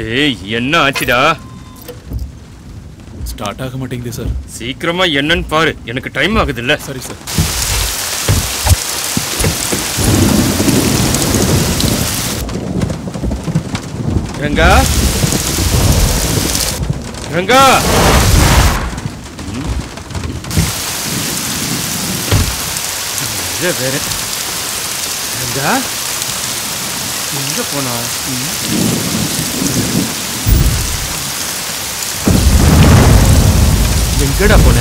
டேய் என்ன ஆச்சுடா ஸ்டார்ட் ஆக மாட்டேங்குது சார் சீக்கிரமா என்னன்னு பாரு எனக்கு டைம் ஆகுதுல்ல சரி சார் ரங்கா ரங்கா ம். இது வேற ரங்கா எங்க போனா ம். எங்கடா போன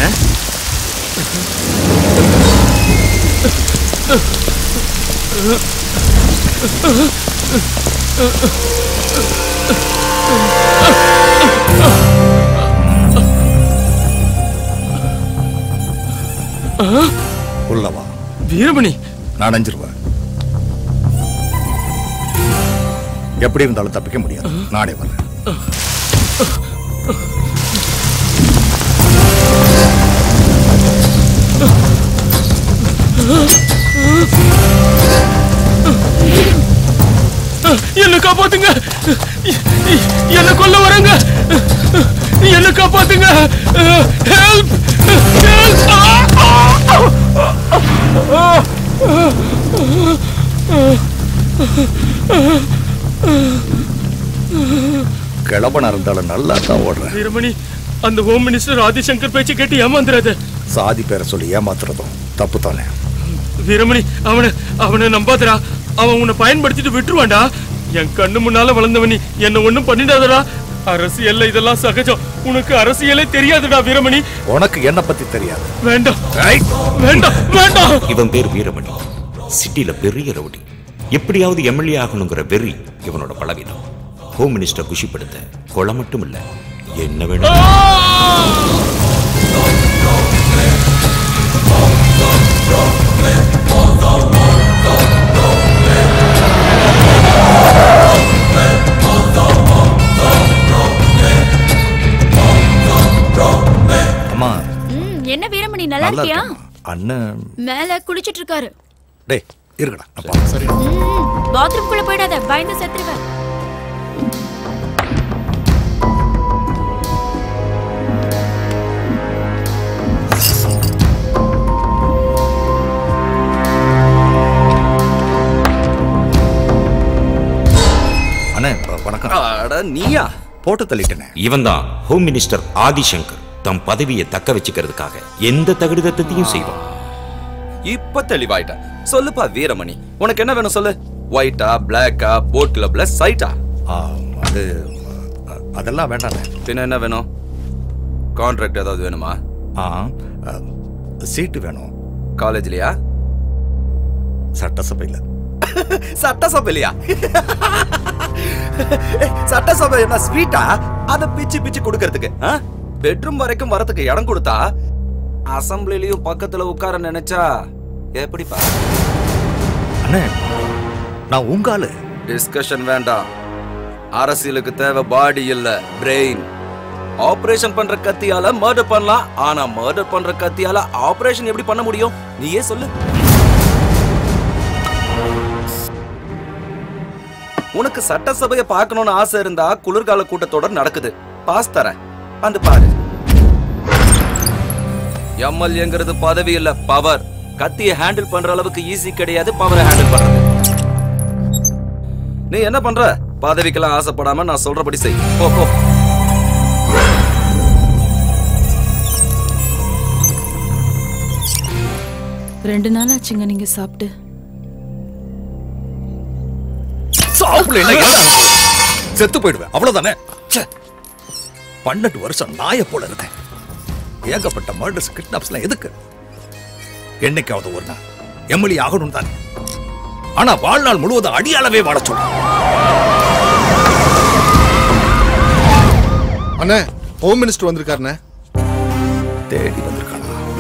உள்ளவா வீரமணி நனைஞ்சிருவேன் எப்படி இருந்தாலும் தப்பிக்க முடியாது நானே வர்றேன் என்ன காப்பாத்துங்க என்ன கொல்ல வரங்க என்ன காப்பாத்துங்க ஹெல்ப் கிளம்பனா இருந்தாலும் நல்லா தான் ஓடுறேன் வீரமணி அந்த ஹோம் மினிஸ்டர் ஆதிசங்கர் பேச்சு கேட்டு ஏமாந்துறாத சாதி பேரை சொல்லி ஏமாத்துறதும் தப்பு தானே வீரமணி அவனை அவனை நம்பாதடா அவன் உன்னை பயன்படுத்திட்டு விட்டுருவான்டா என் கண்ணு முன்னால வளர்ந்தவன் நீ என்ன ஒண்ணும் பண்ணிடாதடா அரசியல்ல இதெல்லாம் சகஜம் உனக்கு அரசியலே தெரியாதுடா வீரமணி உனக்கு என்ன பத்தி தெரியாது வேண்டாம் ரைட் வேண்டாம் வேண்டாம் இவன் பேர் வீரமணி சிட்டில பெரிய ரவுடி எப்படியாவது எம்எல்ஏ ஆகணுங்கிற வெறி இவனோட பலவீனம் ஹோம் மினிஸ்டர் குஷிப்படுத்த கொலை மட்டும் இல்ல என்ன வேணும் அம்மா ம், என்ன வீரமணி நல்லா நல்லா இருக்கியா இருக்கேம்மா. அண்ணன் மேல குளிச்சிட்டு இருக்காரு டேய் இருக்கடா நான் பாக்கிறேன். சரி பாத்ரூம் குள்ள போயிடாத பயந்து செத்துருவ அண்ணே வ- வணக்கம் அட நீயா போட்டு தள்ளிட்டேனே இவன் தான் ஹோம் மினிஸ்டர் ஆதிசங்கர் தம் பதவியை தக்க வச்சுக்கிறதுக்காக எந்த தகுதிதத்தையும் செய்வான் இப்ப தெளிவாயிட்ட சொல்லுப்பா வீரமணி உனக்கு என்ன வேணும் சொல்லு ஒயிட்டா பிளாக்கா போட் கிளப்ல சைட்டா ஆ, அது அ, அதெல்லாம் வேண்டாண்ணே பின்ன என்ன வேணும் கான்ட்ராக்ட் ஏதாவது வேணுமா ஆ அ, சீட்டு வேணும் காலேஜ்லயா சட்டசபையில் சட்டசபையிலயா சட்டசபை என்ன ஸ்வீட்டா அத பிச்சு பிச்சு கொடுக்கறதுக்கு பெட்ரூம் வரைக்கும் வரதுக்கு இடம் கொடுத்தா அசம்பிளிலையும் பக்கத்துல உட்கார நினைச்சா எப்படிப்பா அண்ணே நான் உங்க ஆளு டிஸ்கஷன் வேண்டாம் அரசியலுக்கு தேவை பாடி இல்ல பிரெயின் ஆபரேஷன் பண்ற கத்தியால மர்டர் பண்ணலாம் ஆனா மர்டர் பண்ற கத்தியால ஆபரேஷன் எப்படி பண்ண முடியும் நீயே சொல்லு உனக்கு சட்டசபையை பார்க்கணும்னு ஆசை இருந்தா குளிர்கால கூட்டத்தொடர் நடக்குது பாஸ் தரேன் வந்து பாரு எம்எல்ஏங்கிறது பதவி இல்ல பவர் கத்தியை ஹேண்டில் பண்ற அளவுக்கு ஈஸி கிடையாது பவரை ஹேண்டில் பண்றது நீ என்ன பண்ற பதவிக்கெல்லாம் ஆசைப்படாம நான் சொல்றபடி செய் போ போ ரெண்டு நாள் ஆச்சுங்க நீங்க சாப்பிட்டு சாப்பிடல செத்து போயிடுவேன் அவ்வளவுதானே ச்சே. பன்னெண்டு வருஷம் நாய போல இருக்கேன் ஏகப்பட்ட மர்டர்ஸ் கிட்னாப்ஸ்லாம் எதுக்கு என்னைக்காவது ஒரு நாள் எம்எல்ஏ ஆகணும் தானே ஆனா வாழ்நாள் முழுவதும் அடியாளவே வாழ சொல்றேன் அண்ணே ஹோம் மினிஸ்டர் வந்திருக்காருண்ணே தேடி வந்திருக்கானா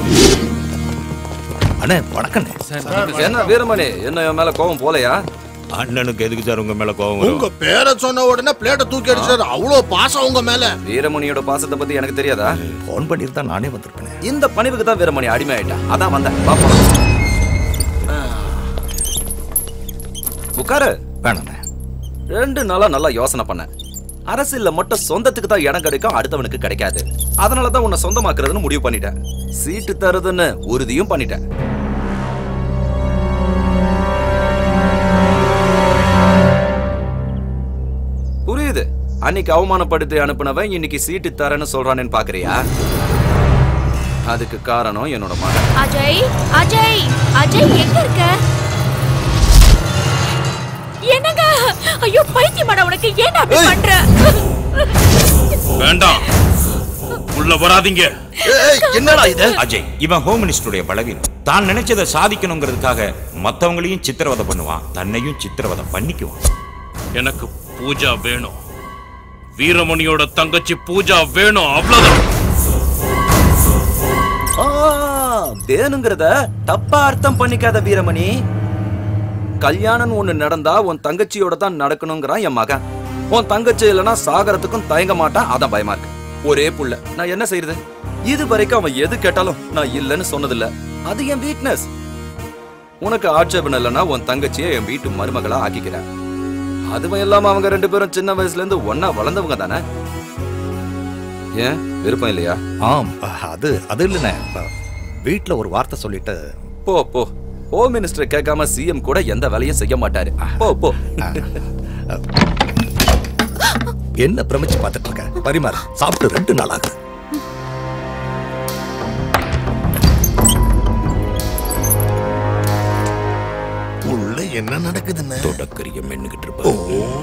அண்ணே வணக்கண்ணே என்ன வீரமணி என்ன என் மேல கோபம் போலையா அண்ணனுக்கு எதுக்கு சார் உங்க மேல கோவம் உங்க வரும் பேரை சொன்ன உடனே பிளேட்டை தூக்கி அடிச்சாரு அவ்வளவு பாசம் உங்க மேல வீரமணியோட பாசத்தை பத்தி எனக்கு தெரியாதா போன் பண்ணியிருந்தா நானே வந்திருப்பேனே இந்த பணிவுக்கு தான் வீரமணி அடிமை ஆயிட்டா அதான் வந்தேன் வா போலாம். உட்காரு வேணாண்ணே ரெண்டு நாளா நல்லா யோசனை பண்ணேன் அரசியல்ல மட்டும் சொந்தத்துக்கு தான் இடம் கிடைக்கும் அடுத்தவனுக்கு கிடைக்காது அதனால தான் உன்னை சொந்தமாக்குறதுன்னு முடிவு பண்ணிட்டேன் சீட்டு தருதுன்னு உறுதியும் பண்ணிட்டேன் புரியுது அன்னைக்கு அவமானப்படுத்தி அனுப்புனவன் இன்னைக்கு சீட்டு தரேன்னு சொல்றானேன்னு பாக்குறியா அதுக்கு காரணம் என்னோட மகன் அஜய் அஜய் அஜய் எங்க இருக்க என்னங்க ஐயோ பைத்தியமாடா உனக்கு ஏன் அப்படி பண்ற வேண்டாம் உள்ள வராதீங்க என்னடா இது அஜய் இவன் ஹோம் மினிஸ்டருடைய பலவீனம் தான் நினைச்சதை சாதிக்கணுங்கிறதுக்காக மத்தவங்களையும் சித்திரவதை பண்ணுவான் தன்னையும் சித்திரவதை பண்ணிக்குவான் எனக்கு பூஜா வேணும் வீரமணியோட தங்கச்சி பூஜா வேணும் அவ்வளவுதான் ஆ, வேணுங்கிறத தப்பா அர்த்தம் பண்ணிக்காத வீரமணி கல்யாணம் ஒண்ணு நடந்தா உன் தங்கச்சியோட தான் நடக்கணுங்கிறான் என் மகன் உன் தங்கச்சி இல்லைன்னா சாகரத்துக்கும் தயங்க மாட்டான் அதான் பயமா இருக்கு ஒரே புள்ள நான் என்ன செய்யறது இது வரைக்கும் அவன் எது கேட்டாலும் நான் இல்லைன்னு சொன்னதில்ல அது என் வீக்னஸ் உனக்கு ஆட்சேபம் இல்லைன்னா உன் தங்கச்சியை என் வீட்டு மருமகளா ஆக்கிக்கிறேன் அதுவும் இல்லாம அவங்க ரெண்டு பேரும் சின்ன வயசுல இருந்து ஒன்னா வளர்ந்தவங்க தானே ஏன் விருப்பம் இல்லையா ஆம் அது அது இல்லைண்ணே வீட்டில் ஒரு வார்த்தை சொல்லிட்டு போ போ ஹோம் மினிஸ்டர் கேட்காம சிஎம் கூட எந்த வேலையும் செய்ய மாட்டாரு போ போ என்ன பிரமிச்சு பார்த்துட்டு இருக்க பரிமாறு சாப்பிட்டு ரெண்டு நாள் ஆகுது உள்ள என்ன நடக்குதுன்னு தொடக்கரிய மென்னுகிட்டு இருப்பான்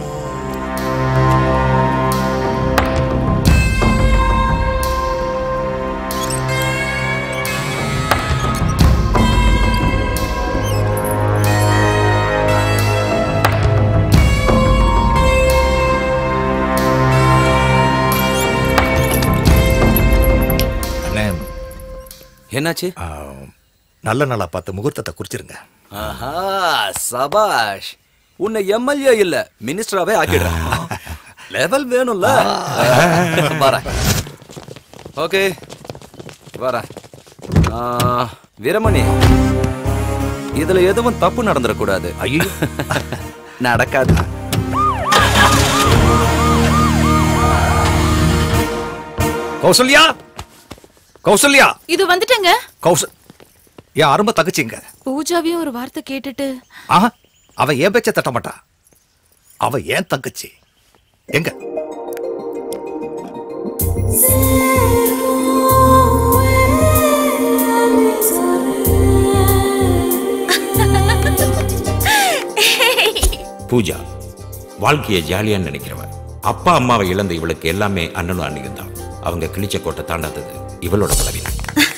அண்ணே என்னாச்சு ஆ, நல்ல நாளா பார்த்து முகூர்த்தத்தை குறிச்சிருங்க ஆஹா சபாஷ் உன்னை எம்எல்ஏ இல்ல மினிஸ்டராவே ஆக்கிடுறேன் லெவல் வேணும்ல வரேன் ஓகே வரேன் ஆ, வீரமணி இதுல எதுவும் தப்பு நடந்துடக்கூடாது ஐயோ நடக்காது கௌசல்யா கௌசல்யா இது வந்துட்டங்க கௌசல் என் அருமை தகச்சிங்க பூஜாவையும் ஒரு வார்த்தை கேட்டுட்டு ஆஹா அவ ஏன் பேச்ச தட்ட மாட்டா அவ ஏன் தங்கச்சி எங்க பூஜா வாழ்க்கையை ஜாலியா நினைக்கிறவ அப்பா அம்மாவை இழந்த இவளுக்கு எல்லாமே அண்ணனும் அண்ணியும் தான் அவங்க கிழிச்ச கோட்டை தாண்டாதது இவளோட பலவீனம்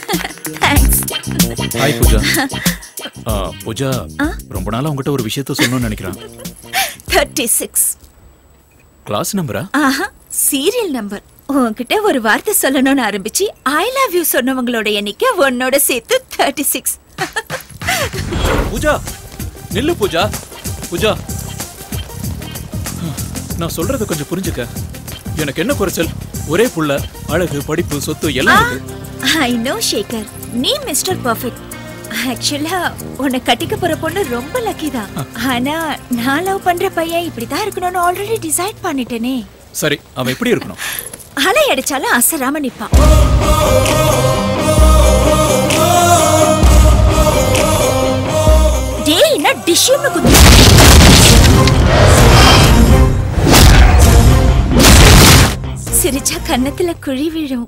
ஹாய் பூஜா ஆ, பூஜா ரொம்ப நாளா உங்ககிட்ட ஒரு விஷயத்த சொல்லணும்னு நினைக்கிறேன் தேர்ட்டி சிக்ஸ் கிளாஸ் நம்பரா ஆஹா சீரியல் நம்பர் உன்கிட்ட ஒரு வார்த்தை சொல்லணும்னு ஆரம்பிச்சு ஐ லவ் யூ சொன்னவங்களோட எண்ணிக்கை உன்னோட சேர்த்து தேர்ட்டி சிக்ஸ் பூஜா நில்லு பூஜா பூஜா நான் சொல்றத கொஞ்சம் புரிஞ்சுக்க எனக்கு என்ன குறைச்சல் ஒரே புள்ள அழகு படிப்பு சொத்து எல்லாம் இருக்கு ஐ நோ ஷேகர் நீ மிஸ்டர் பர்ஃபெக்ட் ஆக்சுவலா உன்னை கட்டிக்க போற பொண்ணு ரொம்ப லக்கி தான் ஆனா நான் லவ் பண்ற பையன் இப்படிதான் இருக்கணும்னு ஆல்ரெடி டிசைட் பண்ணிட்டேனே சரி அவன் எப்படி இருக்கணும் அலை அடிச்சாலும் அசராம நிப்பான் டேய்னா டிஷ்யூன்னு குத்து சிரிச்சா கன்னத்துல குழி விழும்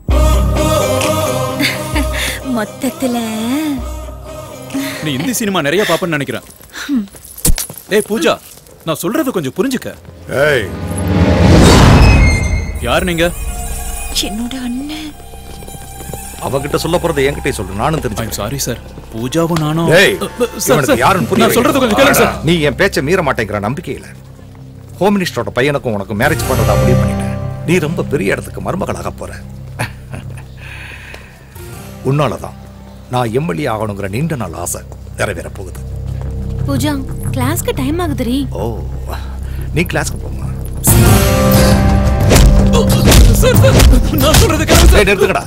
மொத்தத்துல நீ இந்தி சினிமா நிறைய பாப்பன்னு நினைக்கிறேன் ஏய் பூஜா நான் சொல்றத கொஞ்சம் புரிஞ்சுக்க ஏய் யார் நீங்க என்னோட அண்ணன் அவகிட்ட சொல்ல போறது என்கிட்ட சொல்லு நானும் ஐம் தெரிஞ்சு சாரி சார் பூஜாவும் நானும் ஏய் அ, அ, சார், இவனுக்கு சார், யாருன்னு புரிய நான் சொல்றது கொஞ்சம் கேளுங்க சார் நீ என் பேச்ச மீற மாட்டேங்கிற நம்பிக்கையில ஹோம் மினிஸ்டரோட பையனுக்கும் உனக்கு மேரேஜ் பண்றதா முடிவு பண்ணிட்டேன் நீ ரொம்ப பெரிய இடத்துக்கு மருமகளாக போற உன்னாலதான் நான் எம்எல்ஏ ஆகணுங்கிற நீண்ட நாள் ஆசை நிறைவேற போகுது பூஜா கிளாஸ்க்கு டைம் ஆகுதுரி ஓ நீ கிளாஸ்க்கு போமா சார், சார், நான் சொல்றது கேளுங்க சார். ஏய், நிறுத்துங்கடா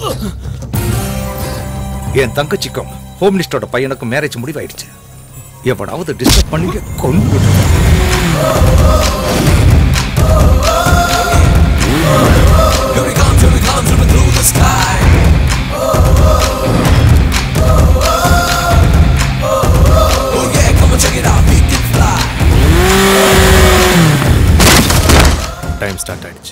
என் தங்கச்சிக்கும் ஹோம் மினிஸ்டரோட பையனுக்கும் மேரேஜ் முடிவாயிடுச்சு எவனாவது டிஸ்டர்ப் பண்ணி கொண்டு டைம் ஸ்டார்ட் ஆயிடுச்சு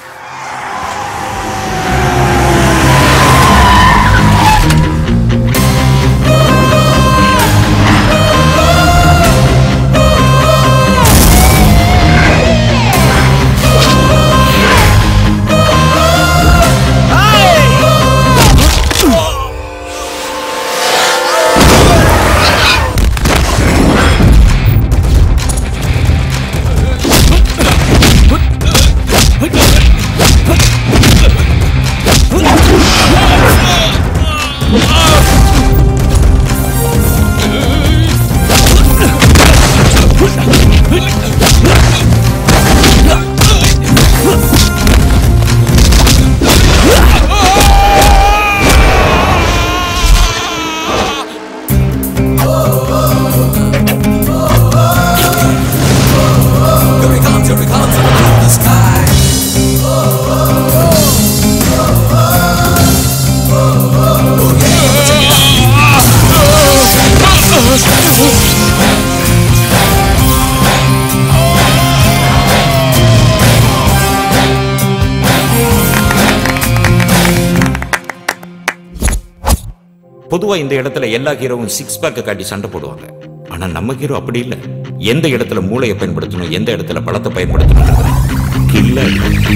பொதுவா இந்த இடத்துல எல்லா ஹீரோவும் சிக்ஸ் பேக்கை காட்டி சண்டை போடுவாங்க ஆனா நம்ம ஹீரோ அப்படி இல்லை எந்த இடத்துல மூளையை பயன்படுத்தணும் எந்த இடத்துல பலத்தை பயன்படுத்தணும் கில்லர்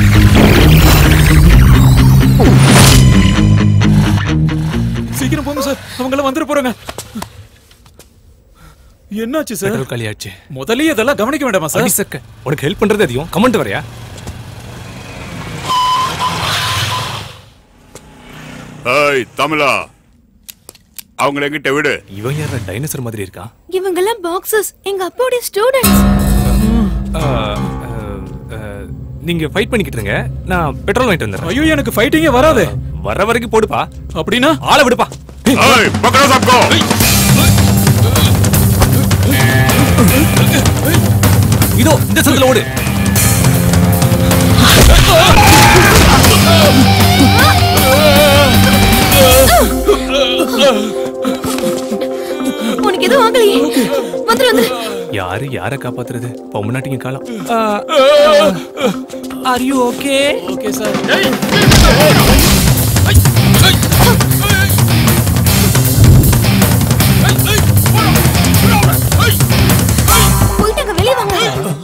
சீக்கிரம் போங்க சார் அவங்க எல்லாம் வந்துட போறாங்க என்னாச்சு சார் பெட்ரோல் காலியாச்சு முதல்லயே இதெல்லாம் கவனிக்க வேண்டாமா சார் அடிசக்க உனக்கு ஹெல்ப் பண்றது அதிகம் கமெண்ட் வரையா ஏய் தமிழா அவங்கள எங்கிட்ட விடு இவன் யார டைனோசர் மாதிரி இருக்கான் இவங்கெல்லாம் பாக்ஸஸ் எங்க அப்பாவுடைய ஸ்டூடெண்ட்ஸ் ஆ, ஆ, ஆ, நீங்க ஃபைட் பண்ணிக்கிட்டு இருங்க நான் பெட்ரோல் வாங்கிட்டு வந்துடுறேன் ஐயோ எனக்கு ஃபைட்டிங்கே வராது வர வரைக்கும் போடுப்பா அப்படின்னா ஆளை விடுப்பா ஏய் பக்கடா சாப்கோ இதோ இந்த சந்தில ஓடு உனக்கு எதுவும் ஆகலையே வந்துரு வந்துரு யாரு யாரை காப்பாத்துறது பொம்னாட்டிங்க காலம் are you okay okay sir போயிட்டாங்க வெளியே வாங்க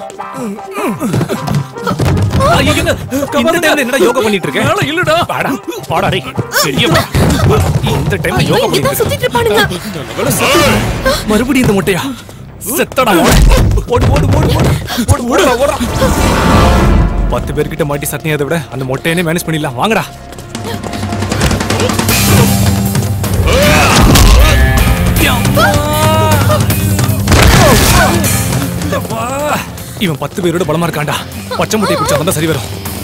இந்த டைம்ல என்னடா யோகா பண்ணிட்டு இருக்க என்னால இல்லடா பாடா பாடா டேய் பெரிய பா. இந்த டைம்ல ஐயோ, யோகா இங்கதான் பண்ணிட்டு சுத்திட்டு இருப்பானுங்க இருக்க. மறுபடியும் இந்த முட்டையா செத்தடா ஓடு ஓடு ஓடு ஓடு ஓடு ஓடு ஓடு பத்து பேர்கிட்ட மாட்டி சட்னியதை விட அந்த மொட்டையனே மேனேஜ் பண்ணிடலாம் வாங்கடா அப்பா. இவன் பத்து பேரோட பலமா இருக்கான்டா பச்சை முட்டையை குடிச்சா வந்தா சரி வரும்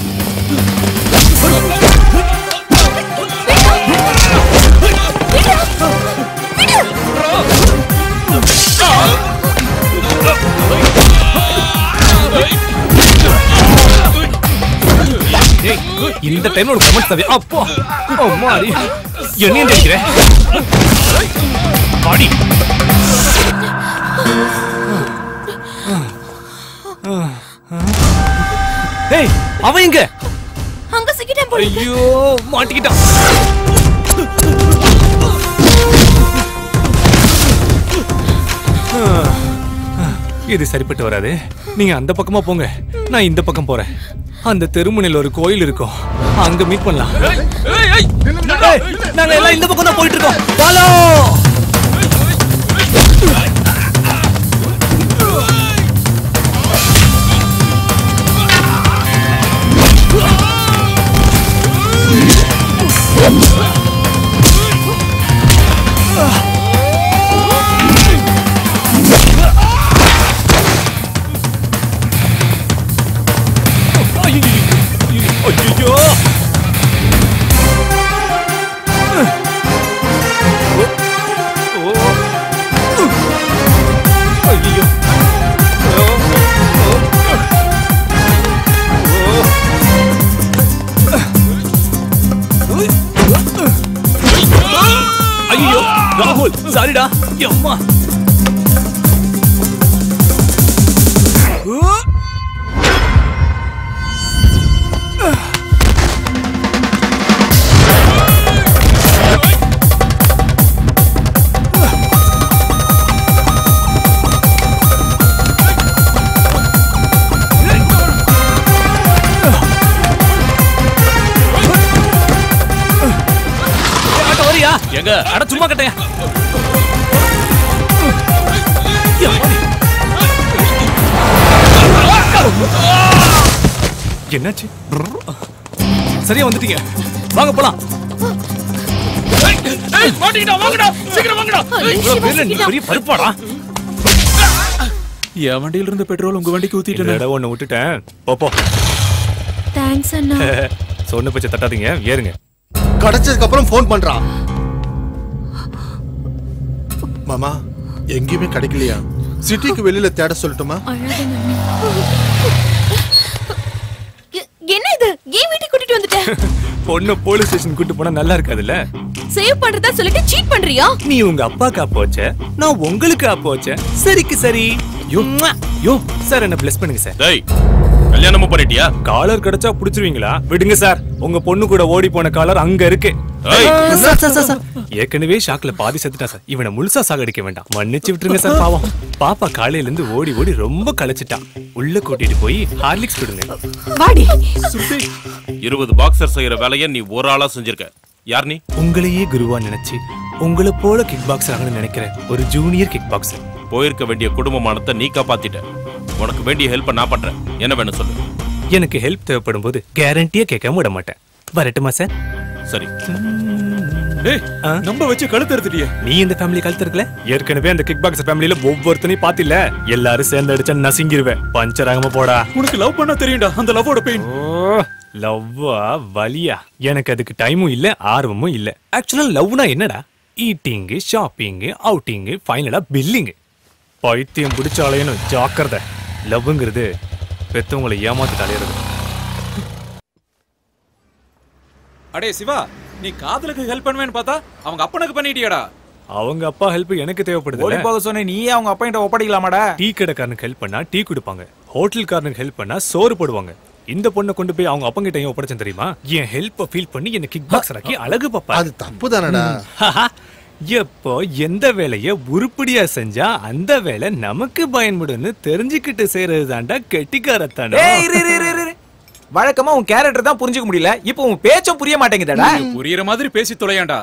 ஏய், இந்த டைம்ல ஒரு கமெண்ட் தவிர அப்போ அம்மாடி என்னையும் ஜெயிக்கிற பாடி ஏய் அவன் எங்க அங்க சிக்கிட்டேன் போல இருக்கு. ஐயோ மாட்டிக்கிட்டான் இது சரிப்பட்டு வராது நீங்க அந்த பக்கமா போங்க நான் இந்த பக்கம் போறேன் அந்த தெருமுனையில் ஒரு கோயில் இருக்கும் அங்க மீட் பண்ணலாம் ஏய், நாங்க எல்லாம் இந்த பக்கம் தான் போயிட்டு இருக்கோம் ஃபாலோ ஐயோ ஐயோ ஐயோ ராகுல் சாரிடா அம்மா எங்க அட சும்மா கட்டையா என்னாச்சு சரியா வந்துட்டீங்க வாங்க போலாம் மாட்டிக்கிட்டா வாங்கடா சீக்கிரம் வாங்கடா இவ்வளவு பேர்ல நீ பெரிய பருப்பாடா என் வண்டியில இருந்த பெட்ரோல் உங்க வண்டிக்கு இந்த ஊத்திட்டேன் இடம் ஒண்ணு விட்டுட்டேன் போ, போ தேங்க்ஸ் அண்ணா சொன்ன பச்சை தட்டாதீங்க ஏறுங்க கிடைச்சதுக்கு அப்புறம் ஃபோன் பண்றான் மாமா எங்கேயுமே கிடைக்கலையா சிட்டிக்கு வெளியில தேட சொல்லட்டுமா அழாதீங்க அண்ணா. எ- என்ன இது ஏன் வீட்டுக்கு கூட்டிட்டு வந்துட்ட பொண்ணு போலீஸ் ஸ்டேஷன் கூட்டு போனா நல்லா இருக்காதுல்ல சேவ் பண்றதா சொல்லிட்டு சீட் பண்றியா நீ உங்க அப்பாக்கு அப்போ வச்ச நான் உங்களுக்கு அப்போ வச்சேன் சரிக்கு சரி யோ யோ சார் என்ன பிளஸ் பண்ணுங்க சார் டேய் கல்யாணமும் பண்ணிட்டியா காலர் கிடைச்சா புடிச்சிருவீங்களா விடுங்க சார் உங்க பொண்ணு கூட ஓடி போன காலர் அங்க இருக்கு ஏய். Sir, sir, sir, sir. ஏற்கனவே ஷாக்ல பாதி செத்துட்டான் சார் இவனை முழுசா சாகடிக்க வேண்டாம் மன்னிச்சு விட்டுருங்க சார் பாவம் பாப்பா காலையில இருந்து ஓடி ஓடி ரொம்ப களைச்சிட்டான் உள்ள கூட்டிட்டு போய் ஹார்லிக்ஸ் கொடுங்க வாடி இருபது பாக்ஸர் செய்யற வேலையை நீ ஒரு ஆளா செஞ்சிருக்க யார் நீ உங்களையே குருவா நினைச்சு உங்களை போல கிக் பாக்ஸர் ஆகணும்னு நினைக்கிறேன் ஒரு ஜூனியர் கிக் பாக்ஸர் போயிருக்க வேண்டிய குடும்பமானத்தை நீ காப்பாத்திட்ட உனக்கு வேண்டிய ஹெல்ப்பை நான் பண்றேன் என்ன வேணும் சொல்லு எனக்கு ஹெல்ப் தேவைப்படும் போது கேரண்டியா கேட்காம விட மாட்டேன் வரட்டுமா சார் சரி டேய் நம்ம வச்சு கழுத்து எடுத்துட்டியே நீ இந்த ஃபேமிலி கழுத்து இருக்கல ஏற்கனவே அந்த கிக் பாக்ஸ் ஃபேமிலியில ஒவ்வொருத்தனையும் பாத்தில எல்லாரும் சேர்ந்து அடிச்சா நசுங்கிருவேன் பஞ்சர் ஆகாம போடா உனக்கு லவ் பண்ண தெரியும்டா அந்த லவ்வோட பெயின் ஓ லவ்வா வலியா எனக்கு அதுக்கு டைமும் இல்ல ஆர்வமும் இல்ல ஆக்சுவலா லவ்னா என்னடா ஈட்டிங் ஷாப்பிங் அவுட்டிங் ஃபைனலா பில்லிங் பைத்தியம் பிடிச்ச அலையணும் ஜாக்கிரதை லவ்ங்கிறது பெத்தவங்களை ஏமாத்திட்டு அலையிறது அடே சிவா நீ காதலுக்கு ஹெல்ப் பண்ணுவேன்னு பார்த்தா அவங்க அப்பனுக்கு பண்ணிட்டியாடா அவங்க அப்பா ஹெல்ப் எனக்கு ஓடி தேவைப்படுது போக சொன்ன நீயே அவங்க அப்பா கிட்ட ஒப்படைக்கலாமாடா டீ கடைக்காரனுக்கு ஹெல்ப் பண்ணா டீ கொடுப்பாங்க ஹோட்டல்காரனுக்கு ஹெல்ப் பண்ணா சோறு போடுவாங்க இந்த பொண்ணை கொண்டு போய் அவங்க அப்பங்கிட்ட ஏன் ஒப்படைச்சேன் தெரியுமா என் ஹெல்ப்பை ஃபீல் பண்ணி என்ன கிக் பாக்ஸர் ஆக்கி அழகு பாப்பா அது தப்பு தானடா எப்போ எந்த வேலைய உருப்படியா செஞ்சா அந்த வேலை நமக்கு பயன்படும்னு தெரிஞ்சுக்கிட்டு செய்யறது தாண்டா கெட்டிக்காரத்தானே ஏய் இரு இரு இரு, இரு வழக்கமா உன் கேரக்டர் தான் புரிஞ்சுக்க முடியல இப்போ உன் பேச்சும் புரிய மாட்டேங்குதடா புரியுற மாதிரி பேசி தொலையாண்டா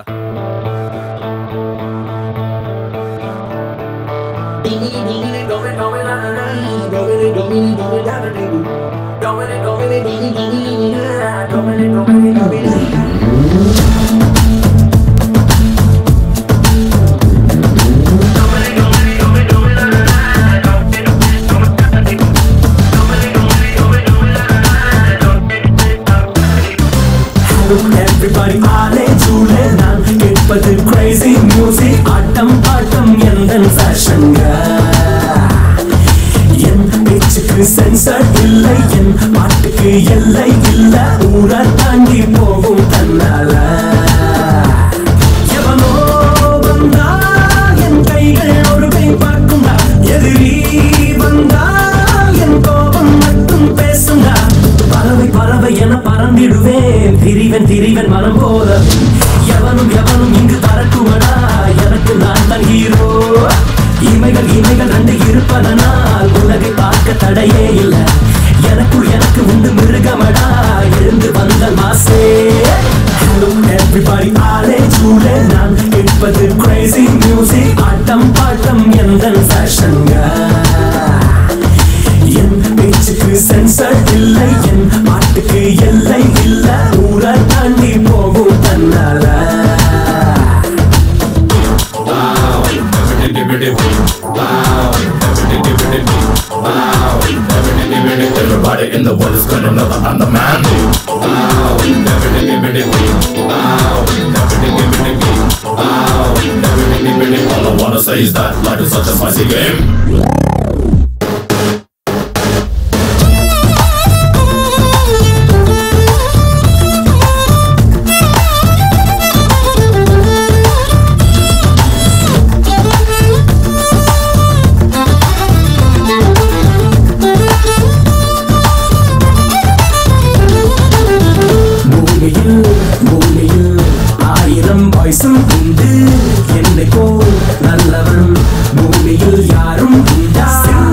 Everybody ஆலே சூழே நான் கேட்பது crazy music ஆட்டம் பாட்டம் எந்த ஃபேஷன்க என் பேச்சுக்கு சென்சர் இல்லை என் பாட்டுக்கு எல்லை இல்ல ஊரை தாண்டி போகும் தன்னால எவனோ வந்தா என் கைகள் ஒரு கை பார்க்கும்டா எதிரி வந்தா என் கோபம் மட்டும் பேசும்டா பறவை பறவை என பறந்திடுவேன் திரிவன் திரிவன் மனம் போல எவனும் எவனும் இங்கு வரட்டுமடா எனக்கு நான் தான் ஹீரோ இமைகள் இமைகள் ரெண்டு இருப்பதனால் உலகை பார்க்க தடையே இல்ல எனக்குள் எனக்கு உண்டு மிருகமடா இருந்து வந்த மாசே Hello everybody ஆலே சூழே நான் கேட்பது crazy music ஆட்டம் பாட்டம் எந்த ஃபேஷன்க என் பேச்சுக்கு சென்சர் இல்லை என் பாட்டுக்கு எல்லை இல்ல ஊரை தாண்டி போகும் தன்னால Everybody in the world is gonna know that I'm the man. Wow, All I wanna say is that life is such a spicy game. பூமியில் பூமியில் ஆயிரம் பாய்சும் உண்டு என்னை போல் நல்லவன் பூமியில் யாரும் உண்டா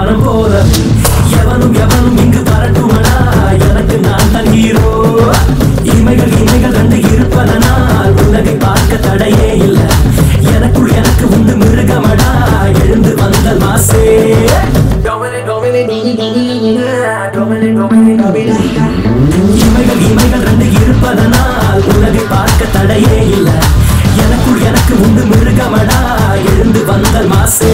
மனம் போல எவனும் எவனும் இங்கு வரட்டுமடா எனக்கு நான் தான் ஹீரோ இமைகள் இமைகள் ரெண்டு இருப்பதனால் உலகை பார்க்க தடையே இல்லை எனக்குள் எனக்கு உண்டு மிருகமடா எழுந்து வந்த மாசே இமைகள் இமைகள் ரெண்டு இருப்பதனால் உலகை பார்க்க தடையே இல்லை எனக்குள் எனக்கு உண்டு மிருகமடா எழுந்து வந்த மாசே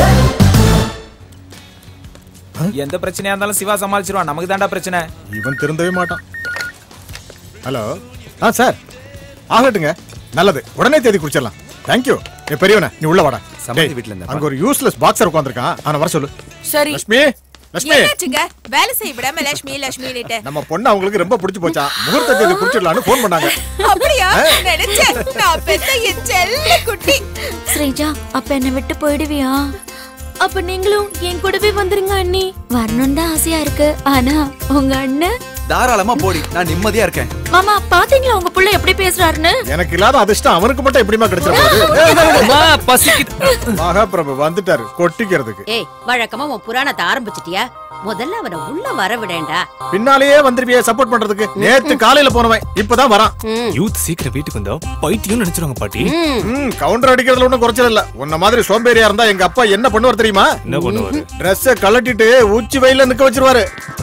எந்த பிரச்சனையா இருந்தாலும் சிவா சமாளிச்சிருவான் நமக்கு தான்டா பிரச்சனை இவன் திருந்தவே மாட்டான் ஹலோ ஆ சார் ஆகட்டுங்க நல்லது உடனே தேதி குறிச்சிடலாம் தேங்க்யூ ஏ பெரியவனே நீ உள்ள வாடா சமாதி வீட்ல இருந்தா அங்க ஒரு யூஸ்லெஸ் பாக்ஸர் உட்காந்துருக்கான் அவனை வர சொல்லு சரி லட்சுமி லட்சுமி என்னாச்சுங்க வேலை செய்ய விடாம லட்சுமி லட்சுமின்னுட்டு நம்ம பொண்ணு அவங்களுக்கு ரொம்ப பிடிச்சு போச்சா முகூர்த்த தேதி குறிச்சிடலான்னு ஃபோன் பண்ணாங்க அப்படியா நினைச்சேன் நான் பெத்த என் செல்ல குட்டி ஸ்ரீஜா அப்ப என்ன விட்டு போயிடுவியா அப்ப நீங்களும் என் கூடவே வந்துருங்க அண்ணி வரணும் தான் ஆசையா இருக்கு ஆனா உங்க அண்ணன் தாராளமா போடி நான் நிம்மதியா இருக்கேன் மாமா பாத்தீங்களா உங்க புள்ள எப்படி பேசுறாருன்னு எனக்கு இல்லாத அதிர்ஷ்டம் அவனுக்கு மட்டும் எப்படிமா கிடைச்சிருக்காரு மகாபிரபு வந்துட்டாரு கொட்டிக்கிறதுக்கு ஏய் வழக்கமா உன் புராணத்தை ஆரம்பிச்சிட்டியா முதல்ல அவனை உள்ள வர விடேண்டா பின்னாலேயே வந்துருவியே சப்போர்ட் பண்றதுக்கு நேத்து காலையில போனவன் இப்பதான் வரான் யூத் சீக்கிரம் வீட்டுக்கு வந்தா பைத்தியம் நினைச்சிருவாங்க பாட்டி ம், கவுண்டர் அடிக்கிறதுல ஒண்ணும் குறைச்சல் இல்ல உன்ன மாதிரி சோம்பேறியா இருந்தா எங்க அப்பா என்ன பண்ணுவார் தெரியுமா என்ன பண்ணுவாரு? ட்ரெஸ்ஸ கழட்டிட்டு உச்சி வெயில நிக்க வச்சிருவாரு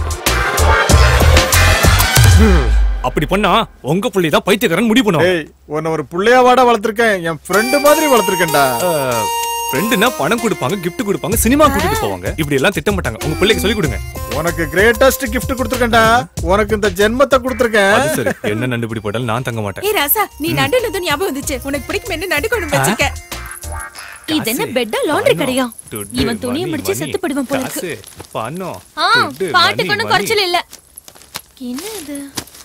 அப்படி பண்ணா உங்க புள்ளி தான் பைத்தியக்காரன் முடிவு பண்ணுவாங்க ஏய் உன்னை ஒரு புள்ளையா வாடா வளர்த்திருக்கேன் என் ஃப்ரெண்டு மாதிரி வளர்த்திருக்கேன்டா ஃப்ரெண்டுனா பணம் கொடுப்பாங்க gift கொடுப்பாங்க சினிமா கூட்டிட்டு போவாங்க இப்படி எல்லாம் திட்டம் மாட்டாங்க உங்க பிள்ளைக்கு சொல்லி கொடுங்க உனக்கு கிரேட்டஸ்ட் gift கொடுத்திருக்கேன்டா உனக்கு இந்த ஜென்மத்தை கொடுத்திருக்கேன் அது சரி என்ன நண்டுபிடி போட்டாலும் நான் தங்க மாட்டேன் ஏய் ராசா நீ நண்டு நந்து ஞாபகம் வந்துச்சு உனக்கு பிடிக்கும் என்ன நண்டு குழம்பு வச்சிருக்க இது என்ன பெட்டா லாண்டரி கடையா துட்டு, இவன் துணியை மணி, முடிச்சு மணி, செத்து போடுவான் போல இருக்கு காசு, பணம் ஆ துட்டு, பாட்டுக்கு மணி, ஒன்றும் மணி. குறைச்சல் இல்ல என்ன இது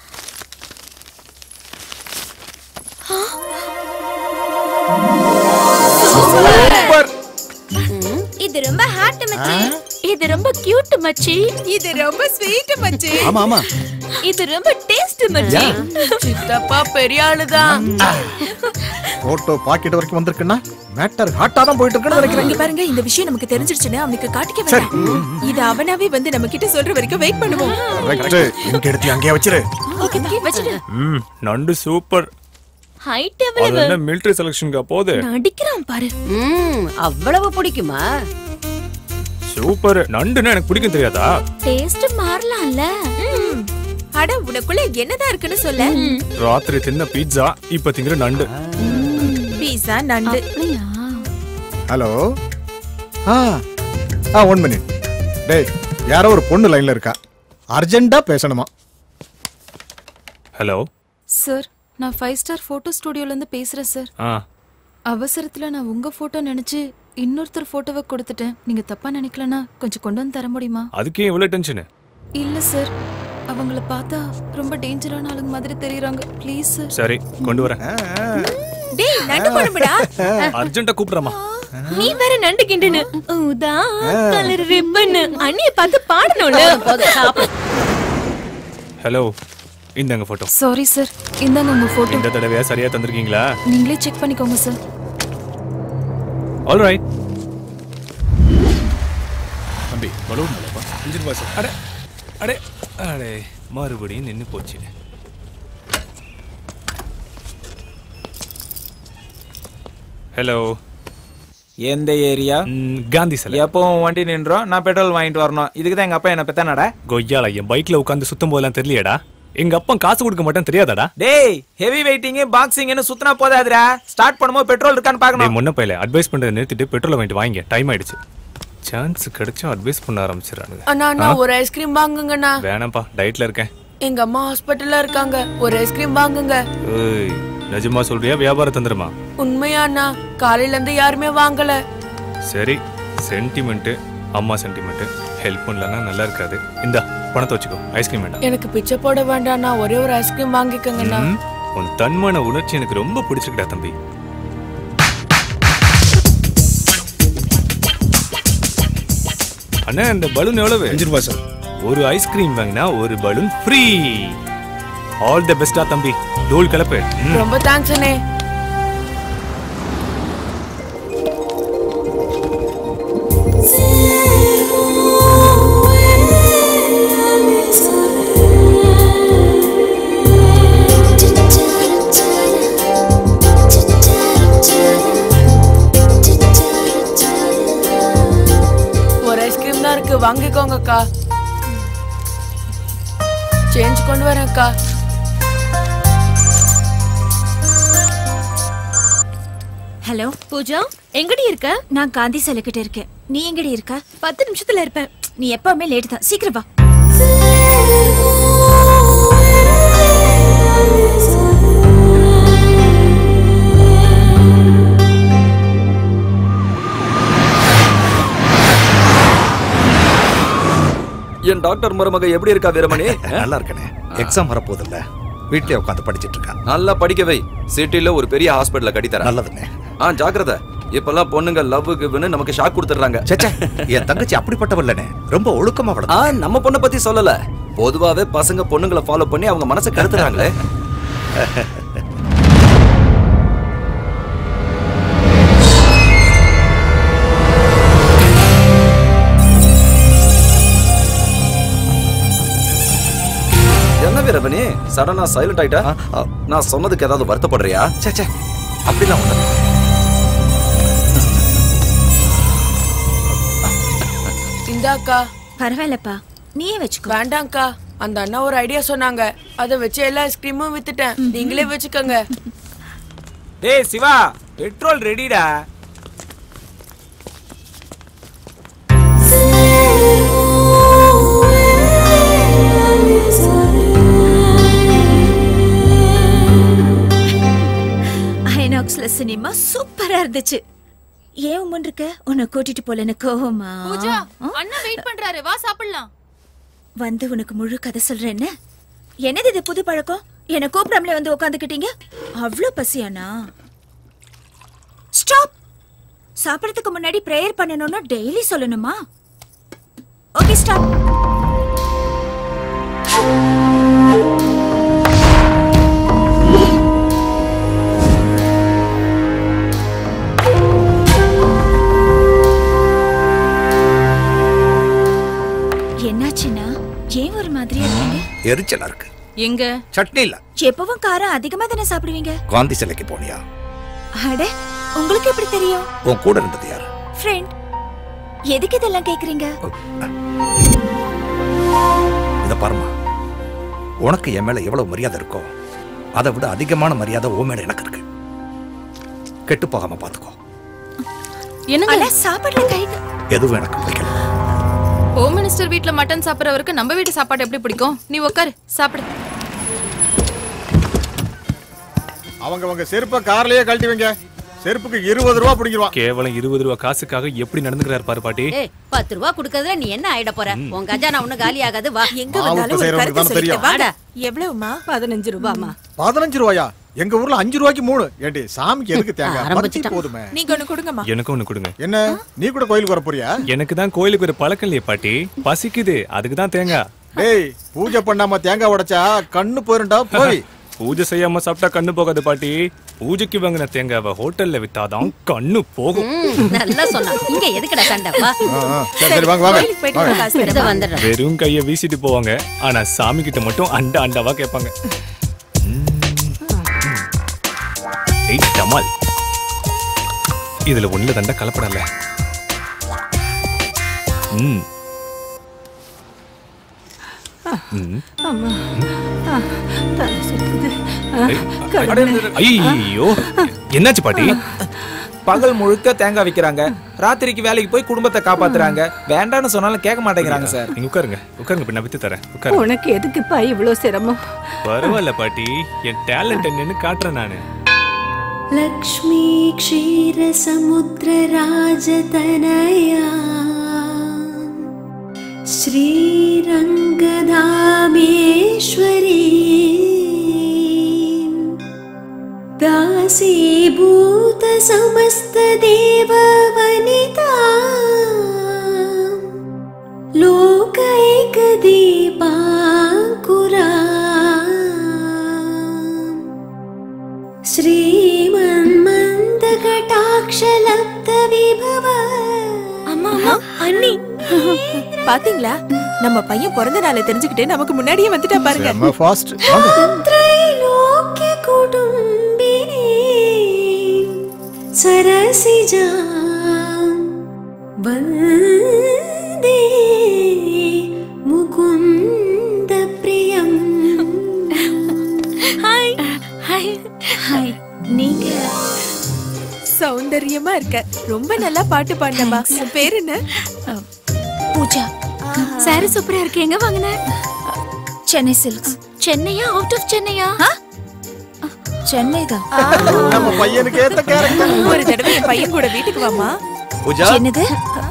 இது ரொம்ப ஹார்ட் மச்சி இது ரொம்ப கியூட் மச்சி இது ரொம்ப ஸ்வீட் மச்சி ஆமா ஆமா இது ரொம்ப டேஸ்ட் மச்சி சித்தப்பா பெரிய ஆளுதான் போட்டோ பாக்கெட் வரைக்கும் வந்திருக்குன்னா மேட்டர் ஹாட்டா தான் போயிட்டு இருக்குன்னு நினைக்கிறேன் இங்க பாருங்க இந்த விஷயம் நமக்கு தெரிஞ்சிருச்சுன்னு அவனுக்கு காட்டிக்க வேண்டாம் இது அவனாவே வந்து நம்ம கிட்ட சொல்ற வரைக்கும் வெயிட் பண்ணுவோம் கரெக்ட் இங்க எடுத்து அங்கேயே வச்சிரு ஓகே வச்சிடு ம் நண்டு சூப்பர் ஹைட் அது என்ன எவ்வளவு மிலிட்டரி செலக்ஷனுக்கா போகுது நடிக்கிறான் பாரு ம் அவ்வளவு பிடிக்குமா சூப்பர் நண்டுன்னா எனக்கு பிடிக்கும் தெரியாதா டேஸ்ட் மாறலாம்ல அட உனக்குள்ள என்னதான் இருக்குன்னு சொல்ல ராத்திரி தின்ன பீட்சா இப்ப திங்கிற நண்டு பீஸா நண்டு hello ah ah one minute டேய் யாரோ ஒரு பொண்ணு லைன்ல இருக்கா அர்ஜென்ட்டா பேசணுமா ஹலோ சார் நான் ஃபைவ் ஸ்டார் ஃபோட்டோ ஸ்டுடியோலேருந்து பேசுகிறேன் சார் ஆ அவசரத்தில் நான் உங்கள் ஃபோட்டோ நினச்சி இன்னொருத்தர் ஃபோட்டோவை கொடுத்துட்டேன் நீங்கள் தப்பாக நினைக்கலனா கொஞ்சம் கொண்டு வந்து தர முடியுமா அதுக்கே இவ்வளவு டென்ஷனு இல்லை சார் அவங்கள பார்த்தா ரொம்ப டேஞ்சரான ஆளுங்க மாதிரி தெரியுறாங்க ப்ளீஸ் சார் சரி கொண்டு வரேன் டேய் நண்டு குழம்புடா அர்ஜென்ட்டா கூப்பிடுறமா நீ வேற நண்டு கிண்டுன்னு ஊதா கலர் ரிப்பன் அண்ணிய பார்த்து பாடணும்ல போதும் சாப்பிடு ஹலோ இந்தாங்க போட்டோ சாரி சார் இந்தாங்க உங்கள் ஃபோட்டோ இந்த தடவையா சரியா தந்திருக்கீங்களா நீங்களே செக் பண்ணிக்கோங்க சார் ஆல் ரைட் தம்பி பலூன் இல்லப்பா இன்ஜின் வாசல் அடே அடே அடே மறுபடியும் நின்னு போச்சு ஹலோ எந்த ஏரியா காந்தி சிலை எப்பவும் வண்டி நின்றோம் நான் பெட்ரோல் வாங்கிட்டு வரணும் இதுக்கு தான் எங்க அப்பா என்ன பெத்தானடா கொய்யால என் பைக்ல உட்காந்து சுத்தும் போதெல்லாம் தெரியலையாடா எங்க அப்பா காசு கொடுக்க மாட்டேன் தெரியாதாடா டேய் ஹெவி வெயிட்டிங் பாக்ஸிங்னு சுத்தினா போதாதுடா ஸ்டார்ட் பண்ணும்போது பெட்ரோல் இருக்கான்னு டேய் பார்க்கணும் முன்ன பையல அட்வைஸ் பண்றதை நிறுத்திட்டு பெட்ரோல் வாங்கிட்டு வாங்க டைம் ஆயிடுச்சு சான்ஸ் கிடைச்சா அட்வைஸ் பண்ண ஆரம்பிச்சிடறானுங்க அண்ணா அண்ணா ஆ? ஒரு ஐஸ்கிரீம் வாங்குங்கண்ணா வேணாம்ப்பா டயட்ல இருக்கேன் எங்க அம்மா ஹாஸ்பிட்டல்ல இருக்காங்க ஒரு ஐஸ்கிரீம் வாங்குங்க ஏய் நிஜமா சொல்றியா வியாபாரம் தந்துருமா உண்மையா அண்ணா காலையில இருந்து யாருமே வாங்கல சரி சென்டிமெண்ட் அம்மா சென்டிமெண்ட் ஹெல்ப் பண்ணலன்னா நல்லா இருக்காது இந்தா பணத்தை வச்சுக்கோ ஐஸ்கிரீம் வேண்டாம் எனக்கு பிச்சை போட வேண்டாம்ண்ணா ஒரே ஒரு ஐஸ்கிரீம் வாங்கிக்கோங்கண்ணா ம், உன் தன்மான உணர்ச்சி எனக்கு ரொம்ப பிடிச்சிருக்கடா தம்பி அண்ணா இந்த பலூன் எவ்வளவு அஞ்சு ரூபாய் சார் ஒரு ஐஸ்கிரீம் வாங்கினா ஒரு பலூன் ஃப்ரீ ஆல் தி பெஸ்டா தம்பி டோல் கலப்பு ம். ரொம்ப தேங்க்ஸ் அண்ணே Zero. வாங்கிக்கோங்க அக்கா சேஞ்ச் கொண்டு வரேன் அக்கா ஹலோ பூஜா எங்கடி இருக்க நான் காந்தி சிலை கிட்ட இருக்கேன் நீ எங்கடி இருக்க பத்து நிமிஷத்துல இருப்பேன் நீ எப்பவுமே லேட் தான் சீக்கிரம் வா என் டாக்டர் மருமக எப்படி இருக்கா வீரமணி நல்லா இருக்கனே எக்ஸாம் வரப்போகுது இல்ல வீட்லயே உட்காந்து படிச்சிட்டு இருக்கா நல்லா படிக்க வை சிட்டில ஒரு பெரிய ஹாஸ்பிடல்ல கட்டித்தரேன் நல்லதுண்ணே ஆ ஜாக்கிரதை இப்பெல்லாம் பொண்ணுங்க லவ்வுக்கு நமக்கு ஷாக் கொடுத்துறாங்க சேச்சே என் தங்கச்சி அப்படிப்பட்டவல்லனே ரொம்ப ஒழுக்கமா வளர்ந்து ஆ நம்ம பொண்ணை பத்தி சொல்லல பொதுவாவே பசங்க பொண்ணுங்களை ஃபாலோ பண்ணி அவங்க மனசை கருத்துறாங்களே என்ன வீரபணி சடனா சைலண்ட் ஆயிட்டா நான் சொன்னதுக்கு ஏதாவது வருத்தப்படுறியா சேச்சே அப்படிலாம் ஒண்ணு இந்தாக்கா பரவாயில்லப்பா நீயே வச்சுக்கோ வேண்டாம்க்கா அந்த அண்ணா ஒரு ஐடியா சொன்னாங்க அதை வச்சு எல்லா ஐஸ்கிரீமும் வித்துட்டேன் நீங்களே வச்சுக்கோங்க டேய் சிவா பெட்ரோல் ரெடிடா ஐநாக்ஸ்ல சினிமா சூப்பரா இருந்துச்சு ஏன் உம்மன் இருக்க உன்னை கூட்டிட்டு போலன்னு கோவமா பூஜா அண்ணா வெயிட் பண்றாரு வா சாப்பிடலாம் வந்து உனக்கு முழு கதை சொல்றேன்னு என்னது இது புது பழக்கம் என்ன கூப்பிடாமலே வந்து உட்காந்துக்கிட்டீங்க அவ்வளோ பசியானா ஸ்டாப் சாப்பிடறதுக்கு முன்னாடி ப்ரேயர் பண்ணணும்னு டெய்லி சொல்லணுமா ஓகே ஸ்டாப் என்னாச்சுன்னா ஏன் ஒரு மாதிரியா இருக்கீங்க எரிச்சலா இருக்கு எங்க சட்னி இல்ல எப்பவும் காரம் அதிகமா தானே சாப்பிடுவீங்க காந்தி சிலைக்கு போனியா அட உங்களுக்கு எப்படி தெரியும் உன் கூட இருந்தது யாரு ஃப்ரெண்ட் எதுக்கு இதெல்லாம் கேக்குறீங்க இத பாருமா உனக்கு என் மேல எவ்வளவு மரியாதை இருக்கோ அதை விட அதிகமான மரியாதை உன் மேல எனக்கு இருக்கு கெட்டு போகாம பாத்துக்கோ ஆனா சாப்பாடுல கை எதுவும் எனக்கு பிடிக்கல ஹோம் மினிஸ்டர் வீட்ல மட்டன் சாப்பிடுறவருக்கு நம்ம வீட்டு சாப்பாடு எப்படி பிடிக்கும் நீ உட்காரு சாப்பிடு அவங்க அவங்க செருப்பை கார்லயே கழட்டி வைங்க செருப்புக்கு இருபது ரூபா பிடிக்கிடுவான் கேவலம் இருபது ரூபா காசுக்காக எப்படி நடந்துக்கிறாரு பாரு பாட்டி ஏய் பத்து ரூபா கொடுக்கறதுல நீ என்ன ஆயிட போற உன் கஜானா ஒண்ணு காலி ஆகாது வா எங்க வந்தாலும் ஒரு செய்றவங்களுக்கு கருத்து தானே தெரியும். சொல்லிட்டு வாடா எவ்வளவுமா பதினஞ்சு ரூபாமா பதினஞ்சு ரூபாயா எங்க ஊர்ல அஞ்சு ரூபாய்க்கு மூணு ஏண்டி சாமிக்கு எதுக்கு தேங்காய் பறிச்சு ஆரம்பிச்சிட்டான். போதுமே நீங்க ஒண்ணு கொடுங்கம்மா எனக்கு ஒண்ணு கொடுங்க என்ன நீ கூட கோயிலுக்கு வர போறியா எனக்கு தான் கோயிலுக்கு ஒரு பழக்கம் இல்லையே பாட்டி பசிக்குது அதுக்கு தான் தேங்காய் டேய் பூஜை பண்ணாம தேங்காய் உடைச்சா கண்ணு போயிருண்டா போய் பூஜை செய்யாம சாப்பிட்டா கண்ணு போகாது பாட்டி பூஜைக்கு வாங்கின தேங்காவை ஹோட்டல்ல வித்தாதான் கண்ணு போகும் ம், நல்லா சொன்னா இங்க எதுக்குடா சண்டை வா ஆ, ஆ, சரி சரி வாங்க வாங்க கோயிலுக்கு போயிட்டு வாங்க. வா, காசு இதை வந்துடுறேன் வெறும் கைய வீசிட்டு போவாங்க ஆனா சாமி கிட்ட மட்டும் அண்டா அண்டாவா கேட்பாங்க ஏய் டமால் இதுல ஒண்ணுல தண்டா கலப்படல ம் ம். ஐயோ என்னாச்சு பாட்டி பகல் முழுக்க தேங்காய் விக்கிறாங்க ராத்திரிக்கு வேலைக்கு போய் குடும்பத்தை காப்பாத்துறாங்க வேண்டாம்னு சொன்னாலும் கேட்க மாட்டேங்கிறாங்க சார் நீங்க உட்காருங்க உட்காருங்க இப்ப நான் வித்து தரேன் உட்காருங்க உனக்கு எதுக்குப்பா இவ்வளவு சிரமம் பரவாயில்ல பாட்டி என் டேலண்ட் என்னன்னு காட்டுறேன் நானு लक्ष्मी क्षीरसमुद्रराजतनया श्रीरङ्गधामेश्वरी दासीभूतसमस्तदेववनिता लोकैकदीपाङ्कुरा श्रीमन्मन्दकटाक्षलब्धविभव அம்மா அம்மா அண்ணி பாத்தீங்களா நம்ம பையன் பிறந்த நாளை தெரிஞ்சுக்கிட்டு நமக்கு முன்னாடியே வந்துட்டா பாருங்க செம்ம ஃபாஸ்ட் त्रैलोक्यकुटुम्बिनी सरसिजा वन्दे ஆச்சரியமா இருக்க ரொம்ப நல்லா பாட்டு பாடினமா உன் பேர் என்ன பூஜா சாரி சூப்பரா இருக்கு எங்க வாங்கின சென்னை சில்க்ஸ் சென்னையா அவுட் ஆஃப் சென்னையா சென்னை தான் நம்ம பையனுக்கு ஏத்த கேரக்டர் ஒரு தடவை என் பையன் கூட வீட்டுக்கு வாமா பூஜா என்னது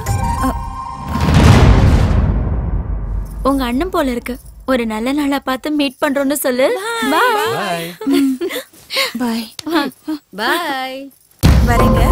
உங்க அண்ணன் போல இருக்கு ஒரு நல்ல நாளா பார்த்து மீட் பண்றோம்னு சொல்லு பாய் பாய் பாய் வரேங்க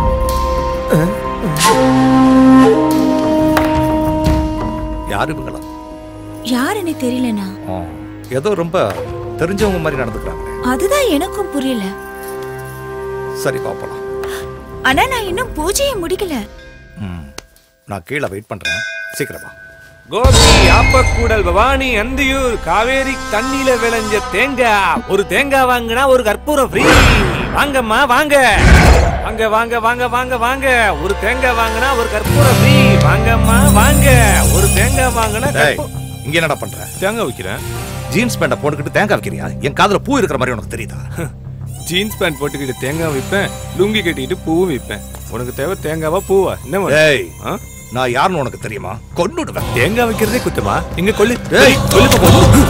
யாரு இவங்களா யாருன்னு தெரியலண்ணா ஆ, ஏதோ ரொம்ப தெரிஞ்சவங்க மாதிரி நடந்துக்கிறாங்க அதுதான் எனக்கும் புரியல சரி பாப்பலாம் ஆனா நான் இன்னும் பூஜையை முடிக்கல நான் கீழே வெயிட் பண்றேன் சீக்கிரமா கோபி ஆப்பக்கூடல் பவானி அந்தியூர் காவேரி தண்ணியில விளைஞ்ச தேங்காய் ஒரு தேங்காய் வாங்கினா ஒரு கற்பூரம் ஃப்ரீ வாங்கம்மா வாங்க வாங்க வாங்க வாங்க வாங்க வாங்க ஒரு தேங்காய் வாங்கினா ஒரு கற்பூரம் ஃப்ரீ வாங்கம்மா வாங்க ஒரு தேங்காய் வாங்கினா டேய் இங்க என்னடா பண்ற தேங்காய் வைக்கிறேன் ஜீன்ஸ் பேண்ட போட்டுக்கிட்டு தேங்காய் வைக்கிறியா என் காதுல பூ இருக்கிற மாதிரி உனக்கு தெரியுதா ஜீன்ஸ் பேண்ட் போட்டுக்கிட்டு தேங்காய் விற்பேன் லுங்கி கட்டிக்கிட்டு பூவும் விற்பேன் உனக்கு தேவை தேங்காவா பூவா என்ன வேணும்? டேய் ஆ? நான் யாருன்னு உனக்கு தெரியுமா கொன்னுடுவேன் தேங்காய் வைக்கிறதே குத்தமா இங்க கொல்லு டேய் கொல்லு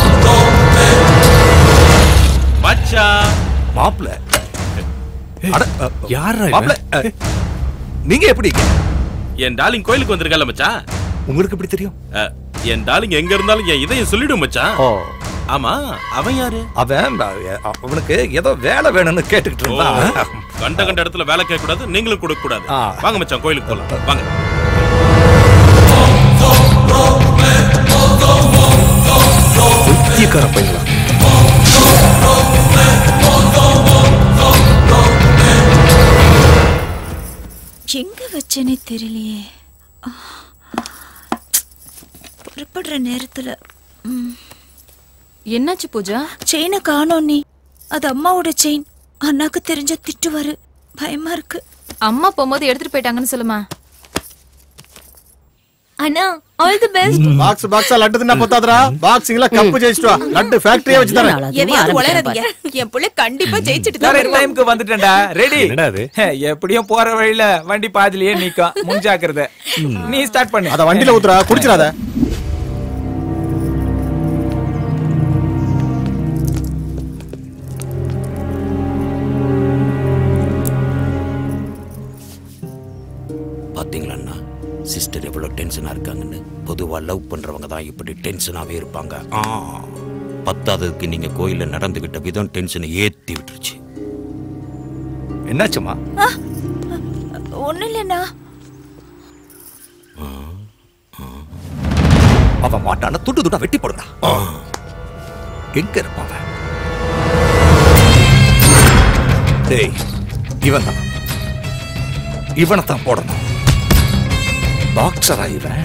பச்சா மாப்ள அட, அ, யாரா மாப்ள அ, நீங்க எப்படி இங்க? என் டார்லிங் கோயிலுக்கு வந்திருக்கல மச்சான் உங்களுக்கு எப்படி தெரியும் அஹ், என் டார்லிங் எங்க இருந்தாலும் என் இதயம் சொல்லிடும் மச்சான் ஓ ஆமா அவன் யாரு அவன் அ, அவனுக்கு ஏதோ வேலை வேணும்னு கேட்டுக்கிட்டு இருந்தான் கண்ட கண்ட இடத்துல வேலை கேட்க கூடாது நீங்களும் கொடுக்க கூடாது ஆ. வாங்க மச்சான் கோயிலுக்கு போலாம் வாங்க பைத்தியக்கார பையங்களா எங்க வச்சேனே தெரியலையே ஆ. புறப்படுற நேரத்துல ம். என்னாச்சு பூஜா செயினை காணோம் நீ அது அம்மாவோட செயின் அண்ணாக்கு தெரிஞ்ச திட்டுவாரு பயமா இருக்கு அம்மா போகும்போது எடுத்துட்டு போயிட்டாங்கன்னு சொல்லுமா அண்ணா ஆல் தி பெஸ்ட் பாக்ஸ் பாக்ஸா லட்டு தின்னா பத்தாதடா பாக்ஸிங்ல கப்பு ஜெயிச்சிட்டு வா லட்டு ஃபேக்டரியே வச்சு தரேன் எதையாவது உளறாதீங்க என் புள்ள கண்டிப்பா ஜெயிச்சிட்டு தான் கரெக்ட் வருவான். டைம்க்கு வந்துட்டேன்டா ரெடி என்னடா அது எப்படியும் போற வழியில வண்டி பாதிலேயே நிக்கும் முன்ஜாக்கிரதை நீ ஸ்டார்ட் பண்ணு அத வண்டியில ஊத்துறா குடிச்சிடாத பாத்தீங்களா அண்ணா சிஸ்டர் எவ்வளவு டென்ஷனா இருக்காங்கன்னு பொதுவா லவ் பண்றவங்க தான் இப்படி டென்ஷனாவே இருப்பாங்க ஆ பத்தாததுக்கு நீங்க கோயில்ல நடந்துகிட்ட விதம் டென்ஷனை ஏத்தி விட்டுருச்சு என்னாச்சுமா ஒண்ணு இல்லைண்ணா அவன் மாட்டான துட்டு துட்டா வெட்டி போடுடா எங்க இருப்பான் அவன்? டேய் இவன் தான் இவனை தான் போடணும் பாக்ஸரா இவன்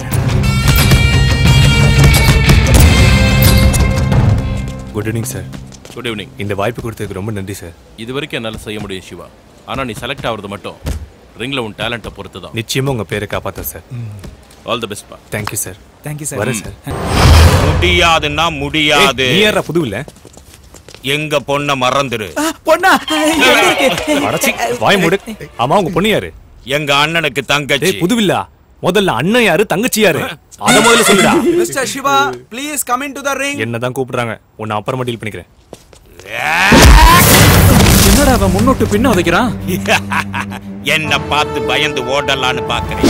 good evening sir good evening இந்த வாய்ப்பு கொடுத்ததுக்கு ரொம்ப நன்றி சார் இது வரைக்கும் என்னால செய்ய முடியும் சிவா ஆனா நீ செலக்ட் ஆகுறது மட்டும் ரிங்ல உன் டேலண்ட்டை பொறுத்து தான் நிச்சயமா உங்க பேரை காப்பாத்தேன் சார் ஆல் தி பெஸ்ட் பா தேங்க்யூ சார் தேங்க்யூ வரேன் சார் முடியாதுன்னா முடியாது நீ யாரா புது இல்ல எங்க பொண்ண மறந்துரு பொண்ணா எங்க இருக்கு அடச்சி வாய் மூடு ஆமா உங்க பொண்ணு யாரு எங்க அண்ணனுக்கு தங்கச்சி டேய் புதுவில்லா முதல்ல அண்ணன் யாரு தங்கச்சி யாரு அத முதல்ல சொல்லுடா mister Siva please come in to the ring என்னதான் கூப்பிடுறாங்க உன்னை அப்புறமா டீல் பண்ணிக்கிறேன் என்னடா அவன் முன்னோட்டு பின்ன உதைக்கிறான் என்ன பார்த்து பயந்து ஓடலான்னு பாக்குறேன்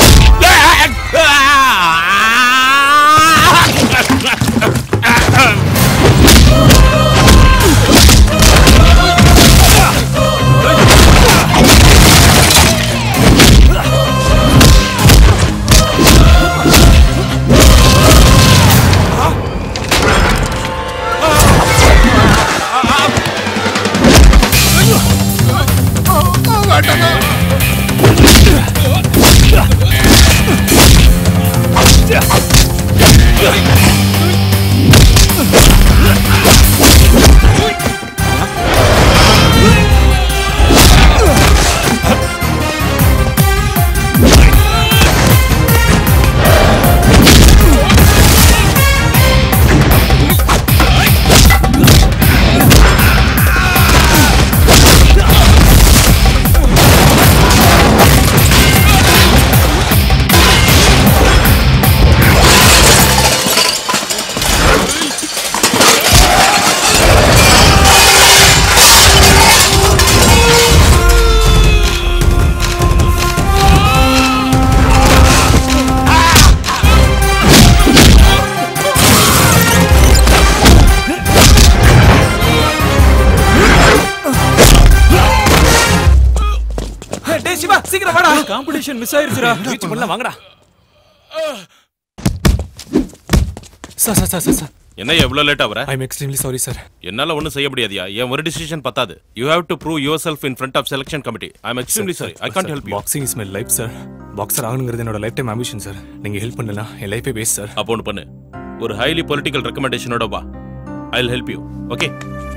ரெக்கமெண்டேஷன் மிஸ் ஆயிருச்சுடா ரீச் பண்ணலாம் வாங்கடா sir sir sir sir sir என்ன எவ்வளவு லேட் ஆகுற I am extremely sorry sir என்னால ஒண்ணும் செய்ய முடியாதியா என் ஒரு டிசிஷன் பத்தாது you have to prove your self in front of selection committee I am extremely sorry I can't help you boxing is my life sir boxer ஆகணுங்கிறது என்னோட life lifetime ambition sir நீங்க help பண்ணலாம் என் லைஃபே base sir அப்போ ஒன்று பண்ணு ஒரு highly political ரெக்கமெண்டேஷனோட வா I will help you okay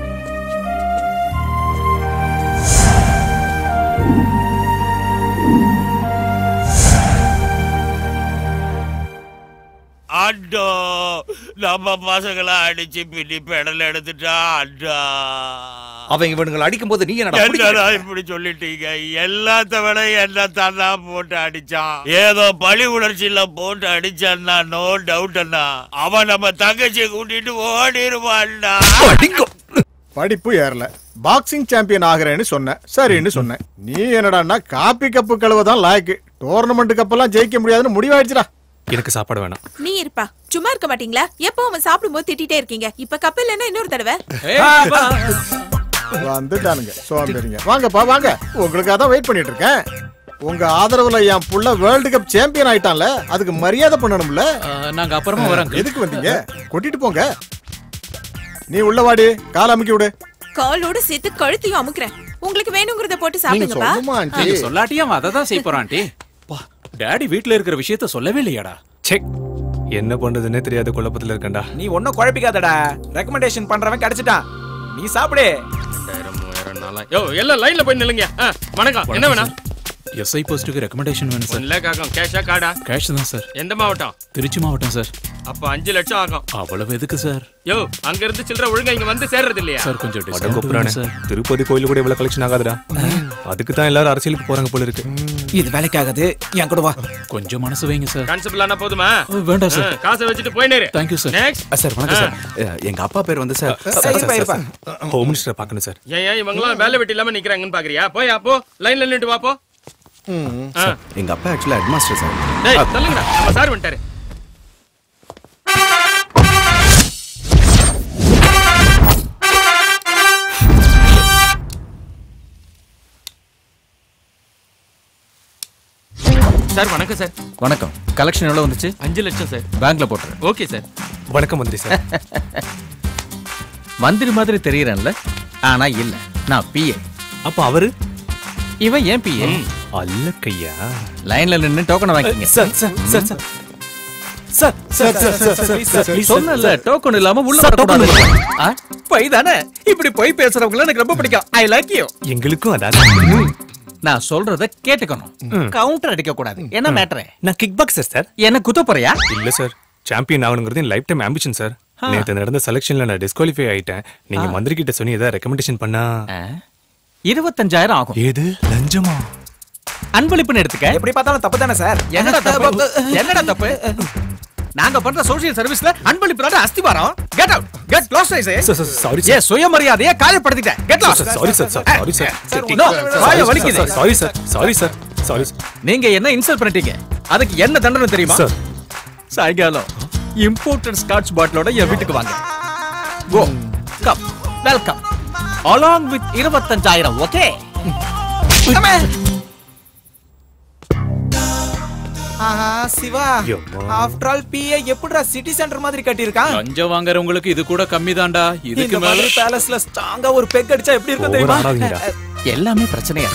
அண்டோ நம்ம பசங்களை அடிச்சு பின்னி பெடல் எடுத்துட்டா அண்டா அவன் இவனுங்களை அடிக்கும் போது நீ என்னடா என்னடா பிடிக்கிற? இப்படி சொல்லிட்டீங்க எல்லாத்த விட என்ன தானா போட்டு அடிச்சான் ஏதோ பழி உணர்ச்சியில போட்டு அடிச்சான்னா நோ டவுட் அண்ணா அவன் நம்ம தங்கச்சியை கூட்டிட்டு ஓடிடுவான்டா படிப்பு ஏறல பாக்ஸிங் சாம்பியன் ஆகிறேன்னு சொன்னேன் சரின்னு சொன்னேன் நீ என்னடான்னா காப்பி கப்பு கழுவதான் லாய்க்கு டோர்னமெண்ட் கப்பெல்லாம் ஜெயிக்க முடியாதுன்னு முடிவாயிடுச்சுடா எனக்கு சாப்பாடு வேணாம் நீ இருப்பா சும்மா இருக்க மாட்டீங்களா எப்போ அவன் சாப்பிடும்போது திட்டிட்டே இருக்கீங்க இப்ப கப்பல் இல்லைன்னா இன்னொரு தடவை வந்துட்டானுங்க சோம்பேறிங்க வாங்கப்பா வாங்க உங்களுக்காக தான் வெயிட் பண்ணிட்டு இருக்கேன் உங்க ஆதரவுல என் புள்ள வேர்ல்டு கப் சாம்பியன் ஆயிட்டான்ல அதுக்கு மரியாதை பண்ணணும்ல நாங்க அப்புறமா வரோங்க எதுக்கு வந்தீங்க கொட்டிட்டு போங்க நீ உள்ள வாடி கால் அமுக்கி விடு காலோட சேர்த்து கழுத்தையும் அமுக்குறேன் உங்களுக்கு வேணுங்கிறத போட்டு சாப்பிடுங்கப்பா சொல்லுமா ஆண்டி நீங்க சொல்லாட்டியும் அதை தான் செய்ய போறான் ஆண்டி டாடி வீட்ல இருக்கிற விஷயத்த சொல்லவே இல்லையாடா செக் என்ன பண்றதுன்னே தெரியாத குழப்பத்துல இருக்கேன்டா நீ ஒன்னும் குழப்பிக்காதடா ரெக்கமெண்டேஷன் பண்றவன் கிடைச்சிட்டான் நீ சாப்பிடு ரெண்டாயிரம் மூவாயிரம் நாலாயிரம் யோ எல்லாம் லைன்ல போய் நில்லுங்க ஆ, வணக்கம் என்ன வேணும் எஸ்ஐ போஸ்ட்டுக்கு ரெக்கமெண்டேஷன் வேணும் சார் ஒன் லேக் ஆகும் கேஷா கார்டா கேஷ் தான் சார் எந்த மாவட்டம் திருச்சி மாவட்டம் சார் அப்ப அஞ்சு லட்சம் ஆகும் அவ்வளவு எதுக்கு சார் யோ அங்க இருந்து சில்லற ஒழுங்கா இங்க வந்து சேர்றது இல்லையா சார் கொஞ்சம் அட discount கொப்புரானே. வேணும் சார் திருப்பதி கோயில கூட இவ்வளவு கலெக்ஷன் ஆகாதுடா அதுக்கு தான் எல்லாரும் அரசியலுக்கு போறாங்க போல இருக்கு இது வேலைக்காகாது என் கூட வா கொஞ்சம் மனசு வைங்க சார் கான்ஸ்டபிள் ஆனா போதுமா வேண்டாம் சார். ஆ, காசை வச்சுட்டு போய் நேரு தேங்க்யூ சார் நெக்ஸ்ட் சார் வணக்கம் சார் அஹ், எங்க அப்பா பேர் வந்து சார் இருப்பா இருப்பா ஹோம் மினிஸ்டர் பார்க்கணும் சார் ஏன் ஏன் இவங்கலாம் வேலை வெட்டி இல்லாம நிக்கிறாங்கன்னு பாக்குறியா போய் அப்போ லைன்ல நின்னுட்டு வா போ ஆ. எங்க அப்பா ஆக்சுவலா ஹெட் மாஸ்டர் சார் டேய் தள்ளுங்கடா நம்ம சார் வந்துட்டாரு சார் வணக்கம் சார் வணக்கம் கலெக்ஷன் எவ்வளவு வந்துச்சு அஞ்சு லட்சம் சார் பேங்க்ல போட்டுறேன் ஓகே சார் வணக்கம் மந்திரி சார் மந்திரி மாதிரி தெரியறேன்ல ஆனா இல்ல நான் பிஏ அப்ப அவரு இவன் ஏன் பிஏ அல்ல கையா லைன்ல நின்னு டோக்கன் வாங்கிக்கங்க sir sir sir sir sir sir sir sir sir sir please சொன்னல டோக்கன் இல்லாம உள்ள சார், வரக்கூடாது token ஆ? பொய் தானே இப்படி பொய் பேசுறவங்கள எனக்கு ரொம்ப பிடிக்கும் ஐ லைக் யூ எங்களுக்கும் அதான் நான் சொல்றத கேட்டுக்கணும் கவுண்டர் அடிக்க கூடாது என்ன மேட்டர் நான் கிக் பாக்ஸர் சார் என்ன குத்த போறியா இல்ல சார் சாம்பியன் ஆகணுங்கிறது என் லைஃப் டைம் ஆம்பிஷன் சார் நேத்து நடந்த செலக்ஷன்ல நான் டிஸ்குவாலிஃபை ஆயிட்டேன் நீங்க மந்திரி கிட்ட சொன்னி ஏதாவது ரெக்கமெண்டேஷன் பண்ணா இருபத்தஞ்சாயிரம் ஆகும் ஏது லஞ்சமா அன்பளிப்புன்னு எடுத்துக்க எப்படி பார்த்தாலும் தப்பு தானே சார் என்னடா தப்பு என்னடா தப்பு நாங்க பண்ற சோஷியல் சர்வீஸ்ல அன்பளிப்பு தான் அஸ்திவாரம் கெட் அவுட் கெட் லாஸ் ஐஸ் சார் சார் சாரி ஏ சுயமரியாதையை காயப்படுத்திட்டேன் get lost sorry sir sir sorry sir no வாய வலிக்குது sorry sir sorry sir sorry நீங்க என்ன இன்சல்ட் பண்ணிட்டீங்க அதுக்கு என்ன தண்டனை தெரியுமா சார் சாயங்காலம் இம்போர்ட்டட் ஸ்காட்ச் பாட்டிலோட என் வீட்டுக்கு வாங்க go come welcome along with இருபத்தஞ்சாயிரம் ஓகே ஆஹா சிவா ஆஃப்டர் ஆல் பிஏ எப்படிடா சிட்டி சென்டர் மாதிரி கட்டியிருக்கான் லஞ்சம் வாங்குறவங்களுக்கு இது கூட கம்மி தான்டா இதுக்கு இந்த மேல மாதிரி பேலஸ்ல ஸ்ட்ராங்கா ஒரு பெக் அடிச்சா எப்படி இருக்கும் தெரியுமா எல்லாமே பிரச்சனையா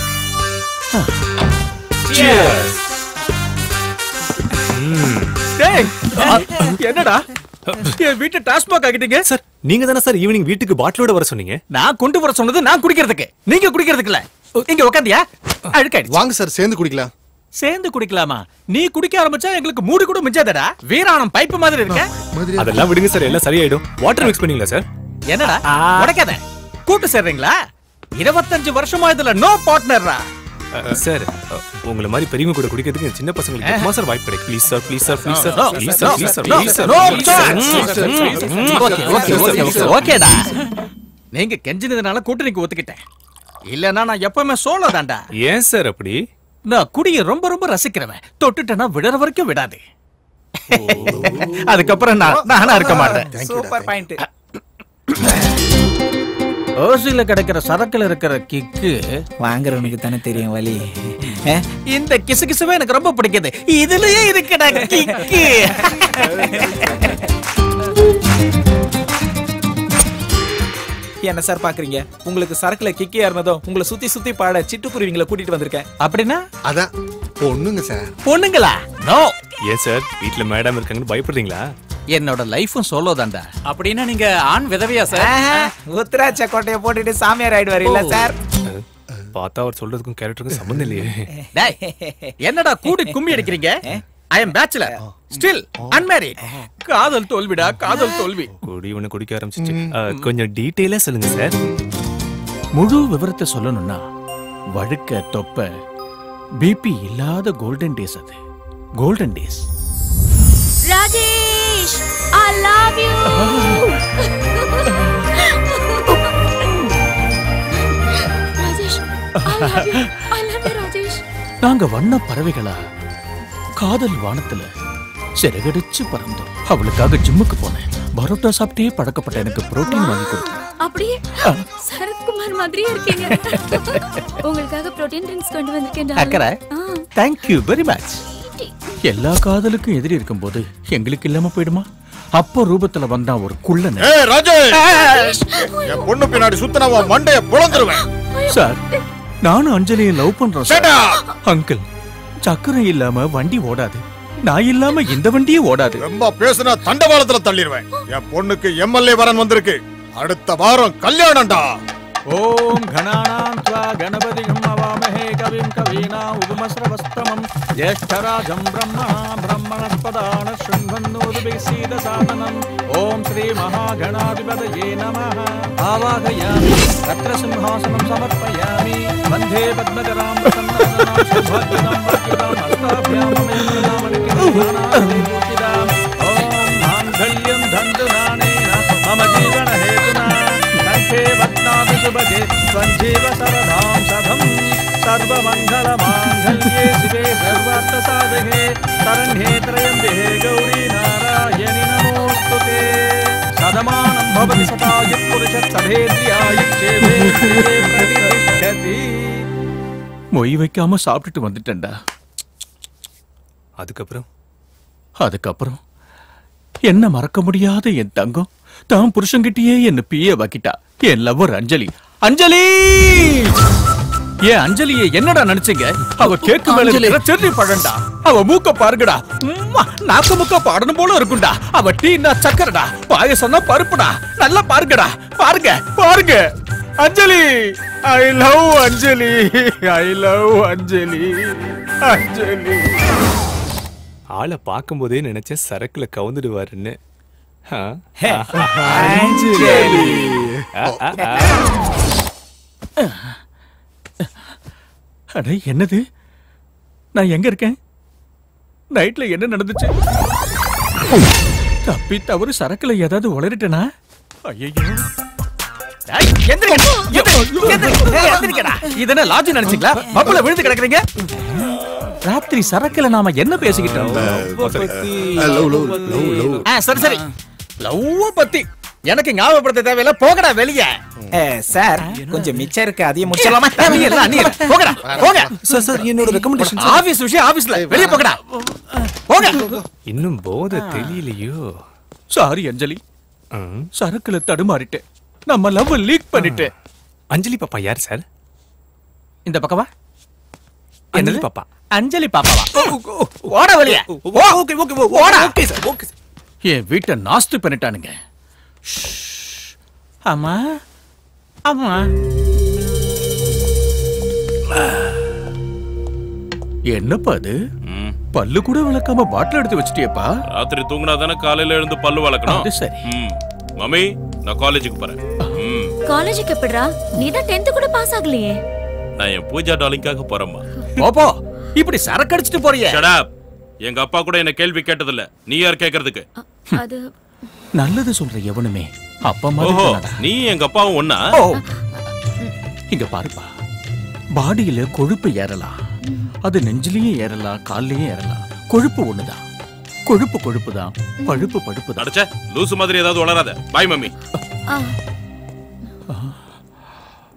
டேய் என்னடா என் வீட்டை டாஸ்மாக் ஆகிட்டீங்க சார் நீங்க தானே சார் ஈவினிங் வீட்டுக்கு பாட்டிலோட வர சொன்னீங்க நான் கொண்டு வர சொன்னது நான் குடிக்கிறதுக்கு நீங்க குடிக்கிறதுக்கு இல்ல இங்க உட்காந்தியா அழுக்காயிடுச்சு வாங்க சார் சேர்ந்து குடிக்கலாம் சேர்ந்து குடிக்கலாமா நீ குடிக்க ஆரம்பிச்சா எங்களுக்கு மூடு கூட மிஞ்சாதடா வீராணம் பைப்பு மாதிரி இருக்க அதெல்லாம் விடுங்க சார் எல்லாம் சரியாயிடும் வாட்டர் மிக்ஸ் பண்ணீங்களா சார் என்னடா உடைக்காத கூட்டு சேர்றீங்களா இருபத்தஞ்சு வருஷமா இதுல நோ பார்ட்னர்ரா சார் உங்களை மாதிரி பெரியவங்க கூட குடிக்கிறதுக்கு சின்ன பசங்களுக்கு எப்பமா சார் வாய்ப்பு கிடைக்கும் please sir please sir please sir No, please no, sir please sir no, please sir no, please sir. Sir ம், ஓகே ஓகே ஓகே ஓகே ஓகேடா நீங்க கெஞ்சினதுனால கூட்டணிக்கு ஒத்துக்கிட்டேன் இல்லனா நான் எப்பவுமே சோலோ தான்டா ஏன் சார் அப்படி நான் குடிய ரொம்ப ரொம்ப ரசிக்கிறவன் தொட்டுட்டேன்னா விடுற வரைக்கும் விடாது அதுக்கப்புறம் நான் நானா இருக்க மாட்டேன் சூப்பர் பாயிண்ட் ஓசில கிடைக்கிற சரக்குல இருக்கிற கிக்கு வாங்குறவனுக்கு தானே தெரியும் வலி அஹ், இந்த கிசு கிசுவே எனக்கு ரொம்ப பிடிக்குது இதுலயே இருக்குடா கிக்கு என்ன சார் பாக்குறீங்க உங்களுக்கு சரக்குல கிக்கி ஏறினதும் உங்களை சுத்தி சுத்தி பாட சிட்டுக்குருவிங்களை கூட்டிட்டு வந்திருக்கேன் அப்படின்னா அதான் பொண்ணுங்க சார் பொண்ணுங்களா நோ ஏன் சார் வீட்ல மேடம் இருக்காங்கன்னு பயப்படுறீங்களா என்னோட லைஃபும் சோலோ தான்டா அப்படின்னா நீங்க ஆண் விதவையா சார் உத்தராட்ச கோட்டையை போட்டுட்டு சாமியார் ஆயிடுவார் இல்ல சார் பார்த்தா அவர் சொல்றதுக்கும் கேரக்டருக்கும் சம்மந்தம் இல்லையே டேய் என்னடா கூடி கும்மி அடிக்கிறீங்க I am bachelor still unmarried காதல் தோல்விடா காதல் தோல்வி குடி ஒண்ணு குடிக்க ஆரம்பிச்சிச்சு அஹ், கொஞ்சம் டீட்டெயிலா சொல்லுங்க சார் முழு விவரத்தை சொல்லணும்னா வழுக்க தொப்ப பிபி இல்லாத கோல்டன் டேஸ் அது golden days Rajesh I love you Rajesh I love you I love you Rajesh நாங்க வண்ண பறவைகளா காதல் வானத்துல சிறகடிச்சு பறந்தோம் அவளுக்காக ஜிம்முக்கு போனேன் பரோட்டா சாப்பிட்டே பழக்கப்பட்ட எனக்கு புரோட்டீன் வாங்கி கொடுத்தேன் அப்படியே சரத்குமார் மாதிரியே இருக்கீங்க உங்களுக்காக புரோட்டீன் ட்ரிங்க்ஸ் கொண்டு வந்திருக்கேன் அக்கறை darling. ஆ. தேங்க்யூ வெரி மச் எல்லா காதலுக்கும் எதிரி இருக்கும்போது எங்களுக்கு இல்லாம போயிடுமா அப்போ ரூபத்துல வந்தா ஒரு குள்ளன் ஏய் ராஜேஷ் என் பொண்ணு பின்னாடி சுத்தினா உன் மண்டைய புலந்துருவேன் சார் நானும் அஞ்சலியை லவ் பண்றோம் Shut சார் அங்கிள் சக்கரம் இல்லாம வண்டி ஓடாது நான் இல்லாம இந்த வண்டியே ஓடாது ரொம்ப பேசுனா தண்டவாளத்துல தள்ளிடுவேன் என் பொண்ணுக்கு எம்எல்ஏ வரன் வந்திருக்கு அடுத்த வாரம் கல்யாணம்டா ஓம் கணானாம் த்வா கணபதிகம் அவாமஹே கவிம் கவீனா உபமஸ்ரவஸ்தமம் ஜேஷ்டராஜம் பிரம்மா பிரம்மணஸ்பதான ஸ்ருண்வன்னோதுபிः சீதசாதனம் ஓம் ஸ்ரீ மகாகணாதிபதயே நமः ஆவாகயாமி தத்ர சிம்ஹாசனம் சமர்ப்பயாமி வந்தே பத்மகராம் பிரசன்னானாம் சௌபாகியதாம் வாக்கியதாம் ஹஸ்தாभ्याम அமேந்திரநாமனிக்கிதாம் ஓம் மாங்கல்யம் தந்துநானேன மம ஜீவன ஹேதுனா கண்டே பத்னாபி சுபகே ஸ்வஞ்சீவ சரதாம் சதம் சர்வமங்கலமாங்கல்யே சிவே சர்வார்த்த சாதகே சரண்யே திரயம்பே கௌரி நாராயணி நமோஸ்துதே சதமானம் பவதி சதாயுத் புருஷத் சதேந்திரியாயுட் சேவேந்திரியே பிரதிஷ்டதி மொய் வைக்காம சாப்பிட்டுட்டு வந்துட்டேன்டா அதுக்கப்புறம் அதுக்கப்புறம் என்ன மறக்க முடியாத என் தங்கம் தான் புருஷன்கிட்டயே என்ன பிய வாக்கிட்டா என் லவ்வர் அஞ்சலி அஞ்சலி ஏன் அஞ்சலியை என்னடா நினைச்சீங்க அவ கேக்கு மேல அஞ்சலி. இருக்கிற செர்ரி பழம்டா அவ மூக்க பாருங்கடா உம்மா, நாக்கு முக்க பாடணும் போல இருக்கும்டா அவ டீனா சக்கரடா பாயசம்னா பருப்புடா நல்லா பாருங்கடா பாருங்க பாருங்க அஞ்சலி I love Anjali I love அஞ்சலி அஞ்சலி ஆளை பார்க்கும்போதே நினைச்சேன் சரக்குல கவுந்துடுவாருன்னு ஆ? ஹே, அஞ்சலி. ஆ, ஆ, ஆ. அட என்னது நான் எங்க இருக்கேன் நைட்ல என்ன நடந்துச்சு தப்பி தவறு சரக்குல ஏதாவது உளறிட்டனா ஐயோ இதென்ன லாஜி நினைச்சீங்களா மப்புல விழுந்து கிடக்குறீங்க ராத்திரி சரக்குல நாம என்ன பேசிக்கிட்டோம் ஆ, சரி சரி லவ் பத்தி எனக்கு ஞாபகப்படுத்த தேவையில்ல போகடா வெளியே சார் கொஞ்சம் மிச்சம் இருக்கு அதையும் முடிச்சிடலாமா நீ இல்ல, நீ இல்ல. போங்கடா போங்க சார் சார் என்னோட ரெக்கமெண்டேஷன் ஆபீஸ் விஷயம் ஆபீஸ்ல வெளிய போங்கடா போங்க இன்னும் போதை தெரியலையோ சாரி அஞ்சலி சரக்குல தடுமாறிட்டேன் நம்ம லவ் லீக் பண்ணிட்டேன் அஞ்சலி பாப்பா யார் சார் இந்த பக்கமா அஞ்சலி பாப்பா அஞ்சலி பாப்பாவா ஓட வெளிய ஓகே ஓகே ஓட ஓகே சார் ஓகே என் வீட்டை நாஸ்தி பண்ணிட்டானுங்க ஷ்ஷ். அம்மா அம்மா என்னப்பா அது பல்லு கூட விளக்காம பாட்டில் எடுத்து வச்சிட்டியப்பா ராத்திரி தூங்கினா தானே காலையில எழுந்து பல்லு வளர்க்கணும் அது சரி. ம். மம்மி நான் காலேஜுக்கு போறேன் ம். காலேஜுக்கு எப்படிடா நீ தான் 10th கூட பாஸ் ஆகலையே நான் என் பூஜா டாலிங்காக போறேம்மா போப்போ இப்படி சரக்கு அடிச்சிட்டு போறியே Shut up. எங்க அப்பா கூட என்ன கேள்வி கேட்டதில்ல நீ யார் கேக்குறதுக்கு அது நல்லது சொல்ற எவனுமே அப்பா மாதிரி ஓஹோ தானடா. நீ எங்க அப்பாவும் ஒண்ணா ஓ இங்க பாருப்பா பாடியில கொழுப்பு ஏறலாம் அது நெஞ்சிலையும் ஏறலாம் கால்லயும் ஏறலாம் கொழுப்பு ஒண்ணுதான் கொழுப்பு கொழுப்பு தான் பழுப்பு பழுப்பு தான் அடச்சே லூசு மாதிரி ஏதாவது வளராத பாய் மம்மி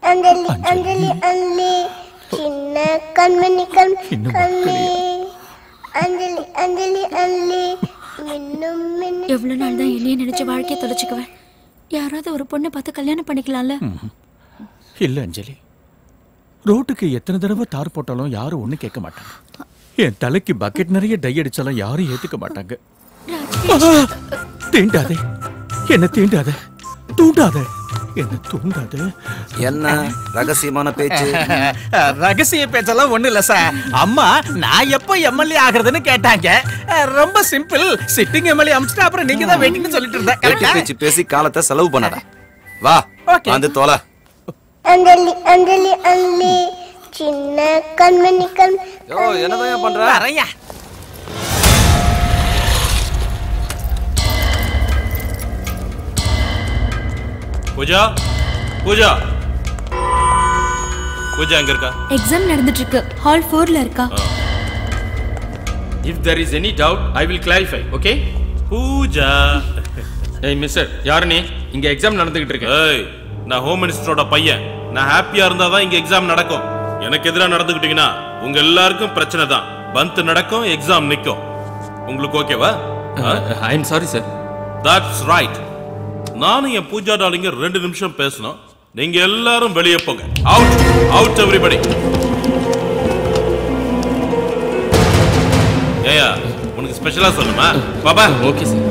அஞ்சலி அஞ்சலி அஞ்சலி சின்ன கண்மணி கண் கண்ணே அஞ்சலி அஞ்சலி அஞ்சலி மின்னும் மின்னும் எவ்வளவு நாள் தான் என்னைய நினைச்சு வாழ்க்கையை தொலைச்சுக்குவேன் யாராவது ஒரு பொண்ணை பார்த்து கல்யாணம் பண்ணிக்கலாம்ல இல்ல அஞ்சலி ரோட்டுக்கு எத்தனை தடவை தார் போட்டாலும் யாரும் ஒண்ணு கேட்க மாட்டாங்க என் தலைக்கு பக்கெட் நிறைய டை அடிச்சாலும் யாரும் ஏத்துக்க மாட்டாங்க தீண்டாதே என்ன தீண்டாத தூண்டாத என்ன தூண்டாத என்ன ரகசியமான பேச்சு ரகசிய பேச்செல்லாம் ஒண்ணு இல்ல சார் அம்மா நான் எப்போ எம்எல்ஏ ஆகுறதுன்னு கேட்டாங்க அஹ், ரொம்ப சிம்பிள் சிட்டிங் எம்எல்ஏ அமிச்சிட்டு அப்புறம் நீங்க தான் வெயிட்டிங்னு சொல்லிட்டு இருந்தேன் பேச்சு correct ஆ? பேச்சு பேசி காலத்தை செலவு பண்ணாத வா வந்து தொலை அஞ்சலி அஞ்சலி அஞ்சலி சின்ன கண்மணி கண் யோ என்னதான் பண்ற வரையா பூஜா பூஜா பூஜா எங்க இருக்கா எக்ஸாம் நடந்துட்டு இருக்கு ஹால் ஃபோர்ல இருக்கா if there is any doubt I will clarify okay Pooja ஏய் மிஸ்டர் யாரு நீ இங்க எக்ஸாம் நடந்துகிட்டு இருக்கு ஏய் நான் ஹோம் மினிஸ்டரோட பையன் நான் ஹாப்பியா இருந்தா தான் இங்க எக்ஸாம் நடக்கும் எனக்கு எதிரா நடந்துக்கிட்டீங்கன்னா உங்க எல்லாருக்கும் பிரச்சனை தான் பந்த் நடக்கும் எக்ஸாம் நிக்கும் உங்களுக்கு ஓகேவா I am sorry sir that's right நானும் என் பூஜா டாலிங்க ரெண்டு நிமிஷம் பேசணும் நீங்க எல்லாரும் வெளியே போங்க அவுட் அவுட் எவ்ரிபடி ஏயா உனக்கு ஸ்பெஷலா சொல்லுமா பாபா ஓகே சார்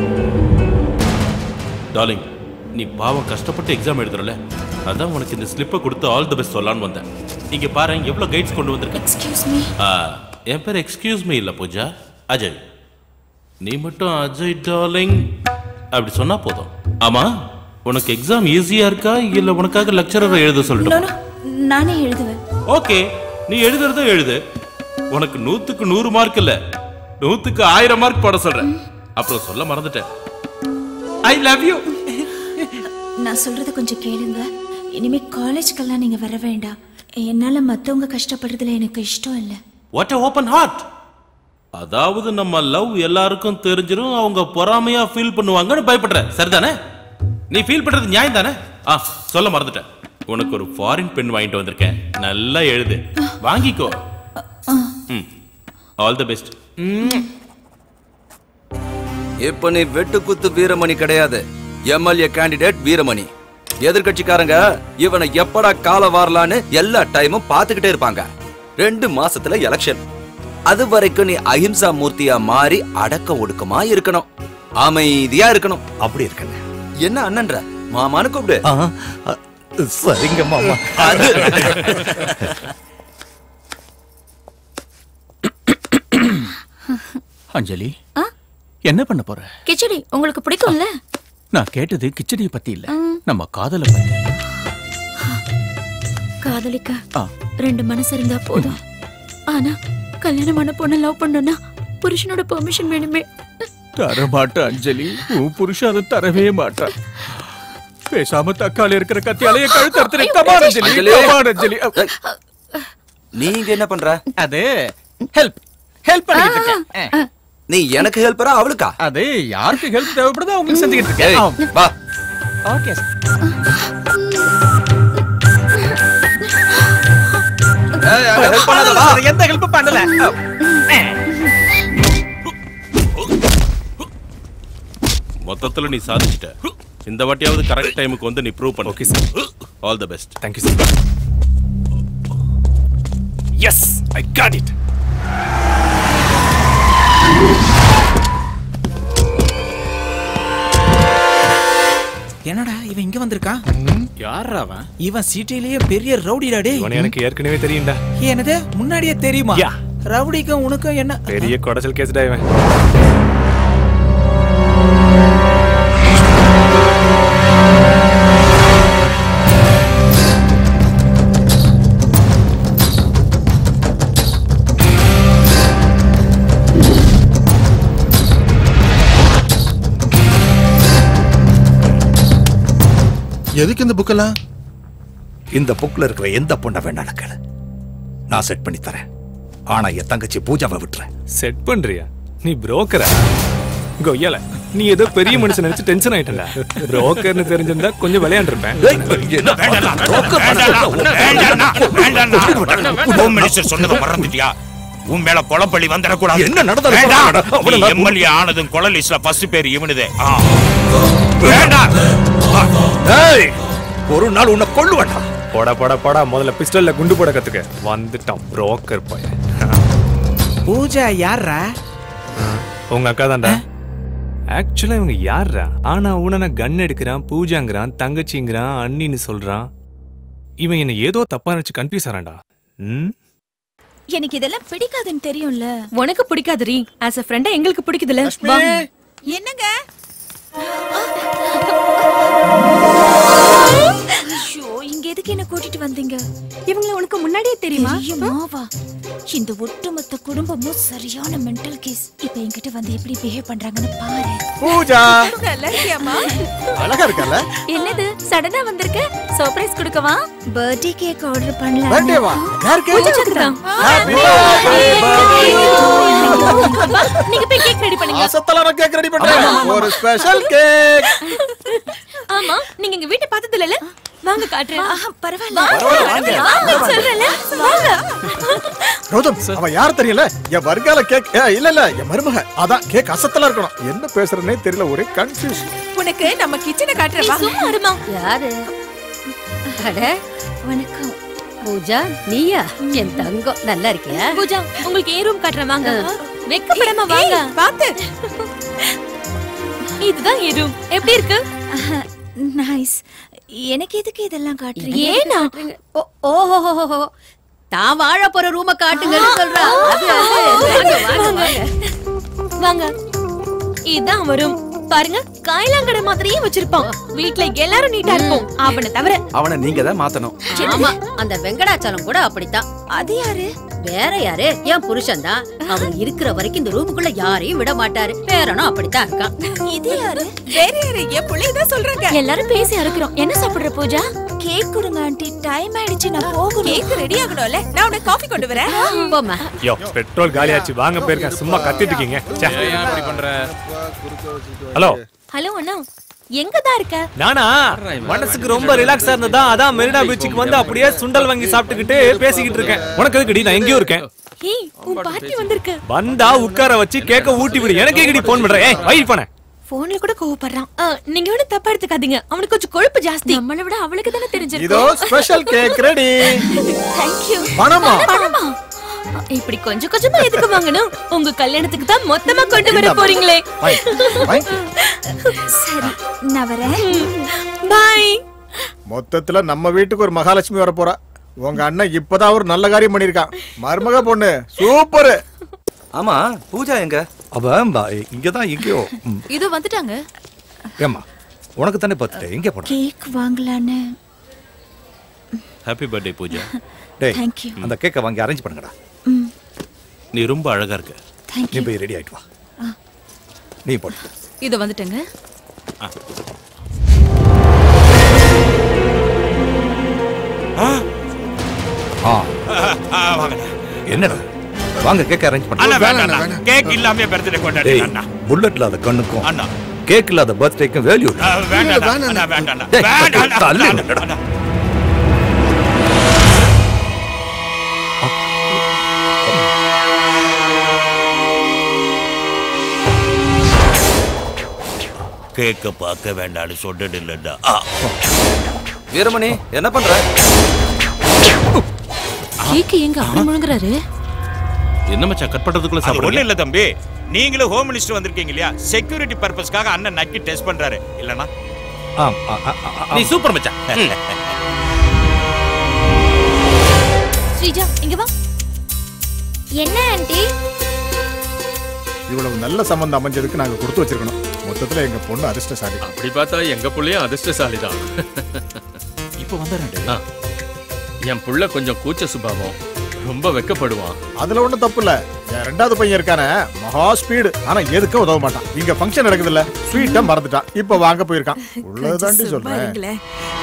டார்லிங் நீ பாவம் கஷ்டப்பட்டு எக்ஸாம் எழுதுறல அதான் உனக்கு இந்த ஸ்லிப்பை கொடுத்து ஆல் தி பெஸ்ட் சொல்லலாம்னு வந்தேன் இங்க பாரு எவ்வளவு கைட்ஸ் கொண்டு வந்திருக்கேன் எக்ஸ்கியூஸ் மீ என் பேர் எக்ஸ்கியூஸ் மீ இல்ல பூஜா அஜய் நீ மட்டும் அஜய் டார்லிங் அப்படி சொன்னா போதும் ஆமா உனக்கு எக்ஸாம் ஈஸியா இருக்கா இல்ல உனக்காக லெக்சரரை எழுத No, சொல்லட்டும் no, நானே எழுதுவேன் ஓகே நீ எழுதுறத எழுது உனக்கு நூத்துக்கு நூறு மார்க் இல்ல நூத்துக்கு ஆயிரம் மார்க் போட சொல்றேன் அப்புறம் சொல்ல மறந்துட்டேன் ஐ லவ் யூ நான் சொல்றத கொஞ்சம் கேளுங்க இனிமே காலேஜ்க்கெல்லாம் நீங்க வர வேண்டாம் என்னால மத்தவங்க கஷ்டப்படுறதுல எனக்கு இஷ்டம் இல்ல வாட் ஓபன் ஹார்ட் அதாவது நம்ம லவ் எல்லாருக்கும் தெரிஞ்சிரும் அவங்க பொறாமையா ஃபீல் பண்ணுவாங்கன்னு பயப்படுற சரிதானே நீ ஃபீல் பண்றது நியாயம் தானே ஆ சொல்ல மறந்துட்டேன் உனக்கு ஒரு ஃபாரின் பெண் வாங்கிட்டு வந்திருக்கேன் நல்லா எழுது வாங்கிக்கோ ம் ஆல் தி பெஸ்ட் இப்ப நீ வெட்டுக்குத்து வீரமணி கிடையாது எம்எல்ஏ கேண்டிடேட் வீரமணி எதிர்க்கட்சிக்காரங்க இவனை எப்படா கால வாரலான்னு எல்லா டைமும் பார்த்துக்கிட்டே இருப்பாங்க ரெண்டு மாசத்துல எலெக்ஷன் அது வரைக்கும் நீ அஹிம்சா மூர்த்தியா மாறி அடக்க ஒடுக்கமா இருக்கணும் அமைதியா இருக்கணும் அப்படி இருக்கேன் என்ன அண்ணன்ற மாமான்னு கூப்பிடு சரிங்க மாமா அது அஞ்சலி என்ன பண்ண போற கிச்சடி உங்களுக்கு பிடிக்கும்ல நான் கேட்டது கிச்சடியை பத்தி இல்ல ம். நம்ம காதலை பத்தி காதலிக்க ஆ. ரெண்டு மனசு இருந்தா போதும் ஆனா கல்யாணமான பொண்ணை லவ் பண்ணணும்னா புருஷனோட பெர்மிஷன் வேணுமே தர மாட்டேன் அஞ்சலி உன் புருஷன் அதை தரவே மாட்டான் பேசாம தக்காளி இருக்கிற கத்தியாலேயே கழுத்து அறுத்துறேன் கமான் அஞ்சலி அஞ்சலி. கமான் அஞ்சலி நீங்க என்ன பண்ற அது ஹெல்ப் ஹெல்ப் பண்ணிட்டு இருக்கேன் நீ எனக்கு ஹெல்ப்பரா அவளுக்கா அது யாருக்கு ஹெல்ப் தேவைப்படுதோ அவங்களுக்கு செஞ்சுக்கிட்டு ஏய், இருக்கேன் வா ஓகே help பண்ணாத, வா. எந்த ஹெல்ப் பண்ணல மொத்தத்துல நீ சாதிச்சிட்ட இந்த வாட்டியாவது கரெக்ட் டைமுக்கு வந்து நீ ப்ரூவ் பண்ண okay sir all the best thank you sir yes I got it என்னடா இவன் இங்க வந்திருக்கான் யாரா அவன் இவன் சிட்டிலேயே பெரிய ரவுடிடா டேய் இவனை எனக்கு ஏற்கனவே தெரியும்டா என்னது முன்னாடியே தெரியுமா யா. ரவுடிக்கும் உனக்கும் என்ன பெரிய குடைச்சல் கேஸ்டா இவன் எதுக்கு இந்த புக்கெல்லாம் இந்த புக்ல இருக்கிற எந்த பொண்ணை வேணாலும் கேளு நான் செட் பண்ணி தரேன் ஆனா என் தங்கச்சி பூஜாவை விட்டுறேன் செட் பண்றியா நீ புரோக்கரா கொய்யல நீ ஏதோ பெரிய மனுஷன் நினைச்சு டென்ஷன் ஆயிட்டல புரோக்கர்னு தெரிஞ்சிருந்தா கொஞ்சம் விளையாண்டுருப்பேன் ஹோம் மினிஸ்டர் சொன்னதை மறந்துட்டியா உன் மேல கொலப்பள்ளி வந்துடக்கூடாது என்ன நடந்தது? வேண்டாம். அவனை நீ நான் எம்எல்ஏ ஆனதும் கொலை லிஸ்ட்ல ஃபர்ஸ்ட் பேர் இவனுதே ஆ. வேண்டாம் ஏய் ஒரு நாள் உன்னை கொள்ளு வேண்டாம் போடா போடா போடா முதல்ல பிஸ்டல்ல குண்டு போட கத்துக்க வந்துட்டான் புரோக்கர் பையன் பூஜா யாரா உங்க அக்கா தான்டா ஆக்சுவலா இவங்க யாரா ஆனா உடனே கன் எடுக்கிறான் பூஜாங்கிறான் தங்கச்சிங்கிறான் அண்ணின்னு சொல்றான் இவன் என்ன ஏதோ தப்பா நினைச்சு கன்ஃபியூஸ் ஆறான்டா ம் எனக்கு இதெல்லாம் பிடிக்காதுன்னு தெரியும்ல உனக்கு பிடிக்காது ரீ ஆஸ் அ ஃப்ரெண்டா எங்களுக்கு பிடிக்குதுல வா என்னங்க ஐயோ இங்க எதுக்கு என்ன கூட்டிட்டு வந்தீங்க இவங்கள உனக்கு முன்னாடியே தெரியுமா தெரியுமாவா இந்த ஒட்டுமொத்த குடும்பமும் சரியான மென்டல் கேஸ் இப்ப என்கிட்ட வந்து எப்படி பிஹேவ் பண்றாங்கன்னு பாரு பூஜா நல்லா இருக்கியாமா அழகா இருக்கல என்னது சடனா வந்திருக்க சர்ப்ரைஸ் கொடுக்கவா பர்த்டே கேக் ஆர்டர் பண்ணலாம் பர்த்டே வா யாருக்கு பூஜாக்கு தான் Happy வா, நீங்க போய் கேக் ரெடி பண்ணுங்க அசத்தலான கேக் ரெடி பண்றேன் ஒரு ஸ்பெஷல் கேக் ஆமா நீங்க எங்க வீட்டை பார்த்தது இல்லல வாங்க காட்டுறேன் பரவாயில்ல வாங்க, வாங்க, சொல்றேன்ல வாங்க கௌதம் அவ யார் தெரியல என் வருங்கால கேக் ஏ, இல்ல இல்ல என் மருமக அதான் கேக் அசத்தலா இருக்கணும் என்ன பேசுறதுனே தெரியல ஒரே கன்ஃபியூஸ் உனக்கு நம்ம கிச்சனை காட்டுறவா சும்மா இருமா யாரு அட வணக்கம் பூஜா நீயா என் தங்கம் நல்லா இருக்கியா பூஜா உங்களுக்கு ஏ ரூம் காட்டுறேன் வாங்க வெக்கப்படாம வாங்க பாத்து இதுதான் ஏ ரூம் எப்படி இருக்கு நைஸ் எனக்கு எதுக்கு இதெல்லாம் காட்டுறீங்க ஏனா ஓ ஓஹோ தான் வாழ போற ரூம காட்டுங்கன்னு சொல்றா அது அது வாங்க, வாங்க, வாங்க. வாங்க இதுதான் வரும் பாருங்க காயலாங்கடை மாதிரியே வச்சிருப்பான் வீட்ல எல்லாரும் நீட்டா இருப்போம் அவனை தவிர அவனை நீங்க தான் மாத்தணும் ஆமா அந்த வெங்கடாச்சலம் கூட அப்படித்தான் அது யாரு வேற யாரு என் புருஷன் தான் அவர் இருக்கிற வரைக்கும் இந்த ரூமுக்குள்ள யாரையும் விட மாட்டாரு பேரனும் அப்படித்தான் இருக்கான் இது யாரு வேற யாரு என் பிள்ளைய தான் சொல்றாங்க எல்லாரும் பேசி அறுக்குறோம் என்ன சாப்பிடுற பூஜா கேக் கொடுங்க ஆண்டி டைம் ஆயிடுச்சு நான் போகணும் கேக் ரெடி ஆகணும்ல நான் உனக்கு காஃபி கொண்டு வரேன் போம்மா யோ பெட்ரோல் காலியாச்சு வாங்க போயிருக்கேன் சும்மா கத்திட்டு இருக்கீங்க ச்சே. இப்படி பண்ற ஹலோ ஹலோ அண்ணா எங்க தான் இருக்க நானா மனசுக்கு ரொம்ப ரிலாக்ஸா இருந்ததா அதான் மெரினா பீச்சுக்கு வந்து அப்படியே சுண்டல் வாங்கி சாப்பிட்டுக்கிட்டு பேசிக்கிட்டு இருக்கேன் உனக்கு எதுக்குடி நான் எங்கேயோ இருக்கேன் ஏய் உன் பாட்டி வந்திருக்கு வந்தா உட்கார வச்சு கேக்க ஊட்டி விடு எனக்கு எங்கடி போன் பண்ற ஏய் வை போன போன்ல கூட கோவப்படுறான் ஆ, நீங்க ஒண்ணு தப்பா எடுத்துக்காதீங்க அவனுக்கு கொஞ்சம் கொழுப்பு ஜாஸ்தி நம்மளை விட அவளுக்கு தானே இதோ தெரிஞ்சிருக்கும் ஸ்பெஷல் கேக் ரெடி தேங்க்யூ பணமா? பணமா இப்படி கொஞ்சம் கொஞ்சமா எதுக்கு வாங்கணும் உங்க கல்யாணத்துக்கு தான் மொத்தமா கொண்டு வர போறீங்களே சரி நான் வரேன் பாய் மொத்தத்துல நம்ம வீட்டுக்கு ஒரு மகாலட்சுமி வர போறா உங்க அண்ணன் இப்பதான் ஒரு நல்ல காரியம் பண்ணிருக்கான் மருமக பொண்ணு சூப்பர் ஆமா பூஜா எங்க அவ இங்கதான் எங்கேயோ ம். இதோ வந்துட்டாங்க ஏம்மா உனக்கு தானே பர்த்டே எங்க போன கேக் வாங்கலான்னு ஹாப்பி பர்த்டே பூஜா டேய் Thank you. அந்த கேக்கை வாங்கி அரேஞ்ச் பண்ணுங்கடா ம் நீ ரொம்ப அழகா இருக்க தேங்க் நீ போய் ரெடி ஆயிட்டு வா நீ போடு இதோ வந்துட்டேங்க ஆ ஆ, வாங்கண்ணா. என்னடா வாங்க கேக் அரேஞ்ச் அண்ணா பண்ணு வேண்டாம் அண்ணா. கேக் இல்லாம பர்த்டே கொண்டாடி டேய் அண்ணா புல்லட் இல்லாத கண்ணுக்கும் அண்ணா கேக் இல்லாத பர்த்டேக்கும் வேல்யூ ஆ, வேண்டாம் அண்ணா. அண்ணா வேண்டாம் அண்ணா. டேய், வேண்டாம் அண்ணா. தள்ளு அண்ணா, என்னடா. அண்ணா. கேக்க பார்க்க வேண்டாம்னு சொன்னது இல்லடா வீரமணி என்ன பண்ற கேக்கு எங்க அப்படி முழுங்குறாரு என்ன மச்சான் கட் பண்றதுக்குள்ள அது சாப்பிடுங்க ஒண்ணும் இல்ல தம்பி நீங்களும் ஹோம் மினிஸ்டர் வந்திருக்கீங்க இல்லையா செக்யூரிட்டி பர்பஸ்க்காக அண்ணன் நக்கி டெஸ்ட் பண்றாரு இல்லனா ஆம் ஆ, ஆ, ஆ, ஆ, நீ சூப்பர் மச்சான் ஸ்ரீஜா இங்க வா என்ன ஆண்டி இவ்வளவு நல்ல சம்பந்தம் அமைஞ்சதுக்கு நாங்க கொடுத்து வச்சிருக்கணும் மொத்தத்துல எங்க பொண்ணு அதிர்ஷ்டசாலி அப்படி பார்த்தா எங்க புள்ளையும் அதிர்ஷ்டசாலிதான் இப்போ வந்துடுறேன் ஆ. என் புள்ள கொஞ்சம் கூச்ச சுபாவம் ரொம்ப வெக்கப்படுவான் அதுல ஒண்ணும் தப்பு இல்ல என் ரெண்டாவது பையன் இருக்கானே மகா ஸ்பீடு ஆனா எதுக்கும் உதவ மாட்டான் இங்க ஃபங்க்ஷன் நடக்குது இல்ல ஸ்வீட்டா மறந்துட்டான் இப்ப வாங்க போயிருக்கான் உள்ளதாண்டி சும்மா சொல்றேன் இருங்களேன்.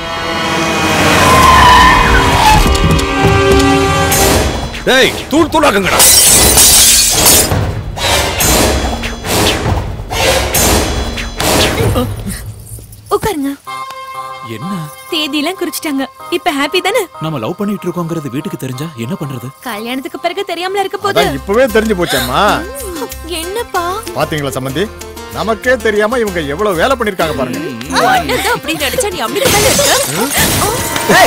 டேய் தூள் தூளாக்குங்கடா உட்காருங்க என்ன தேதியெல்லாம் குறிச்சிட்டாங்க இப்ப ஹாப்பி தானே நம்ம லவ் பண்ணிட்டு இருக்கோங்கிறது வீட்டுக்கு தெரிஞ்சா என்ன பண்றது கல்யாணத்துக்கு பிறகு தெரியாமல இருக்க போது அதான் இப்பவே தெரிஞ்சு போச்சாம்மா என்னப்பா பாத்தீங்களா சம்பந்தி நமக்கே தெரியாம இவங்க எவ்வளவு வேலை பண்ணிருக்காங்க பாருங்க அண்ணன் அப்படி நினைச்சா நீ அப்படி தானே இருக்க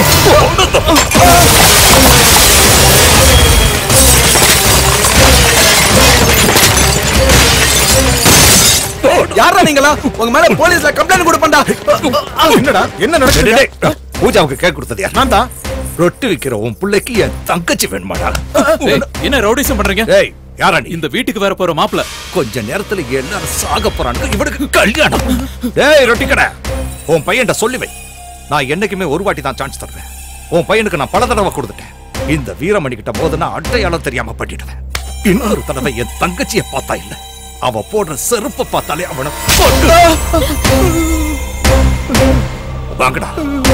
யாரா நீங்களா உங்க மேல போலீஸ்ல கம்ப்ளைண்ட் கொடுப்பண்டா என்னடா என்ன நடக்குது பூஜாவுக்கு கேக் கொடுத்தது யார் நான் தான் ரொட்டி விக்கிற உன் பிள்ளைக்கு என் தங்கச்சி வேணுமாடா ஏய், என்ன ரவுடிசம் பண்றீங்க ஏய் யாரா நீ இந்த வீட்டுக்கு வேற போற மாப்பிள கொஞ்ச நேரத்துல எல்லாரும் சாக போறானுங்க இவனுக்கு கல்யாணம் டேய் ரொட்டி கடை உன் பையன்ட்ட சொல்லி வை நான் என்னைக்குமே ஒரு வாட்டி தான் சான்ஸ் தருவேன் உன் பையனுக்கு நான் பல தடவை கொடுத்துட்டேன் இந்த வீரமணி கிட்ட போதுன்னா அடையாளம் தெரியாம பண்ணிடுவேன் இன்னொரு தடவை என் தங்கச்சியை பார்த்தா இல்ல அவ போடுற செருப்பை பார்த்தாலே அவனை கொண்டு வாங்கடா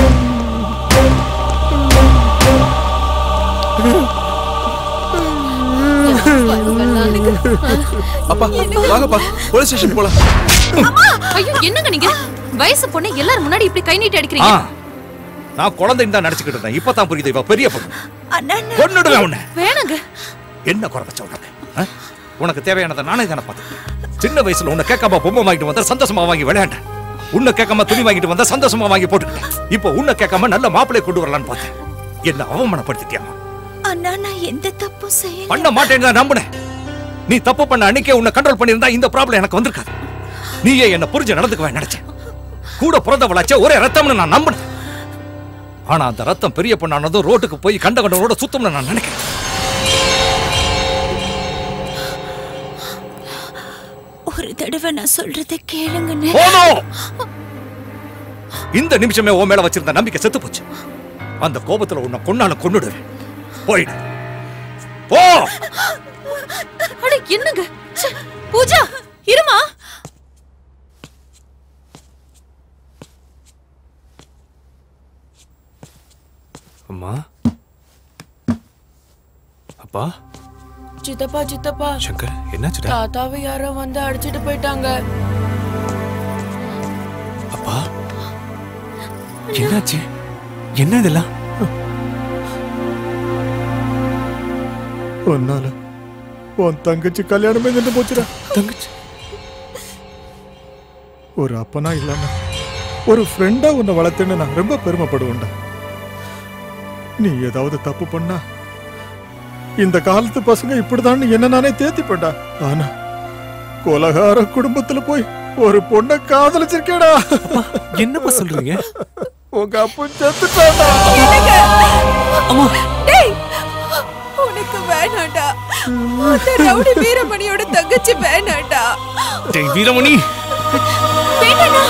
அப்பா வாங்கப்பா போலீஸ் ஸ்டேஷன் போலாம் ஐயோ என்னங்க நீங்க வயசு பொண்ணு எல்லாரும் முன்னாடி இப்படி கை நீட்டி ஆ, அடிக்கிறீங்க நான் குழந்தைன்னு தான் நினைச்சுக்கிட்டு இருந்தேன் இப்பதான் புரியுது இவ பெரிய பொண்ணு அண்ணா கொன்னுடுவேன் உன்னை வேணாங்க என்ன குறை வச்ச உனக்கு ஆ? உனக்கு தேவையானதை நானே தானே பார்த்தேன் சின்ன வயசுல உன்னை கேட்காம பொம்மை வாங்கிட்டு வந்தா சந்தோஷமா வாங்கி விளையாண்டேன் உன்னை கேட்காம துணி வாங்கிட்டு வந்தா சந்தோஷமா வாங்கி போட்டுக்கிட்டேன் இப்போ உன்னை கேட்காம நல்ல மாப்பிளை கொண்டு வரலான்னு பார்த்தேன் என்ன அவமானப்படுத்திட்டியாமா அண்ணா நான் எந்த தப்பும் செய்யல பண்ண மாட்டேன்னு தான் நம்பினேன் நீ தப்பு பண்ண அன்னைக்கே உன்னை கண்ட்ரோல் பண்ணியிருந்தா இந்த ப்ராப்ளம் எனக்கு வந்திருக்காது நீயே என்ன புரிஞ்சு நடந்துக்குவேன் நினைச்சேன் கூட பிறந்தவளாச்சே ஒரே ரத்தம்னு நான் நம்பினேன் ஆனா அந்த ரத்தம் பெரிய பொண்ணானதும் ரோட்டுக்கு போய் கண்ட கண்டவரோட சுத்தம்னு நான் நினைக்கிறேன் ஒரு தடவை நான் சொல்றத கேளுங்கண்ணே போதும் இந்த நிமிஷமே உன் மேல வச்சிருந்த நம்பிக்கை செத்து போச்சு அந்த கோபத்துல உன்னை கொன்னால கொன்னுடுவேன் போயிடு போ அட என்னங்க ச்சே, பூஜா இருமா அம்மா அப்பா சித்தப்பா சித்தப்பா சங்கர் என்னாச்சுடா தாத்தாவை யாரோ வந்து அடிச்சிட்டு போயிட்டாங்க அப்பா என்னாச்சு என்ன இதெல்லாம் ஒன்னால உன் தங்கச்சி கல்யாணமே நின்று போச்சுடா தங்கச்சி ஒரு அப்பனா இல்லாம ஒரு ஃப்ரெண்டா உன்னை வளர்த்தேன்னு நான் ரொம்ப பெருமைப்படுவேன்டா நீ ஏதாவது தப்பு பண்ணா இந்த காலத்து பசங்க இப்படிதான் என்ன நானே தேத்திப்பேன்டா ஆனா கொலகார குடும்பத்துல போய் ஒரு பொண்ணை காதலிச்சிருக்கேடா என்னப்பா சொல்றீங்க உங்க அப்பன் செத்துட்டாடா டேய் உனக்கு வேணாண்டா அந்த ரவுடி வீரமணியோட தங்கச்சி வேணாண்டா டேய் வீரமணி வேணாண்டா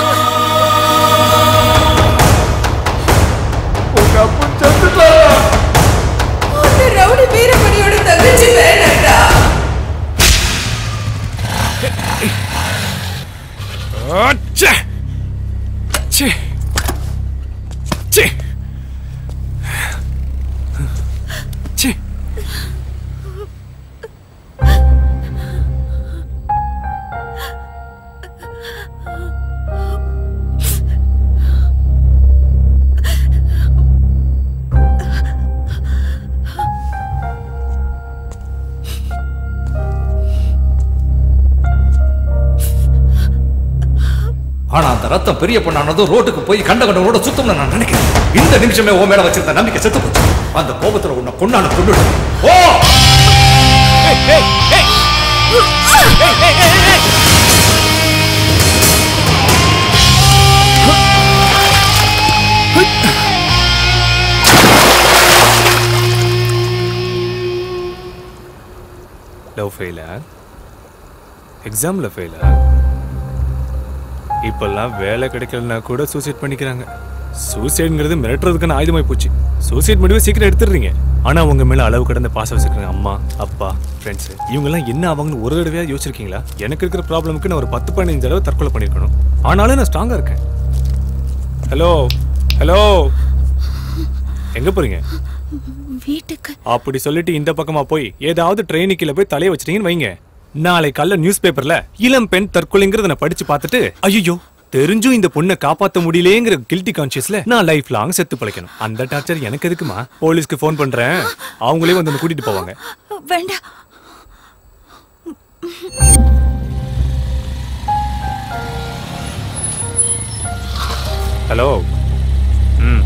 உங்க அப்பன் செத்துட்டாடா அந்த ரவுடி வீரமணியோட தங்கச்சி வேணாண்டா அச்சே ச்சே ச்சே ச்சே ஆனா அந்த ரத்தம் பெரிய பொண்ணானதும் ரோட்டுக்கு போய் கண்ட கண்டவரோட சுத்தம்னு நான் நினைக்கிறேன் இந்த நிமிஷமே உன் மேல வச்சிருந்த நம்பிக்கை செத்து போச்சு அந்த கோபத்துல உன்னை கொண்டான கொண்டு ஓ லவ் ஃபெயிலா எக்ஸாமில் ஃபெயிலா இப்பெல்லாம் வேலை கிடைக்கலனா கூட சூசைட் பண்ணிக்கிறாங்க சூசைட்ங்கிறது மிரட்டுறதுக்கான ஆயுதமாய் போச்சு சூசைட் முடிவை சீக்கிரம் எடுத்துடுறீங்க ஆனா உங்க மேல அளவு கடந்த பாசம் வச்சிருக்காங்க அம்மா அப்பா ஃப்ரெண்ட்ஸ் இவங்கெல்லாம் என்ன ஆவாங்கன்னு ஒரு தடவையா யோசிச்சிருக்கீங்களா எனக்கு இருக்கிற ப்ராப்ளமுக்கு நான் ஒரு பத்து பதினஞ்சு தடவை தற்கொலை பண்ணிருக்கணும் ஆனாலும் நான் ஸ்ட்ராங்கா இருக்கேன் ஹலோ ஹலோ எங்க போறீங்க வீட்டுக்கு அப்படி சொல்லிட்டு இந்த பக்கமா போய் ஏதாவது ட்ரெயினுக்குள்ள போய் தலைய வச்சிட்டீங்கன்னு வைங்க நாளை காலைல நியூஸ் பேப்பர்ல இளம் பெண் தற்கொலைங்கிறத நான் படிச்சு பார்த்துட்டு ஐயோ தெரிஞ்சும் இந்த பொண்ணை காப்பாத்த முடியலேங்கிற கில்ட்டி கான்சியஸ்ல நான் லைஃப் லாங் செத்து பழைக்கணும் அந்த டார்ச்சர் எனக்கு எதுக்குமா போலீஸ்க்கு ஃபோன் பண்றேன் அவங்களே வந்து உன்னை கூட்டிட்டு போவாங்க வேண்டாம் ஹலோ ம்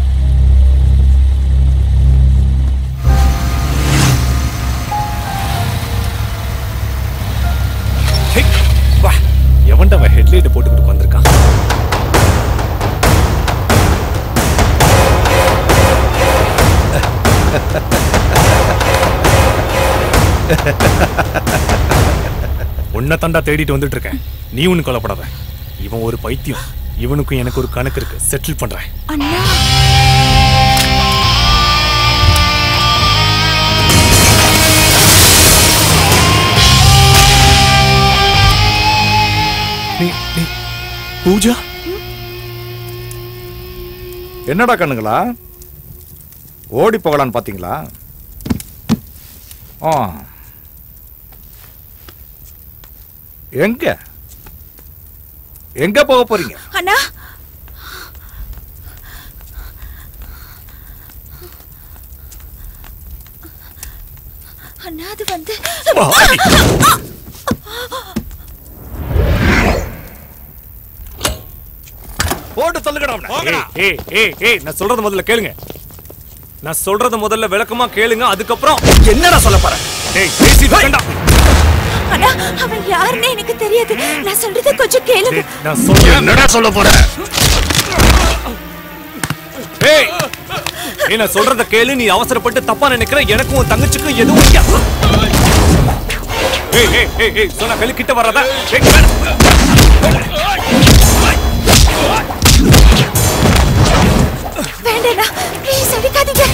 ஹே, வா எவன்டா அவன் ஹெட்லைட்டை போட்டுக்கிட்டு வந்திருக்கான் உன்னை தாண்டா தேடிட்டு வந்துட்டு இருக்கேன் நீ ஒண்ணு கொல்லப்படாத இவன் ஒரு பைத்தியம் இவனுக்கும் எனக்கு ஒரு கணக்கு இருக்கு செட்டில் பண்றேன் அண்ணா நீ நீ பூஜா என்னடா கண்ணுங்களா ஓடி போகலான்னு பாத்தீங்களா ஆ எங்க எங்க போக போறீங்க அண்ணா அண்ணா அது வந்து போட்டு தள்ளுங்கடா ஏய், ஏய் ஏய் ஏய் நான் சொல்றது முதல்ல கேளுங்க நான் சொல்றது முதல்ல விளக்கமா கேளுங்க அதுக்கப்புறம் என்னடா சொல்ல போற டேய் பேசிட்டு இருக்கேன்டா. அண்ணா அவன் யாருன்னு எனக்கு தெரியாது நான் சொல்றத கொஞ்சம் கேளுங்க நான் சொல்றேன் என்னடா சொல்ல போற ஏய் ஏய் நான் சொல்றத கேளு நீ அவசரப்பட்டு தப்பா நினைக்கிற எனக்கும் உன் தங்கச்சிக்கும் எதுவும் இல்லையா? ஏய் ஏய் ஏய் ஏய் சொன்னா களி கிட்ட வராதா ஏய், வேணாம். வேண்டாண்ணா ப்ளீஸ் அடிக்காதீங்க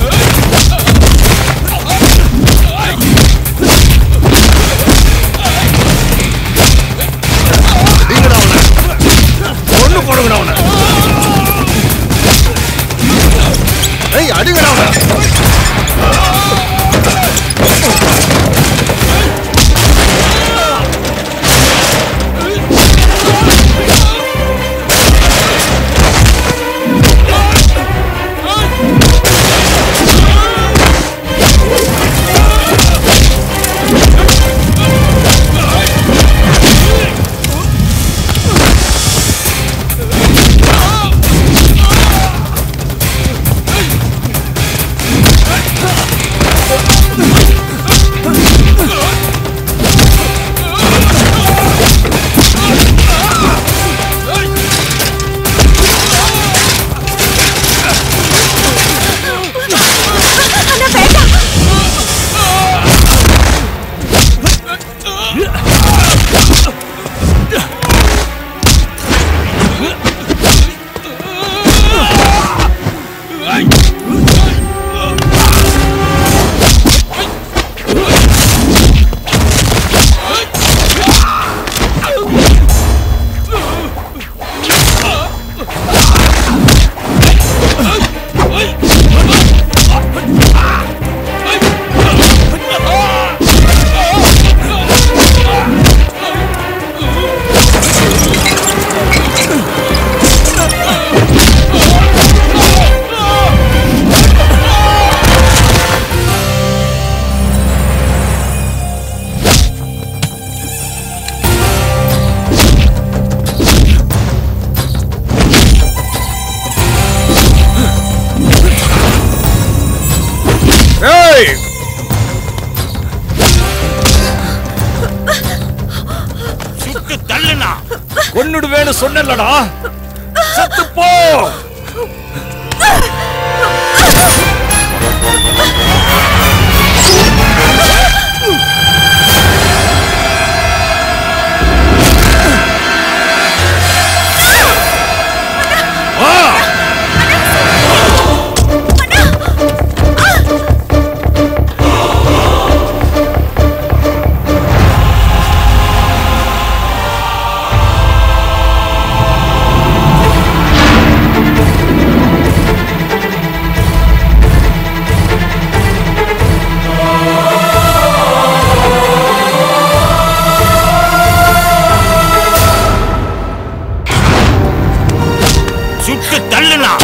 ஒண்ணு போடுங்கடா அவனை ஏய் அடிங்கடா அவனை அண்ணா வேண்டாம் ஏய் சுட்டு தள்ளுனா கொன்னுடுவேன்னு சொன்னேன்லடா செத்து போ அண்ணா சுட்டு தள்ளுனா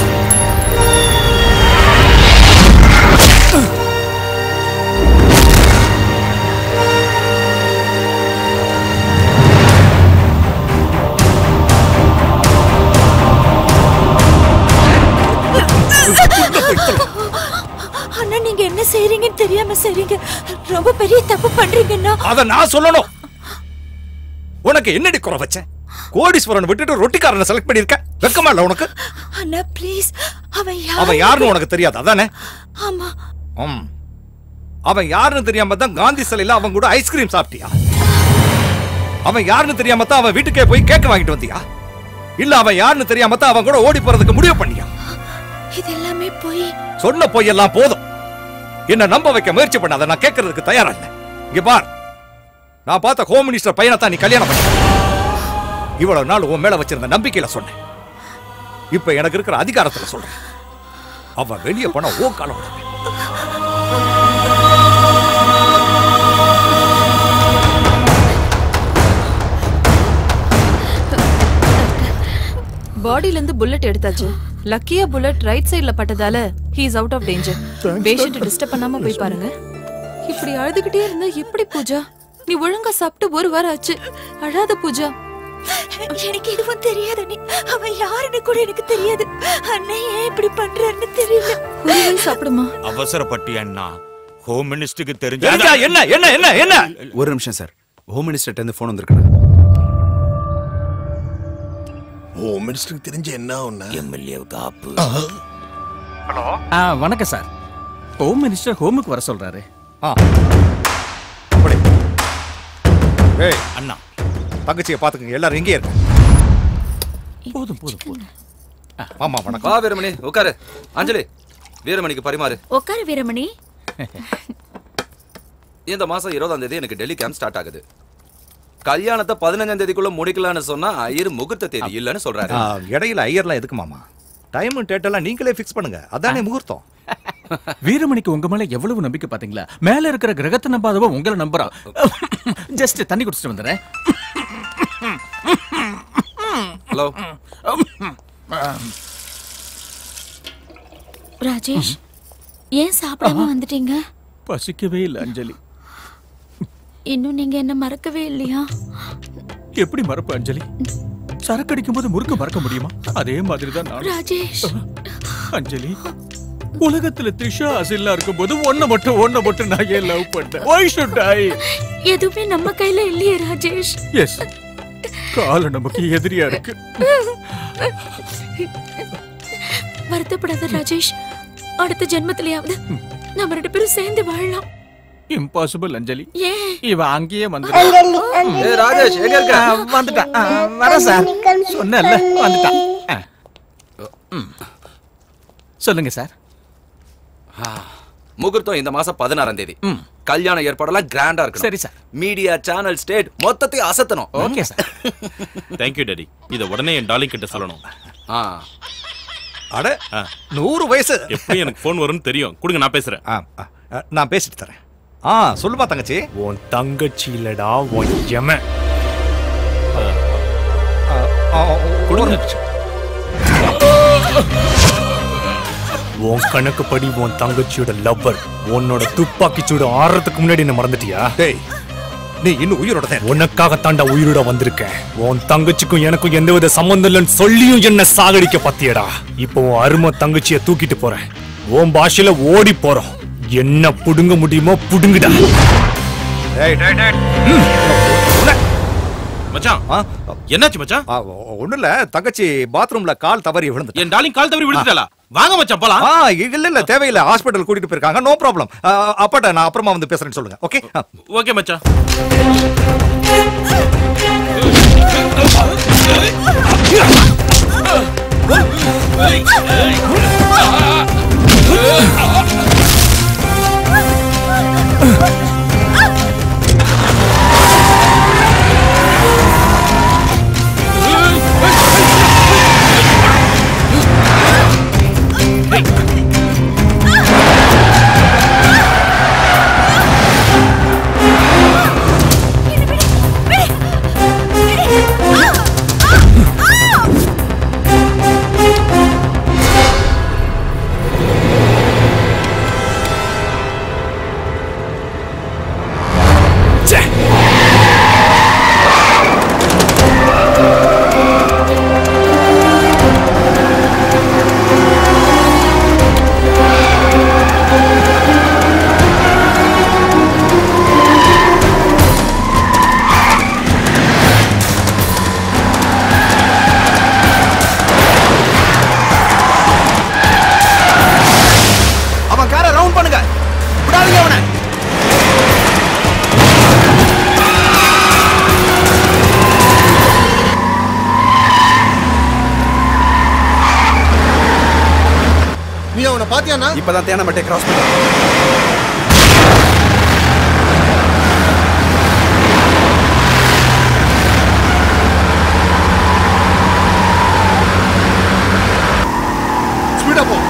அண்ணா நீங்க என்ன செய்றீங்கன்னு தெரியாம செய்றீங்க ரொம்ப பெரிய தப்பு பண்றீங்கன்னா அத நான் சொல்லணும் உனக்கு என்னடி குறை வச்சேன் கோடீஸ்வரன் விட்டுட்டு ரொட்டிக்காரனை செலக்ட் பண்ணிருக்க வெக்கமா இல்ல உனக்கு அண்ணா ப்ளீஸ் அவன் யார் அவன் யாருன்னு உனக்கு தெரியாது அதானே ஆமா ம். அவன் யாருன்னு தெரியாம தான் காந்தி சிலையில அவன் கூட ஐஸ்கிரீம் சாப்பிட்டியா அவன் யாருன்னு தெரியாம தான் அவன் வீட்டுக்கே போய் கேக் வாங்கிட்டு வந்தியா இல்ல அவன் யாருன்னு தெரியாம தான் அவன் கூட ஓடி போறதுக்கு முடிவு பண்ணியா இது எல்லாமே போய் சொன்ன பொய்யெல்லாம் போதும் என்ன நம்ப வைக்க முயற்சி பண்ணாத நான் கேட்கறதுக்கு தயாரா இல்ல இங்க பார் நான் பார்த்த ஹோம் மினிஸ்டர் பையனை தான் நீ கல்யாணம் பண்ண இவ்வளவு நாள் உன் மேல வச்சிருந்த நம்பிக்கையில சொன்னேன் இப்ப எனக்கு இருக்கிற அதிகாரத்துல சொல்றேன் அவன் வெளியே போன ஓ காலம் விடுவேன். பாடியில இருந்து புல்லட் எடுத்தாச்சு லக்கியா புல்லட் ரைட் சைடுல பட்டதால he is out of danger patient disturb பண்ணாம போய் பாருங்க இப்படி அழுதுகிட்டே இருந்தா எப்படி பூஜா நீ ஒழுங்கா சாப்பிட்டு ஒரு வாரம் ஆச்சு அழாத பூஜா எனக்கு எதுவும் தெரியாது நீ அவன் யாருன்னு கூட எனக்கு தெரியாது அண்ணன் ஏன் இப்படி பண்றாருன்னு தெரியல ஒரு வாய் சாப்பிடுமா அவசரப்பட்டு அண்ணா ஹோம் மினிஸ்டருக்கு தெரிஞ்ச தெரிஞ்சா என்ன என்ன என்ன என்ன ஒரு நிமிஷம் சார் ஹோம் மினிஸ்டர்ட்ட இருந்து ஃபோன் வந்திருக்குண்ணா ஹோம் மினிஸ்டருக்கு தெரிஞ்ச என்ன ஒண்ணு எம்எல்ஏ காப்பு ஹலோ ஆ வணக்கம் சார் ஹோம் மினிஸ்டர் ஹோமுக்கு வர சொல்றாரு ஏய் அண்ணா தங்கச்சியை பாத்துக்கங்க எல்லாரும் எங்கே இருக்க போதும் போதும் போதும் ஆமா வணக்கம் வா வீரமணி உட்காரு அஞ்சலி வீரமணிக்கு பரிமாறு உட்காரு வீரமணி இந்த மாசம் இருபதாம் தேதி எனக்கு டெல்லி கேம்ப் ஸ்டார்ட் ஆகுது கல்யாணத்தை பதினஞ்சாம் தேதிக்குள்ள முடிக்கலாம்னு சொன்னா ஐயர் முகூர்த்த தேதி இல்லைன்னு சொல்றாரு ஆ, இடையில ஐயர்லாம் எதுக்கு மாமா டைம் டேட் எல்லாம் நீங்களே ஃபிக்ஸ் பண்ணுங்க அதானே முகூர்த்தம் வீரமணிக்கு உங்க மேல எவ்வளவு நம்பிக்கை பாத்தீங்களா மேல இருக்கிற கிரகத்தை நம்பாதவ உங்களை நம்புறான் ஜஸ்ட் தண்ணி குடிச்சிட்டு வந்துடுறேன் ஹலோ ராஜேஷ் ஏன் சாப்பிடாம வந்துட்டீங்க பசிக்கவே இல்லை அஞ்சலி இன்னும் நீங்க என்ன மறக்கவே இல்லையா எப்படி மறப்பு அஞ்சலி சரக்கு அடிக்கும் போது முறுக்கு மறக்க முடியுமா அதே மாதிரி தான் நான் ராஜேஷ் அஞ்சலி உலகத்துல த்ரிஷா அசில்லா இருக்கும்போது ஒன்ன மட்டும் ஒன்ன மட்டும் நான் ஏன் லவ் பண்ணேன் why should I எதுவுமே நம்ம கையில இல்லையே ராஜேஷ் எஸ் காலம் நமக்கு எதிரியா இருக்கு வருத்தப்படாத ராஜேஷ் அடுத்த ஜென்மத்திலயாவது நம்ம ரெண்டு பேரும் சேர்ந்து வாழலாம் இம்பாசிபிள் அஞ்சலி ஏன் இவ அங்கேயே வந்து அஞ்சலி, அஞ்சலி, ஏய், ராஜேஷ், எங்க இருக்க? ஆ, வந்துட்டான் ஆ, வரேன் சார் சொன்னேன்ல வந்துட்டான் ஆ. ம். சொல்லுங்க சார் முகூர்த்தம் இந்த மாசம் பதினாறாம் தேதி கல்யாண ஏற்பாடெல்லாம் கிராண்டா இருக்கு சரி சார் மீடியா சேனல் ஸ்டேட் மொத்தத்தையும் அசத்தணும் ஓகே சார் தேங்க்யூ டாடி இதை உடனே என் டாலிங் கிட்ட சொல்லணும் அட நூறு வயசு எப்படி எனக்கு ஃபோன் வரும்னு தெரியும் கொடுங்க நான் பேசுறேன் நான் பேசிட்டு தரேன் ஆ சொல்லுமா தங்கச்சி உன் தங்கச்சி இல்லடா உன் எம கொடுங்க உன் கணக்குப்படி உன் தங்கச்சியோட லவ்வர் உன்னோட துப்பாக்கி சூடு ஆறதுக்கு முன்னாடி என்ன மறந்துட்டியா டேய் நீ இன்னும் உயிரோட தான் உனக்காக தாண்டா உயிரோட வந்திருக்கேன் உன் தங்கச்சிக்கும் எனக்கும் எந்தவித சம்பந்தம் இல்லைன்னு சொல்லியும் என்ன சாகடிக்க பத்தியடா இப்போ உன் அருமை தங்கச்சிய தூக்கிட்டு போறேன் உன் பாஷையில ஓடி போறோம் என்ன புடுங்க முடியுமோ புடுங்குடா டேய் டேய் டேய் மச்சான் என்னாச்சு மச்சான் ஒண்ணும் இல்ல தங்கச்சி பாத்ரூம்ல கால் தவறி விழுந்து என் டாலிங் கால் தவறி விழுந்துட்டாளா வாங்க மச்சான் போலாம் ஆ இல்ல இல்ல தேவையில்ல ஹாஸ்பிடல் கூட்டிட்டு போயிருக்காங்க நோ ப்ராப்ளம் அப்பாட்ட நான் அப்புறமா வந்து பேசுறேன்னு சொல்லுங்க ஓகே ஓகே மச்சான் ஆ அவனை பாத்தியானா இப்பதான் தேனமட்டை கிராஸ் பண்ண ஸ்பீடா போ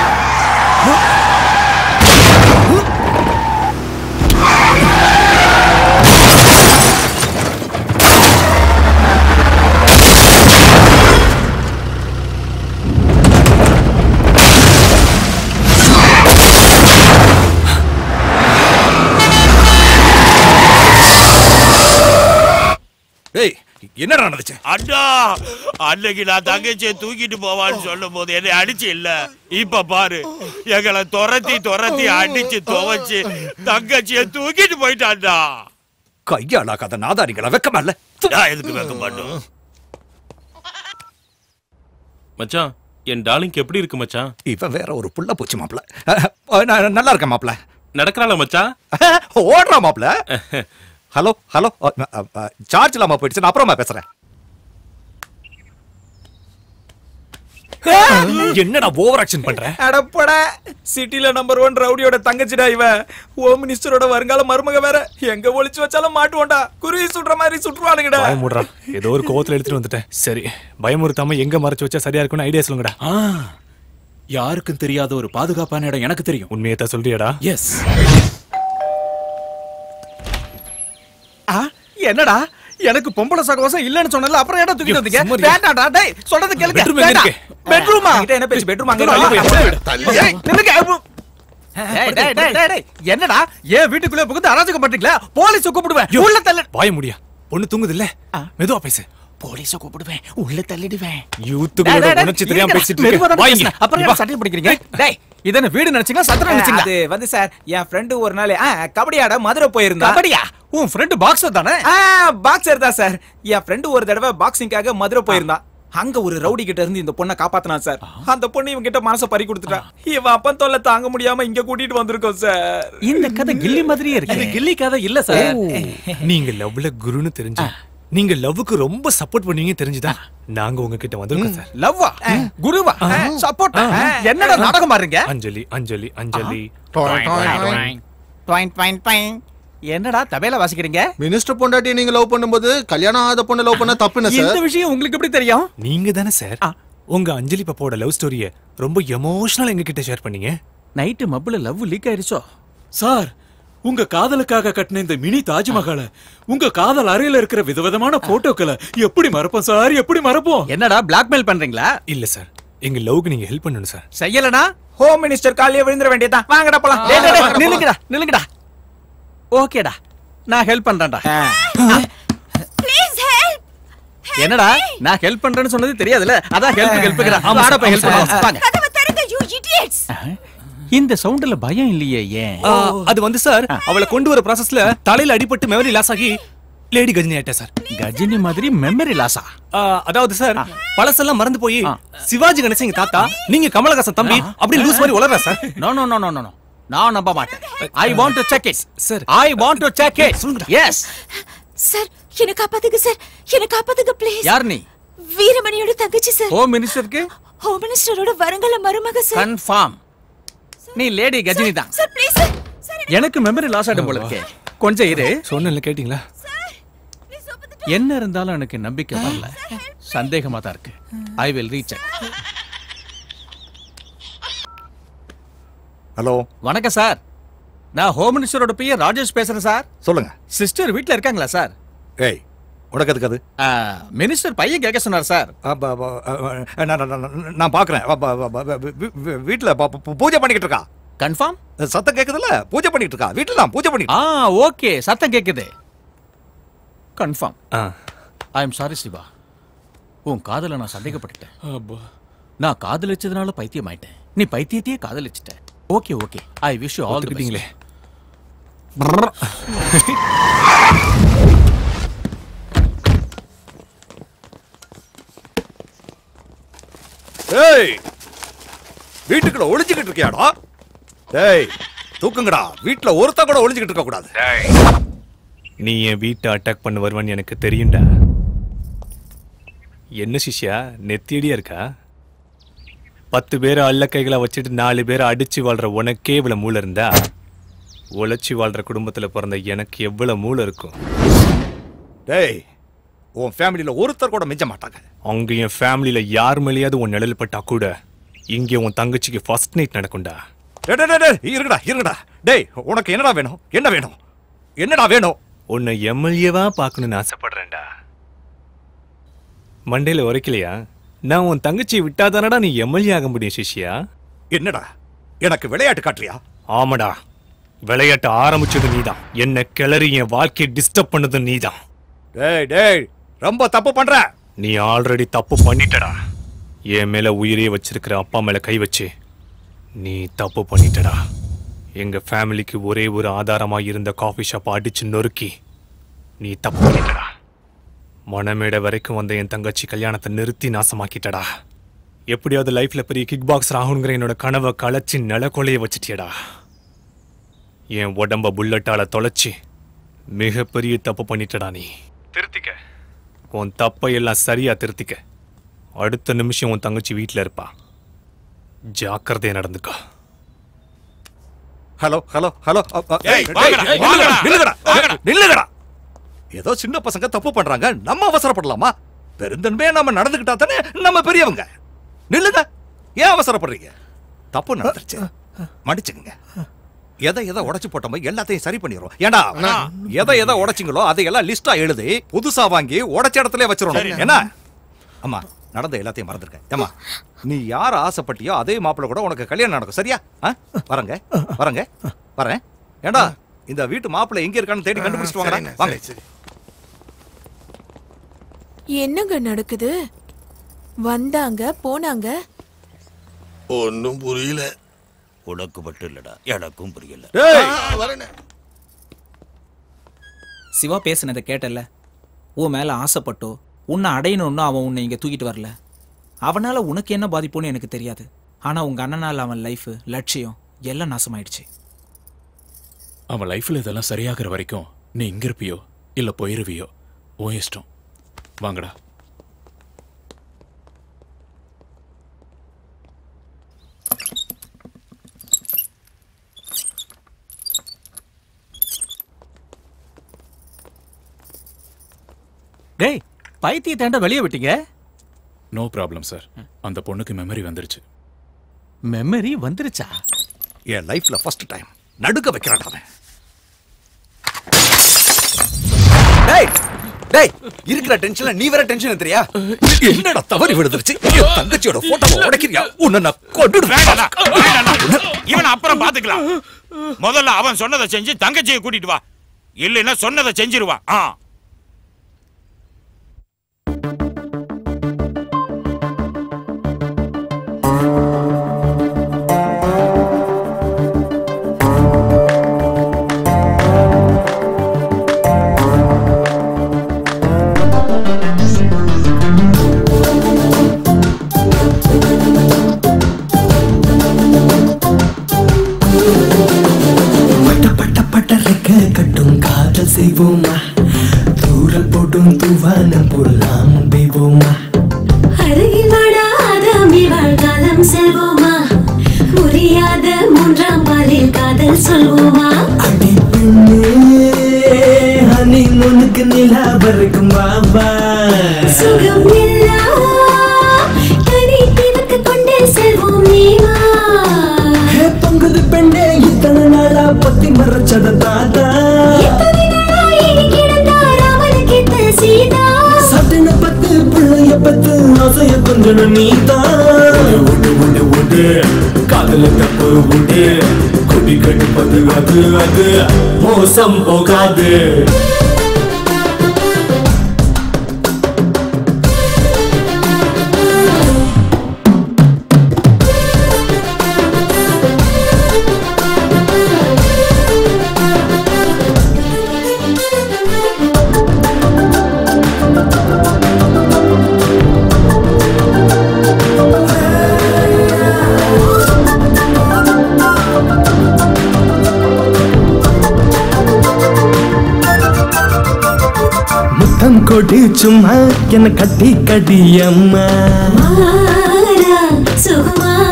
டேய் என்னடா நடந்துச்சு அண்ணா அன்னைக்கு நான் தங்கச்சியை தூக்கிட்டு போவான்னு சொல்லும் போது என்னை அடிச்சு இல்ல இப்ப பாரு எங்களை துரத்தி துரத்தி அடிச்சு துவைச்சு தங்கச்சியை தூக்கிட்டு போயிட்டான்டா கையாளாக்காத நாதாரிகளா வெக்கமா இல்ல நான் எதுக்கு வைக்க மாட்டோம் மச்சான் என் டார்லிங்க்கு எப்படி இருக்கு மச்சான் இவன் வேற ஒரு புள்ள போச்சு மாப்ள அஹ், அஹ், நான் நல்லா இருக்கேன் மாப்ள நடக்கிறாளா மச்சான் ஓடுறா மாப்ள ஹலோ ஹலோ சார்ஜ் இல்லாம போயிடுச்சு நான் அப்புறமா பேசுறேன் என்னடா ஓவர் ஆக்ஷன் பண்ற அடப்பட சிட்டில நம்பர் ஒன் ரவுடியோட தங்கச்சிடா இவன் ஹோம் மினிஸ்டரோட வருங்கால மருமக வேற எங்க ஒளிச்சு வச்சாலும் மாட்டுவோண்டா குருவி சுடுற மாதிரி சுட்டுருவானுங்கடா பயமுடுறா ஏதோ ஒரு கோவத்துல எடுத்துட்டு வந்துட்டேன் சரி பயமுறுத்தாம எங்க மறைச்சு வச்சா சரியா இருக்கும்னு ஐடியா சொல்லுங்கடா யாருக்கும் தெரியாத ஒரு பாதுகாப்பான இடம் எனக்கு தெரியும் உண்மையை தான் சொல்றியாடா எஸ் ஆ, என்னடா எனக்கு பொம்பளை சகவாசம் இல்லன்னு சொன்னல அப்புறம் ஏடா தூக்கிட்டு வந்தீங்க சும்மா இரு. வேண்டாம்டா டேய் சொல்றது கேளுங்க Bedroom எங்க வேண்டாம். இருக்கு? பெட்ரூமா கிட்ட என்ன பேச்சு பெட்ரூம் அங்க தள்ளி போய், தள்ளி போய். தள்ளி ஏய், நில்லுங்க. டேய், டேய், டேய், டேய், டேய். என்னடா ஏன் வீட்டுக்குள்ள புகுந்து அராஜகம் பண்றீங்களா போலீஸ் கூப்பிடுவேன் உள்ள தள்ள வாய முடியா பொண்ணு தூங்குது இல்ல மெதுவா பேசு போலீஸ கூப்பிடுவேன் உள்ள தள்ளிடுவேன் யூத்துகளோட உணர்ச்சி தெரியாம பேசிட்டு இருக்க வாங்க அப்புறம் என்ன சட்டை பிடிக்கிறீங்க டேய் இது என்ன வீடு நினைச்சீங்களா சத்திரம் நினைச்சீங்களா அது வந்து சார் என் ஃப்ரெண்டு ஒரு நாள் ஆ, கபடி ஆட மதுரை போயிருந்தா கபடியா உன் ஃப்ரெண்ட் பாக்ஸர் தானே பாக்ஸர் தான் சார் என் ஃப்ரெண்டு ஒரு தடவை பாக்ஸிங்காக மதுரை போயிருந்தான் அங்க ஒரு ரவுடி கிட்ட இருந்து இந்த பொண்ணை காப்பாத்தினான் சார் அந்த பொண்ணு இவங்க கிட்ட மனச பறி கொடுத்துட்டா இவன் அப்பன் தொல்லை தாங்க முடியாம இங்க கூட்டிட்டு வந்திருக்கோம் சார் இந்த கதை கில்லி மாதிரியே இருக்கு இது கில்லி கதை இல்ல சார் நீங்க லவ்ல குருன்னு தெரிஞ்சு நீங்க லவ்வுக்கு ரொம்ப சப்போர்ட் பண்ணுவீங்க தெரிஞ்சுதான் நாங்க உங்ககிட்ட வந்திருக்கோம் சார் லவ்வா குருவா சப்போர்ட் என்னடா நாடகம் மாறுங்க அஞ்சலி அஞ்சலி அஞ்சலி ட்வைன் ட்வைன் ட்வைன் என்னடா தபேல வாசிக்கிறீங்க மினிஸ்டர் பொண்டாட்டி நீங்க லவ் பண்ணும்போது கல்யாணம் ஆகாத பொண்ணு லவ் பண்ண தப்புன்னு இந்த சார் விஷயம் உங்களுக்கு எப்படி தெரியும் நீங்க தானே சார் உங்க அஞ்சலி பாப்பாவோட லவ் ஸ்டோரிய ரொம்ப எமோஷனல் எங்க கிட்ட ஷேர் பண்ணீங்க நைட்டு மப்புல லவ் லீக் ஆயிருச்சோ சார் உங்க காதலுக்காக கட்டின இந்த மினி தாஜ்மஹாலை உங்க காதல் அறையில இருக்கிற விதவிதமான போட்டோக்களை எப்படி மறப்போம் சார் எப்படி மறப்போம் என்னடா பிளாக்மெயில் பண்றீங்களா இல்ல சார் எங்க லவ்க்கு நீங்க ஹெல்ப் பண்ணணும் சார் செய்யலனா ஹோம் மினிஸ்டர் காலையே விழுந்துட வேண்டியதான் வாங்கடா போலாம் டேய், டேய், டேய், நில்லுங்கடா நில்லுங்கடா ஓகேடா நான் ஹெல்ப் பண்றேன்டா என்னடா நான் ஹெல்ப் பண்றேன்னு சொன்னது தெரியாதுல அதான் ஹெல்ப் ஹெல்ப்ங்கறா ஆமா வாடா சார், போய் ஹெல்ப் ஆமா பண்ணலாம் சார். வாங்க கதவை தருங்க யூ இடியட்ஸ் இந்த சவுண்ட்ல பயம் இல்லையே ஏன் ஆ, அது வந்து சார் அவளை கொண்டு வர ப்ராசஸ்ல தலையில அடிபட்டு மெமரி லாஸ் ஆகி லேடி கஜினி ஆயிட்டா சார் கஜினி மாதிரி மெமரி லாஸா ஆ, அதாவது சார் பழசெல்லாம் மறந்து போய் சிவாஜி கணேசன் எங்க தாத்தா நீங்க கமலஹாசன் தம்பி அப்படி லூஸ் மாதிரி வளர்றா sir no no no no no நான் நம்ப மாட்டேன் I want to check it sir I want to check it yes sir என்ன காப்பாத்துங்க சார் என்ன காப்பாத்துங்க ப்ளீஸ் யார் நீ வீரமணியோட தங்கச்சி சார் ஹோம் மினிஸ்டருக்கு ஹோம் மினிஸ்டரோட வருங்கால மருமக சார் கன்ஃபார்ம் நீ லேடி கஜினி தான் சார் ப்ளீஸ் சார் எனக்கு மெமரி லாஸ் ஆயிடும் போல இருக்கே கொஞ்சம் இரு சொன்னல கேட்டீங்களா என்ன இருந்தாலும் எனக்கு நம்பிக்கை வரல சந்தேகமா தான் இருக்கு ஐ வில் ரீச் ஹலோ வணக்கம் சார் நான் ஹோம் மினிஸ்டரோட பையன் ராஜேஷ் பேசுறேன் சார் சொல்லுங்க சிஸ்டர் வீட்ல இருக்காங்களா சார் ஏய் உனக்கு எதுக்கு அது மினிஸ்டர் பையன் கேட்க சொன்னார் சார் அப்ப, அப்ப, அ, நான் நான், நான், நான் பாக்குறேன் அப்ப, அப்ப, அப்ப, வீ- வீ- வீட்டுல ப- ப- பூஜை பண்ணிக்கிட்டு இருக்கா கன்ஃபார்ம் சத்தம் கேக்குதுல்ல பூஜை பண்ணிட்டு இருக்கா வீட்டுல தான் பூஜை பண்ணிட்டு ஆ ஓகே சத்தம் கேக்குது confirm I am sorry Siva உன் காதல நான் சந்தேகப்பட்டுட்டேன் நான் காதலிச்சதுனால பைத்தியம் ஆயிட்டேன் நீ பைத்தியத்தையே காதலிச்சிட்ட okay okay I wish you all the ஒத்துக்கிட்டீங்களே. ஏய் வீட்டுக்குள்ள ஒளிஞ்சுக்கிட்டு இருக்கியாடா ஏய் தூக்குங்கடா வீட்டுல ஒருத்த கூட ஒளிஞ்சுக்கிட்டு இருக்க கூடாது நீ என் வீட்டை அட்டாக் பண்ண வருவான்னு எனக்கு தெரியும்டா என்ன சிஷ்யா நெத்தியடியா இருக்கா பத்து பேரை அல்ல கைகளை வச்சுட்டு நாலு பேரை அடிச்சு வாழ்ற உனக்கே இவ்வளவு மூளை இருந்தா உழைச்சி வாழ்ற குடும்பத்துல பிறந்த எனக்கு எவ்வளவு மூளை இருக்கும் டேய் உன் ஃபேமிலியில ஒருத்தர் கூட மிஞ்ச மாட்டாங்க அங்க என் ஃபேமிலியில யார் மேலேயாவது உன் நிழல் பட்டா கூட இங்க உன் தங்கச்சிக்கு ஃபர்ஸ்ட் நைட் நடக்கும்டா டேய், டேய், டேய், டேய், இருங்கடா இருங்கடா டேய் உனக்கு என்னடா வேணும் என்ன வேணும் என்னடா வேணும் உன்னை எம்எல்ஏவா பார்க்கணும்னு ஆசைப்படுறேன்டா மண்டையில உரைக்கலையா நான் உன் தங்கச்சியை விட்டாதானடா நீ எம்எல்ஏ ஆக முடியும் சிஷ்யா என்னடா எனக்கு விளையாட்டு காட்டுறியா ஆமாடா விளையாட்ட ஆரம்பிச்சது நீதான் என்ன கிளறி என் வாழ்க்கையை டிஸ்டர்ப் பண்ணது நீதான் டேய் டேய் ரொம்ப தப்பு பண்ற நீ ஆல்ரெடி தப்பு பண்ணிட்டடா என் மேல உயிரே வச்சிருக்கிற அப்பா மேல கை வச்சு நீ தப்பு பண்ணிட்டடா எங்க ஃபேமிலிக்கு ஒரே ஒரு ஆதாரமா இருந்த காஃபி ஷாப் அடிச்சு நொறுக்கி நீ தப்பு பண்ணிட்டடா மனமேடை வரைக்கும் வந்த என் தங்கச்சி கல்யாணத்தை நிறுத்தி நாசமாக்கிட்டடா எப்படியாவது லைஃப்ல பெரிய கிக் பாக்ஸ் ஆகணுங்கிற என்னோட கனவை களைச்சி நிலக்கொலைய வச்சிட்டியடா என் உடம்ப புல்லட்டால தொலைச்சி மிகப்பெரிய தப்பு பண்ணிட்டடா நீ திருத்திக்க உன் தப்பை எல்லாம் சரியா திருத்திக்க அடுத்த நிமிஷம் உன் தங்கச்சி வீட்ல இருப்பா ஜாக்கிரதையா நடந்துக்கோ ஹலோ ஹலோ ஹலோ அ, அ, ஏய், டேய், வாங்கடா, டேய், வாங்கடா, நில்லுங்கடா வாங்கடா. நில்லுங்கடா ஏதோ சின்ன பசங்க தப்பு பண்றாங்க நம்ம அவசரப்படலாமா பெருந்தன்மையா நம்ம நடந்துக்கிட்டா தானே நம்ம பெரியவங்க நில்லுங்க ஏன் அவசரப்படுறீங்க தப்பு நடந்துருச்சு மன்னிச்சுக்கங்க எதை எதை உடைச்சு போட்டோமோ எல்லாத்தையும் சரி பண்ணிடுறோம் ஏண்டா எதை எதை உடைச்சிங்களோ அதையெல்லாம் லிஸ்டா எழுதி புதுசா வாங்கி உடைச்ச இடத்துல வச்சிடணும் என்ன ஆமா நடந்த எல்லாத்தையும் மறந்துருக்கேன் ஏமா நீ யார ஆசைப்பட்டியோ அதே மாப்பிள்ள கூட உனக்கு கல்யாணம் நடக்கும் சரியா ஆ? வரேங்க வரேங்க வரேன் ஏண்டா இந்த வீட்டு மாப்பிள்ளை எங்க இருக்கான்னு தேடி கண்டுபிடிச்சிட்டு வாங்கடா வாங்க என்னங்க நடக்குது வந்தாங்க போனாங்க ஒன்னும் புரியல உனக்கு மட்டும் இல்லடா எனக்கும் புரியல சிவா பேசுனதை கேட்டல உன் மேல ஆசைப்பட்டோ உன்னை அடையணும்னு அவன் உன்னை இங்க தூக்கிட்டு வரல அவனால உனக்கு என்ன பாதிப்புன்னு எனக்கு தெரியாது ஆனா உங்க அண்ணனால அவன் லைஃப் லட்சியம் எல்லாம் நாசமாயிடுச்சு அவன் லைஃப்ல இதெல்லாம் சரியாகிற வரைக்கும் நீ இங்க இருப்பியோ இல்ல போயிருவியோ உன் இஷ்டம் வாங்கடா டேய் பைத்திய தாண்ட வெளியே விட்டீங்க நோ ப்ராப்ளம் சார் அந்த பொண்ணுக்கு மெமரி வந்துருச்சு மெமரி வந்துருச்சா என் லைஃப்ல ஃபர்ஸ்ட் டைம் நடுக்க வைக்கிறான் அவன் டேய் டேய் இருக்கிற டென்ஷன்ல நீ வேற டென்ஷன் எடுத்துறியா என்னடா தவறி விழுந்துருச்சு என் தங்கச்சியோட போட்டோவை உடைக்கிறியா உன்னை நான் கொண்டுடுவேன் இவன் அப்புறம் பாத்துக்கலாம் முதல்ல அவன் சொன்னதை செஞ்சு தங்கச்சியை கூட்டிட்டு வா இல்லைன்னா சொன்னதை செஞ்சிருவான் ஆ பட்டறைக்க கட்டும் காதல் செய்வோமா தூரம் போடும் தூவானம் போலாம் பெய்வோமா அருகில் வாடாத மிவாழ் காலம் செல்வோமா புரியாத மூன்றாம் பாலில் காதல் சொல்வோமா ஹனி முனுக்கு நிலா வரைக்கும் வாவா சுகம் எல்லாம் தனி தினக்கு கொண்டே செல்வோம் நீவா ஹே பொங்குது பெண்ணே இத்தனை நாளா பத்தி மறைச்சத தாத்தா எத்தனை நாளா இனி கிடந்தா ராமனுக்கேத்த சீதா சட்டின பத்து பிள்ளைய பத்து ஆசைய கொஞ்சம் நீதான் உண்டு உண்டு உண்டு காதல தப்பு உண்டு குடி கட்டுப்பது அது அது மோசம் போகாது முத்தம் கொடி சும்மா என்ன கட்டி கடி அம்மா மாறா சுகுமாரா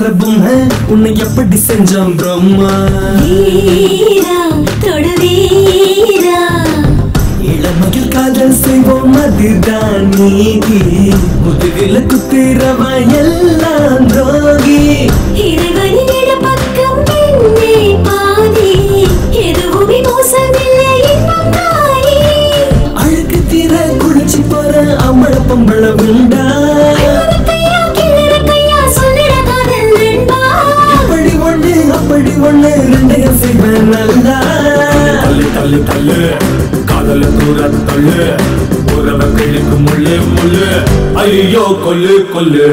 பொம்மை உன்னை எப்படி செஞ்சான் பிரம்மா வீரா தொடு வீரா இளமையில் காதல் செய்வோம் அதுதான் நீதி முதுகில குத்திரவன் எல்லாம் துரோகி இறைவனின் இடப்பக்கம் பெண்ணே பாதி எதுவுமே மோசமில்லை இன்பம் தாயே அழுக்கு தீர குளிச்சு போற அம்மள பொம்பள உண்டா கையா கிளற கையா சொல்லிட காதல் நண்பா அப்படி ஒண்ணு அப்படி ஒண்ணு ரெண்டையும் செய்வேன் நல்லா தள்ளு தள்ளு தள்ளு காதல தூர தள்ளு உறவ கிழக்கு முள்ளு முள்ளு ஐயோ கொல்லு கொல்லு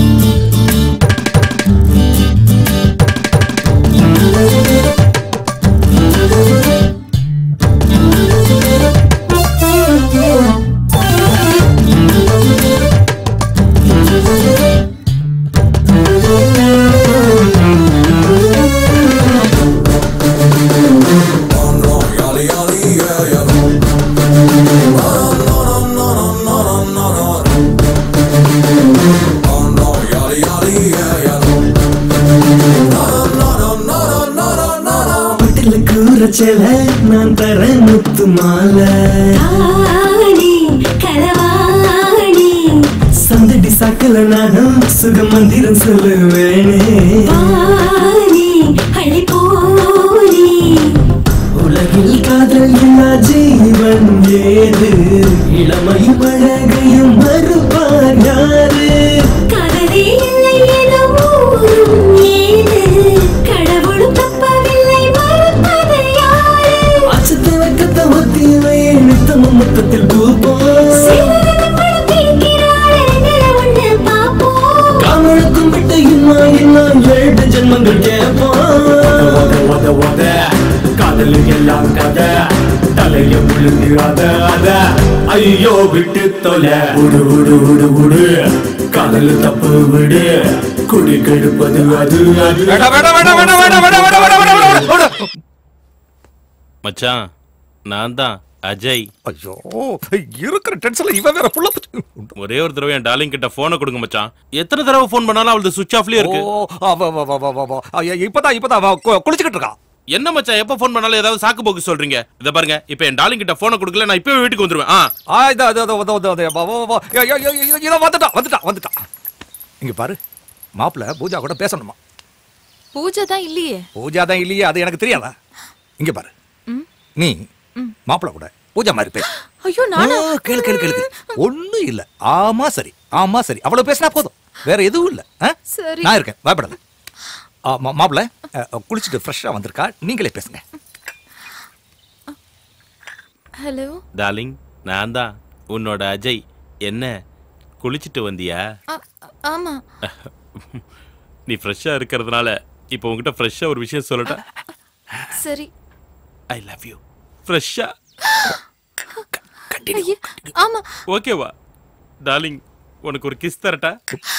பட்டில கூறச்சல நான் தரேன் முத்து மாலை ஆனி கலவாணி சந்தடி சாக்கல நானும் சுக மந்திரம் சொல்லுவேனே வாணி அள்ளி போனி உலகில் காதல் இல்லா ஜீவன் ஏது இளமையும் அழகையும் மறுப்பார் யாரு காதலே இல்லை எனும் ஊரும் ஏது கடவுளும் தப்பவில்லை மறுப்பது யாரு அச்சத்தை வைக்கத்த ஒத்திவை நித்தமும் மொத்தத்தில் பூப்போம் சிலரது படம் பிடிக்கிறாள் ஒன்று பார்ப்போம் காமழுக்கும் விட்டு இன்னும் இன்னும் ஏழு ஜென்மங்கள் கேட்போம் ஒத ஒத காதல் எல்லாம் கதை தலைய முழுங்கு அத அத ஐயோ விட்டு தொலை உடு உடு உடு உடு காதல் தப்பு விடு குடி கெடுப்பது அது அது மச்சான் நான் தான் அஜய் ஐயோ இருக்கிற டென்ஷன்ல இவன் வேற புள்ள ஒரே ஒரு தடவை என் டார்லிங் கிட்ட போனை கொடுங்க மச்சான் எத்தனை தடவை ஃபோன் பண்ணாலும் அவளது சுவிட்ச் ஆஃப்லயே இருக்கு ஓ, அவ, அவ, அவ, அவ, அவ, அவ, இப்பதான் இப்பதான் அவ கு- குளிச்சுக்கிட்டு இருக்கா என்ன மச்சான் எப்ப ஃபோன் பண்ணாலும் ஏதாவது சாக்கு போக்கு சொல்றீங்க இத பாருங்க இப்போ என் டார்லிங் கிட்ட போனை கொடுக்கல நான் இப்பவே வீட்டுக்கு வந்துருவேன் ஆ ஆ இது அது அது அது அது அது வா, வா, வா. யோ, யோ, யோ, யோ, இதோ வந்துட்டா வந்துட்டா வந்துட்டா இங்க பாரு மாப்பிள்ள பூஜா கூட பேசணுமா பூஜை தான் இல்லையே பூஜா தான் இல்லையே அது எனக்கு தெரியாதா இங்க பாரு ம். நீ மாப்பிள்ள கூட பூஜா மாதிரி பேசு ஐயோ நானா ஆ, கேளு கேளு கேளு கேளு. ஒண்ணும் இல்ல ஆமா சரி ஆமா சரி அவ்வளவு பேசினா போதும் வேற எதுவும் இல்ல ஆ? சரி. நான் இருக்கேன் பயப்படாத ஆ, மா- மாப்பிள்ள அ, குளிச்சுட்டு ஃப்ரெஷ்ஷா வந்திருக்கா நீங்களே பேசுங்க ஹலோ டார்லிங் நான் தான் உன்னோட அஜய் என்ன குளிச்சிட்டு வந்தியா ஆமா நீ ஃப்ரெஷ்ஷா இருக்கிறதுனால இப்போ உன்கிட்ட ஃப்ரெஷ்ஷா ஒரு விஷயம் சொல்லட்டா சரி ஐ லவ் யூ ஃப்ரெஷ்ஷா ஐயே, ஆமா ஓகேவா டார்லிங் உனக்கு ஒரு கிஸ் தரட்டா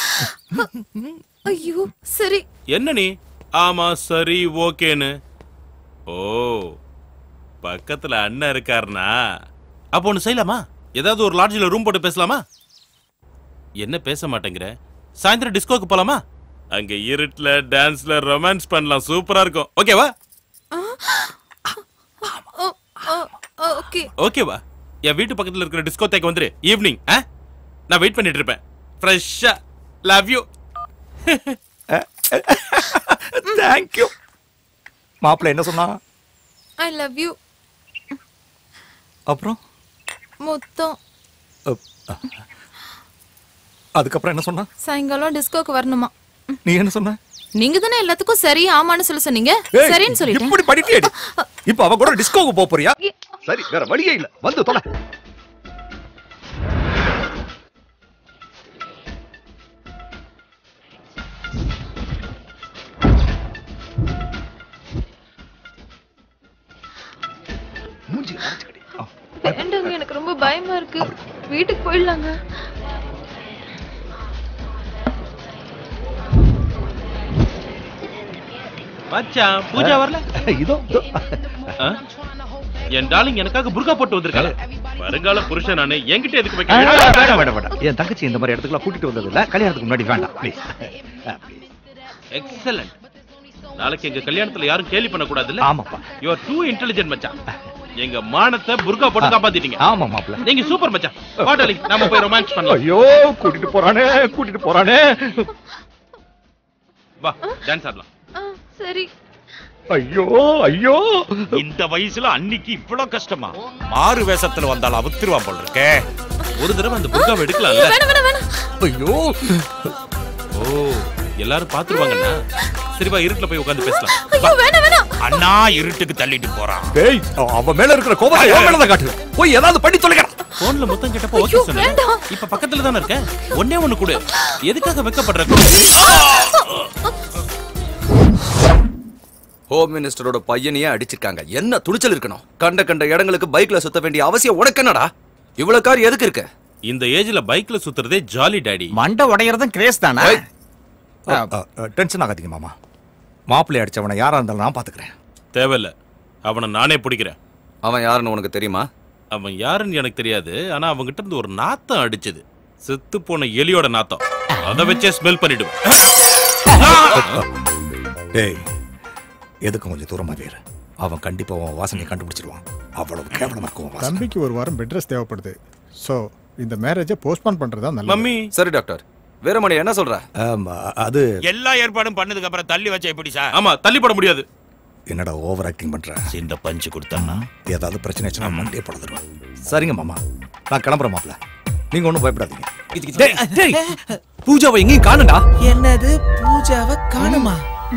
ஐயோ சரி என்ன நீ ஆமா சரி ஓகேன்னு ஓ பக்கத்துல அண்ணன் இருக்காருனா அப்போ ஒன்று செய்யலாமா ஏதாவது ஒரு லாட்ஜில் ரூம் போட்டு பேசலாமா என்ன பேச மாட்டேங்கிற சாயந்தரம் டிஸ்கோக்கு போலாமா அங்க இருட்டுல டான்ஸ்ல ரொமான்ஸ் பண்ணலாம் சூப்பரா இருக்கும் ஓகேவா ஓகே ஓகேவா என் வீட்டு பக்கத்துல இருக்கிற டிஸ்கோ தேக்கு வந்துரு ஈவினிங் ஆ நான் வெயிட் பண்ணிட்டு இருப்பேன் ஃப்ரெஷ்ஷா லவ் யூ தேங்க்யூ மாப்பிள்ள என்ன சொன்னா ஐ லவ் யூ அப்புறம் மொத்தம் அ, அ. அதுக்கப்புறம் என்ன சொன்னா சாயங்காலம் டிஸ்கோக்கு வரணுமா நீ என்ன சொன்ன நீங்க தானே எல்லாத்துக்கும் சரி ஆமான்னு சொல்ல சொன்னீங்க ஏய், சரின்னு சொல்லிட்டேன் இப்படி பண்ணிட்டியேடி இப்ப அவ கூட டிஸ்கோக்கு போப் போறியா சரி வேற வழியே இல்ல வந்து தொலை வேண்டாங்க எனக்கு ரொம்ப பயமா இருக்கு வீட்டுக்கு போயிடலாங்க மச்சான் பூஜா வரல இதோ ஆ? என் டார்லிங் எனக்காக புர்கா போட்டு வந்திருக்காரு வருங்கால புருஷன் நானு என்கிட்ட எதுக்கு ஆ, வேண்டாம் வைக்க வேண்டாம் வேண்டாம் என் தங்கச்சி இந்த மாதிரி இடத்துக்குலாம் கூட்டிட்டு வந்தது இல்ல கல்யாணத்துக்கு முன்னாடி வேண்டாம் ப்ளீஸ் எக்ஸலண்ட் நாளைக்கு எங்க கல்யாணத்துல யாரும் கேலி பண்ண கூடாதுல்ல ஆமாப்பா யூ ஆர் டூ இன்டெலிஜென்ட் மச்சான் எங்க மானத்தை புர்கா போட்டு காப்பாத்திட்டீங்க ஆமா மாப்ள நீங்க சூப்பர் மச்சான் பாட்டாளி நாம போய் ரொமான்ஸ் பண்ணலாம் ஐயோ கூட்டிட்டு போறானே கூட்டிட்டு போறானே வா டான்ஸ் ஆடலாம் சரி ஐயோ ஐயோ இந்த வயசுல அன்னைக்கு இவ்வளவு கஷ்டமா மாறு வேஷத்துல வந்தாலும் அவுத்துருவான் போல இருக்கே ஒரு தடவை அந்த புர்காவை எடுக்கலாம்ல வேணாம் வேணாம் வேணாம் ஐயோ ஓ எல்லாரும் பாத்துருவாங்கண்ணா சரி வா இருட்டுல போய் உட்கார்ந்து பேசலாம் ஐயோ வேணாம் வேணாம் அண்ணா இருட்டுக்கு தள்ளிட்டு போறான் டேய் அவன் மேல இருக்கிற கோபத்தை என் மேல தான் காட்டு போய் ஏதாவது பண்ணி தொலைக்கடா போன்ல மொத்தம் கேட்டப்ப ஓகே ஐயோ, சொன்னேன் வேண்டாம். இப்ப பக்கத்துல தானே இருக்க ஒண்ணே ஒண்ணு கொடு எதுக்காக வெக்கப்படுற ஹோம் மினிஸ்டரோட பையனையே அடிச்சிருக்காங்க என்ன துணிச்சல் இருக்கணும் கண்ட கண்ட இடங்களுக்கு பைக்ல சுத்த வேண்டிய அவசியம் உனக்கு என்னடா இவ்வளவு கார் எதுக்கு இருக்கு இந்த ஏஜ்ல பைக்ல சுத்துறதே ஜாலி டாடி மண்டை உடையறதும் கிரேஸ் தானே டென்ஷன் ஆகாதீங்க மாமா மாப்பிள்ளை அடிச்சவனை யாரா இருந்தாலும் நான் பாத்துக்கிறேன் தேவையில்ல அவனை நானே பிடிக்கிறேன் அவன் யாருன்னு உனக்கு தெரியுமா அவன் யாருன்னு எனக்கு தெரியாது ஆனா அவன்கிட்ட இருந்து ஒரு நாத்தம் அடிச்சது செத்து போன எலியோட நாத்தம் அதை வச்சே ஸ்மெல் பண்ணிடுவேன் டேய் எதுக்கு கொஞ்சம் தூரமா வேறு அவன் கண்டிப்பா உன் வாசனையை கண்டுபிடிச்சிருவான் அவ்வளவு கேவலமா இருக்கும் உன் வாசனை தம்பிக்கு ஒரு வாரம் பெட் ரெஸ்ட் தேவைப்படுது ஸோ இந்த மேரேஜை போஸ்ட்பான் பண்றதா நல்லது மம்மி சரி டாக்டர் வீரமணி என்ன சொல்ற ஆமா, அது எல்லா ஏற்பாடும் பண்ணதுக்கு அப்புறம் தள்ளி வச்சா எப்படி சார் ஆமா தள்ளி போட முடியாது என்னடா ஓவர் ஆக்டிங் பண்ற இந்த பஞ்சு கொடுத்தா ஏதாவது பிரச்சனை ஆச்சுன்னா மண்டே படுத்துருவேன் சரிங்க மாமா நான் கிளம்புறேன் மாப்பிள்ள நீங்க ஒன்றும் பயப்படாதீங்க டேய் டேய் பூஜாவை எங்கேயும் காணுடா என்னது பூஜாவை காணுமா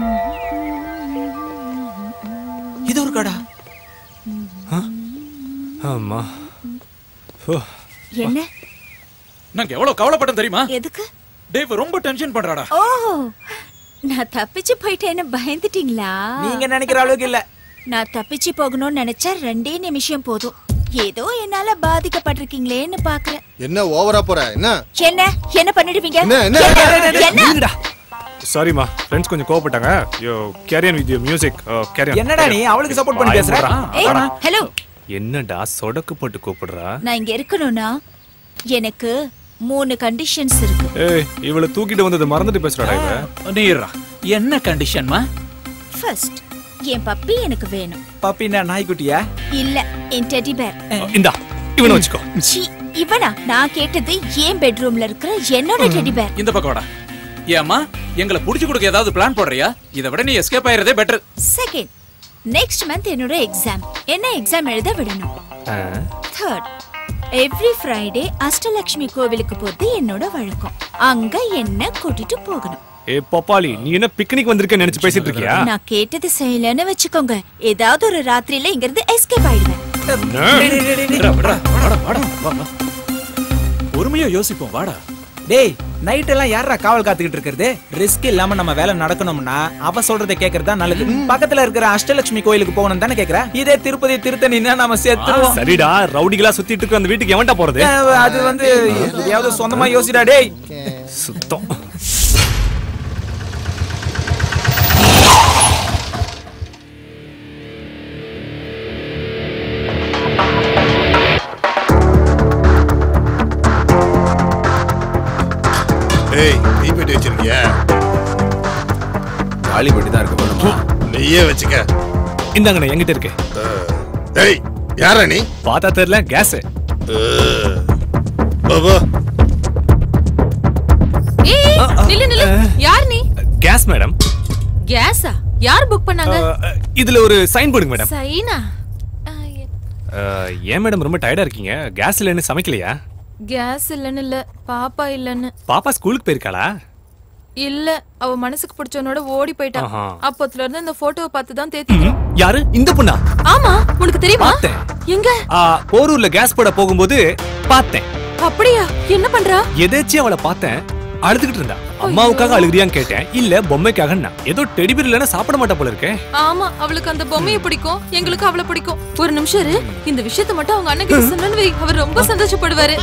இது ஒரு கடா ஆமா என்ன நாங்க எவ்வளவு கவலைப்பட்டோம் தெரியுமா எதுக்கு டேவ் ரொம்ப டென்ஷன் பண்றாடா ஓ நான் தப்பிச்சு போயிட்டேன்னு பயந்துட்டீங்களா நீங்க நினைக்கிற அளவுக்கு இல்ல நான் தப்பிச்சு போகணும்னு நினைச்சா ரெண்டே நிமிஷம் போதும் ஏதோ என்னால பாதிக்கப்பட்டிருக்கீங்களேன்னு பாக்குறேன் என்ன ஓவரா போற என்ன என்ன என்ன பண்ணிடுவீங்க என்ன, என்ன? என்ன? என்ன சாரிமா ஃப்ரெண்ட்ஸ் கொஞ்சம் கோவப்பட்டாங்க yo carry on with you music carry on என்னடா நீ அவளுக்கு support பண்ணி பேசுற? ஏய் ஹலோ என்னடா சொடக்கு போட்டு கூப்பிடுறா நான் இங்க இருக்கணும்னா எனக்கு மூணு கண்டிஷன்ஸ் இருக்கு ஏய் இவளை தூக்கிட்டு வந்தது மறந்துட்டு பேசுறாடா இவ நீரா என்ன கண்டிஷன்மா ஃபர்ஸ்ட் என் பப்பி எனக்கு வேணும் பப்பினா நாய்க்குட்டியா இல்ல என் டெடி பேர் இந்தா இவனை வச்சுக்கோ சி இவனா நான் கேட்டது என் பெட்ரூம்ல இருக்கிற என்னோட டெடி பேர் இந்த பக்கம் வாடா ஏம்மா எங்களை புடிச்சு கொடுக்க ஏதாவது பிளான் போடுறியா இதை விட நீ எஸ்கேப் ஆயிரதே பெட்டர் செகண்ட் நெக்ஸ்ட் மந்த் என்னோட எக்ஸாம் என்ன எக்ஸாம் எழுத விடணும் தேர்ட் எவ்ரி ஃப்ரைடே அஷ்டலட்சுமி கோவிலுக்கு போறது என்னோட வழக்கம் அங்க என்ன கூட்டிட்டு போகணும் ஏ பப்பாளி நீ என்ன பிக்னிக் வந்திருக்கேன்னு நினைச்சு பேசிட்டு இருக்கியா நான் கேட்டது செய்யலன்னு வச்சுக்கோங்க ஏதாவது ஒரு ராத்திரியில இங்க இருந்து எஸ்கேப் ஆயிடுவேன் விட்றா, விட்றா, வாடா, வாடா, வா, வா. பொறுமையா யோசிப்போம் வாடா டேய் நைட் எல்லாம் யாரா காவல் காத்துக்கிட்டு இருக்கிறது ரிஸ்க் இல்லாம நம்ம வேலை நடக்கணும்னா அவ சொல்றதை கேக்குறது தான் நல்லது பக்கத்துல இருக்கிற அஷ்டலட்சுமி கோயிலுக்கு போகணும் தானே கேக்குற இதே திருப்பதி திருத்தணின்னா நம்ம செத்துருவோம் சரிடா ரவுடிகளா சுத்திட்டு இருக்க அந்த வீட்டுக்கு எவன்டா போறது அஹ், அது வந்து எதையாவது சொந்தமா யோசிடா டேய் சுத்தம் ஏய் தீப்பெட்டி வச்சிருக்கியா காலி பெட்டி தான் இருக்கு போதுமா நீயே வச்சுக்க இந்தாங்கண்ணே என்கிட்ட இருக்கு ஏய் யாரா நீ பார்த்தா தெரியல கேஸ் பாபா ஏய் நில்லு நில்லு யார் நீ கேஸ் மேடம் கேஸா யார் புக் பண்ணாங்க இதுல ஒரு சைன் போடுங்க மேடம் சைனா ஏன் மேடம் ரொம்ப டயர்டா இருக்கீங்க கேஸ் இல்லைன்னு சமைக்கலையா கேஸ் இல்லன்னு இல்ல பாப்பா இல்லன்னு பாப்பா ஸ்கூலுக்கு போயிருக்காளா இல்ல அவ மனசுக்கு பிடிச்சவனோட ஓடி போயிட்டா ஆஹா. அப்பத்துல இருந்து இந்த போட்டோவை பார்த்து தான் தேத்திக்கிறோம் யாரு இந்த பொண்ணா ஆமா உனக்கு தெரியுமா பார்த்தேன். எங்க ஆ, போரூர்ல கேஸ் போட போகும்போது பார்த்தேன் அப்படியா என்ன பண்றா எதேச்சும் அவளை பார்த்தேன் அழுதுகிட்டு இருந்தா அம்மாவுக்காக அழுகிறியான்னு கேட்டேன் இல்ல பொம்மைக்காக ஏதோ டெடிபிர் இல்லைன்னா சாப்பிட மாட்டா போல இருக்கே ஆமா அவளுக்கு அந்த பொம்மையை பிடிக்கும் எங்களுக்கு அவளை பிடிக்கும் ஒரு நிமிஷம் இரு இந்த விஷயத்தை மட்டும் அவங்க அண்ணன் கிட்ட சொன்னு வை அவர் ரொம்ப சந்தோஷப்படுவாரு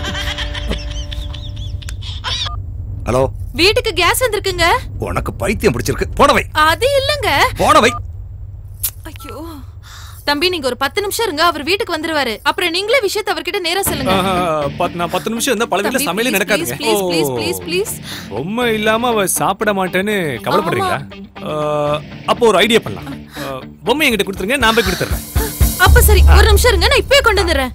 ஹலோ வீட்டுக்கு கேஸ் வந்திருக்குங்க உனக்கு பைத்தியம் பிடிச்சிருக்கு போனவை அது இல்லங்க போனவை ஐயோ தம்பி நீங்க ஒரு பத்து நிமிஷம் இருங்க அவர் வீட்டுக்கு வந்துருவாரு அப்புறம் நீங்களே விஷயத்தை அவர்கிட்ட நேரா சொல்லுங்க ஆஹ், பத்து நான் பத்து நிமிஷம் இருந்தா பல வீட்டுல தம்பி, சமையலே please, நடக்காதுங்க please, please, O. please, please. பொம்மை இல்லாம அவ சாப்பிட மாட்டேன்னு கவலைப்படுறீங்களா ஆஹ், அப்போ ஒரு ஐடியா பண்ணலாம் ஆஹ், பொம்மை என்கிட்ட கொடுத்துருங்க நான் போய் கொடுத்துறேன் அப்ப சரி ஒரு நிமிஷம் இருங்க நான் இப்பவே கொண்டு வந்துடுறேன்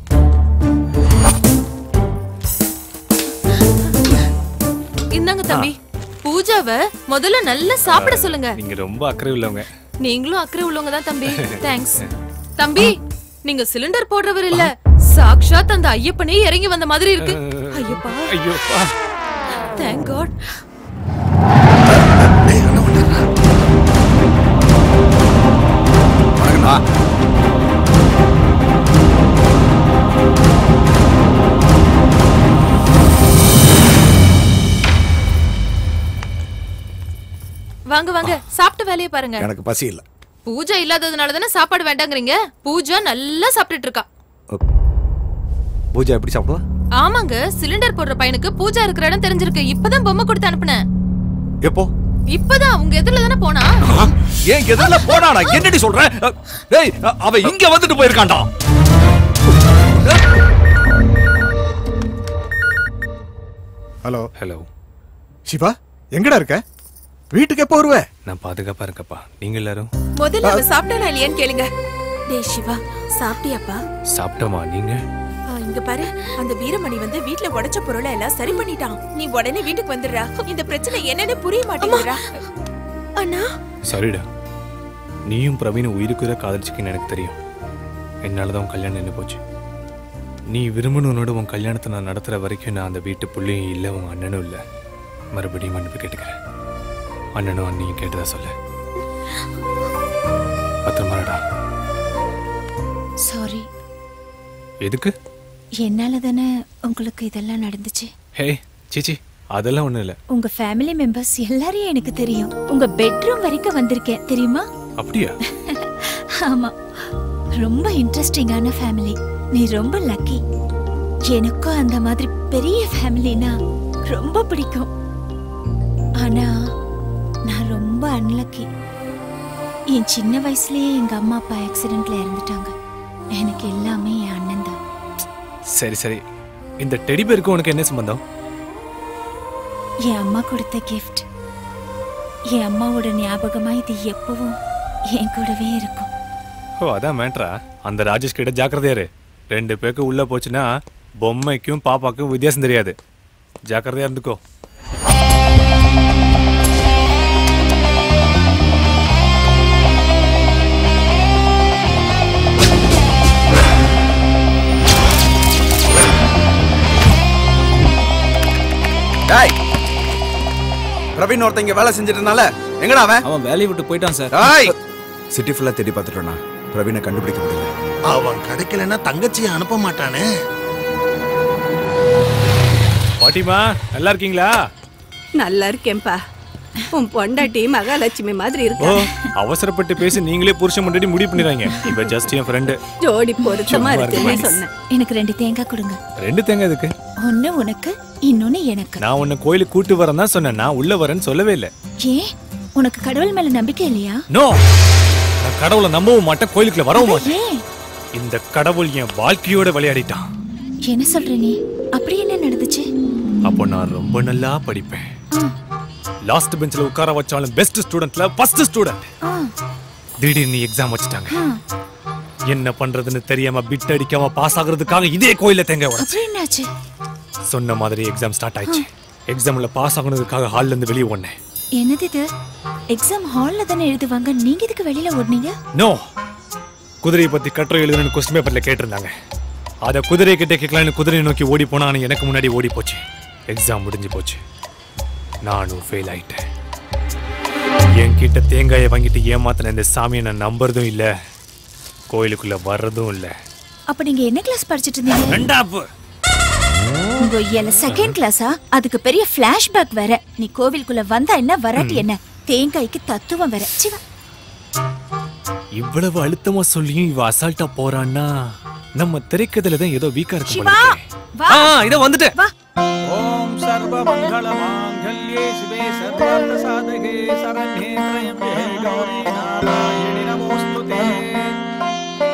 இந்தாங்க தம்பி பூஜாவை முதல்ல நல்லா சாப்பிட சொல்லுங்க நீங்க ரொம்ப அக்கறை உள்ளவங்க நீங்களும் அக்கறை உள்ளவங்க தான் தம்பி தேங்க்ஸ் தம்பி நீங்க சிலிண்டர் போடுறவர் இல்ல சாக்ஷாத் அந்த ஐயப்பனே இறங்கி வந்த மாதிரி இருக்கு ஐயப்பா ஐயோப்பா தேங்க் காட் வாங்க வாங்க சாப்பிட்டு வேலையை பாருங்க எனக்கு பசி இல்ல பூஜா இல்லாததுனால தானே சாப்பாடு வேண்டாங்கறீங்க பூஜா நல்லா சாப்பிட்டுட்டு இருக்கா பூஜா எப்படி சாப்பிடுவா ஆமாங்க சிலிண்டர் போடுற பையனுக்கு பூஜா இருக்கிற இடம் தெரிஞ்சிருக்கு இப்பதான் பொம்மை கொடுத்து அனுப்புனேன் எப்போ இப்பதான் உங்க எதிரில தானே போனா ஏன் எதுல போனாடா என்னடி சொல்ற அ, டேய் அ, அவ இங்க வந்துட்டு போயிருக்கான்டா ஹலோ ஹலோ சிவா எங்கடா இருக்க வீட்டுக்கு எப்போ வருவ நான் பாதுகாப்பா இருக்கப்பா நீங்க எல்லாரும் முதல்ல அவ சாப்பிட்டானா இல்லையான்னு கேளுங்க டேய் சிவா சாப்பிட்டியாப்பா சாப்பிட்டோமா நீங்க ஆ, இங்க பாரு அந்த வீரமணி வந்து வீட்ல உடைச்ச பொருளை எல்லாம் சரி பண்ணிட்டான் நீ உடனே வீட்டுக்கு வந்துடுறா இந்த பிரச்சனை என்னன்னு புரிய மாட்டேங்குதுடா அண்ணா சரிடா நீயும் பிரவீன் உயிருக்குற காதலிச்சிக்கன்னு எனக்கு தெரியும் என்னால தான் உன் கல்யாணம் நின்று போச்சு நீ விரும்பினவனோட உன் கல்யாணத்தை நான் நடத்துற வரைக்கும் நான் அந்த வீட்டு புள்ளையும் இல்லை உன் அண்ணனும் இல்லை மறுபடியும் மன்னிப்பு கேட்டுக்கிறேன் அண்ணனும் அண்ணியும் கேட்டதா சொல்ல பத்திரமாடா சாரி எதுக்கு என்னால தானே உங்களுக்கு இதெல்லாம் நடந்துச்சு ஹே சீச்சி அதெல்லாம் ஒண்ணும் இல்லை உங்க ஃபேமிலி மெம்பர்ஸ் எல்லாரையும் எனக்கு தெரியும் உங்க பெட்ரூம் வரைக்கும் வந்திருக்கேன் தெரியுமா அப்படியா ஆமா ரொம்ப இன்ட்ரெஸ்டிங்கான ஃபேமிலி நீ ரொம்ப லக்கி எனக்கும் அந்த மாதிரி பெரிய ஃபேமிலினா ரொம்ப பிடிக்கும் ஆனா நான் ரொம்ப அன்லக்கி என் சின்ன வயசுலயே எங்க அம்மா அப்பா ஆக்சிடென்ட்ல இறந்துட்டாங்க எனக்கு எல்லாமே என் அண்ணன் தான் சரி சரி இந்த டெடி பேருக்கு உனக்கு என்ன சம்பந்தம் என் அம்மா கொடுத்த கிஃப்ட் என் அம்மாவோட ஞாபகமா இது எப்பவும் என் கூடவே இருக்கும் ஓ அதான் மேட்ரா அந்த ராஜேஷ் கிட்ட ஜாக்கிரதையா இரு ரெண்டு பேருக்கு உள்ள போச்சுன்னா பொம்மைக்கும் பாப்பாக்கும் வித்தியாசம் தெரியாது ஜாக்கிரதையா இருந்துக்கோ டேய் பிரவீன் ஒருத்தன் இங்க வேலை செஞ்சிட்டனால எங்கடா அவன் அவன் வேலையை விட்டு போயிட்டான் சார் டேய் சிட்டி ஃபுல்லா தேடி பார்த்துட்டோம்னா பிரவீனை கண்டுபிடிக்க முடியல அவன் கிடைக்கலன்னா தங்கச்சியை அனுப்ப மாட்டானே பாட்டிமா நல்லா இருக்கீங்களா நல்லா இருக்கேன்பா உன் பொண்டாட்டி மகாலட்சுமி மாதிரி ஓ இருக்கா அவசரப்பட்டு பேசி நீங்களே புருஷன் முன்னாடி முடிவு பண்ணிடுறாங்க இப்ப ஜஸ்ட் என் ஃப்ரெண்டு ஜோடி பொருத்தமா சும்மா இருக்குன்னு இருக்க. சொன்னேன் எனக்கு ரெண்டு தேங்காய் கொடுங்க ரெண்டு தேங்காய் எதுக்கு ஒன்னு உனக்கு இன்னொன்னு எனக்கு நான் உன்னை கோயிலுக்கு கூட்டு வரேன் தான் சொன்னேன் நான் உள்ள வரேன்னு சொல்லவே இல்லை ஏன் உனக்கு கடவுள் மேல நம்பிக்கை இல்லையா நோ நான் கடவுளை நம்பவும் மாட்டேன் கோயிலுக்குள்ள வரவும் மாட்டேன் ஏன் இந்த கடவுள் என் வாழ்க்கையோட விளையாடிட்டான் என்ன சொல்ற நீ அப்படி என்ன நடந்துச்சு அப்போ நான் ரொம்ப நல்லா படிப்பேன் லாஸ்ட் பெஞ்சில் உட்கார வச்சாலும் பெஸ்ட் ஸ்டூடெண்ட்ல ஃபர்ஸ்ட் ஸ்டூடெண்ட் ஆ, திடீர்னு எக்ஸாம் வச்சுட்டாங்க ஆ. என்ன பண்றதுன்னு தெரியாம பிட் அடிக்காம பாஸ் ஆகுறதுக்காக இதே கோயில்ல தேங்க உடைச்சு அப்புறம் என்னாச்சு சொன்ன மாதிரி எக்ஸாம் ஸ்டார்ட் ஆயிடுச்சு எக்ஸாம்ல பாஸ் ஆகுனதுக்காக ஹால்ல இருந்து வெளியே ஓடினேன் என்னது இது எக்ஸாம் ஹால்ல தானே எழுதுவாங்க நீங்க இதுக்கு வெளியில ஓடுனீங்க நோ குதிரையை பத்தி கட்டுரை எழுதுன்னு கொஸ்டின் பேப்பர்ல கேட்டிருந்தாங்க அத குதிரை கிட்ட கேட்கலான்னு குதிரையை நோக்கி ஓடி போனா ஆனா எனக்கு முன்னாடி ஓடி போச்சு எக்ஸாம் முடிஞ்சு போச்சு நானும் ஃபெயில் ஆயிட்டேன் என்கிட்ட தேங்காயை வாங்கிட்டு ஏமாத்தின இந்த சாமியை நான் நம்புறதும் இல்ல கோயிலுக்குள்ள வர்றதும் இல்ல அப்ப நீங்க என்ன கிளாஸ் படிச்சிட்டு இருந்தீங்க ரெண்டாப்பு உங்க எல செகண்ட் கிளாஸா அதுக்கு பெரிய ஃபிளாஷ்பேக் வேற நீ கோவிலுக்குள்ள வந்தா என்ன வராட்டி என்ன தேங்காய்க்கு தத்துவம் வேற சிவா இவ்வளவு அழுத்தமா சொல்லியும் இவ அசால்ட்டா போறான்னா நம்ம திரைக்கதையில தான் ஏதோ வீக்கா இருக்கு போல சிவா இருக்கே. வா ஆ இத வந்துட்டேன் ஓம் சர்வ மங்கள மாங்கல்யே சிவே சர்வார்த்த சாதகே சரண்யே த்ரயம்பே கௌரி நாராயணி நமோஸ்துதே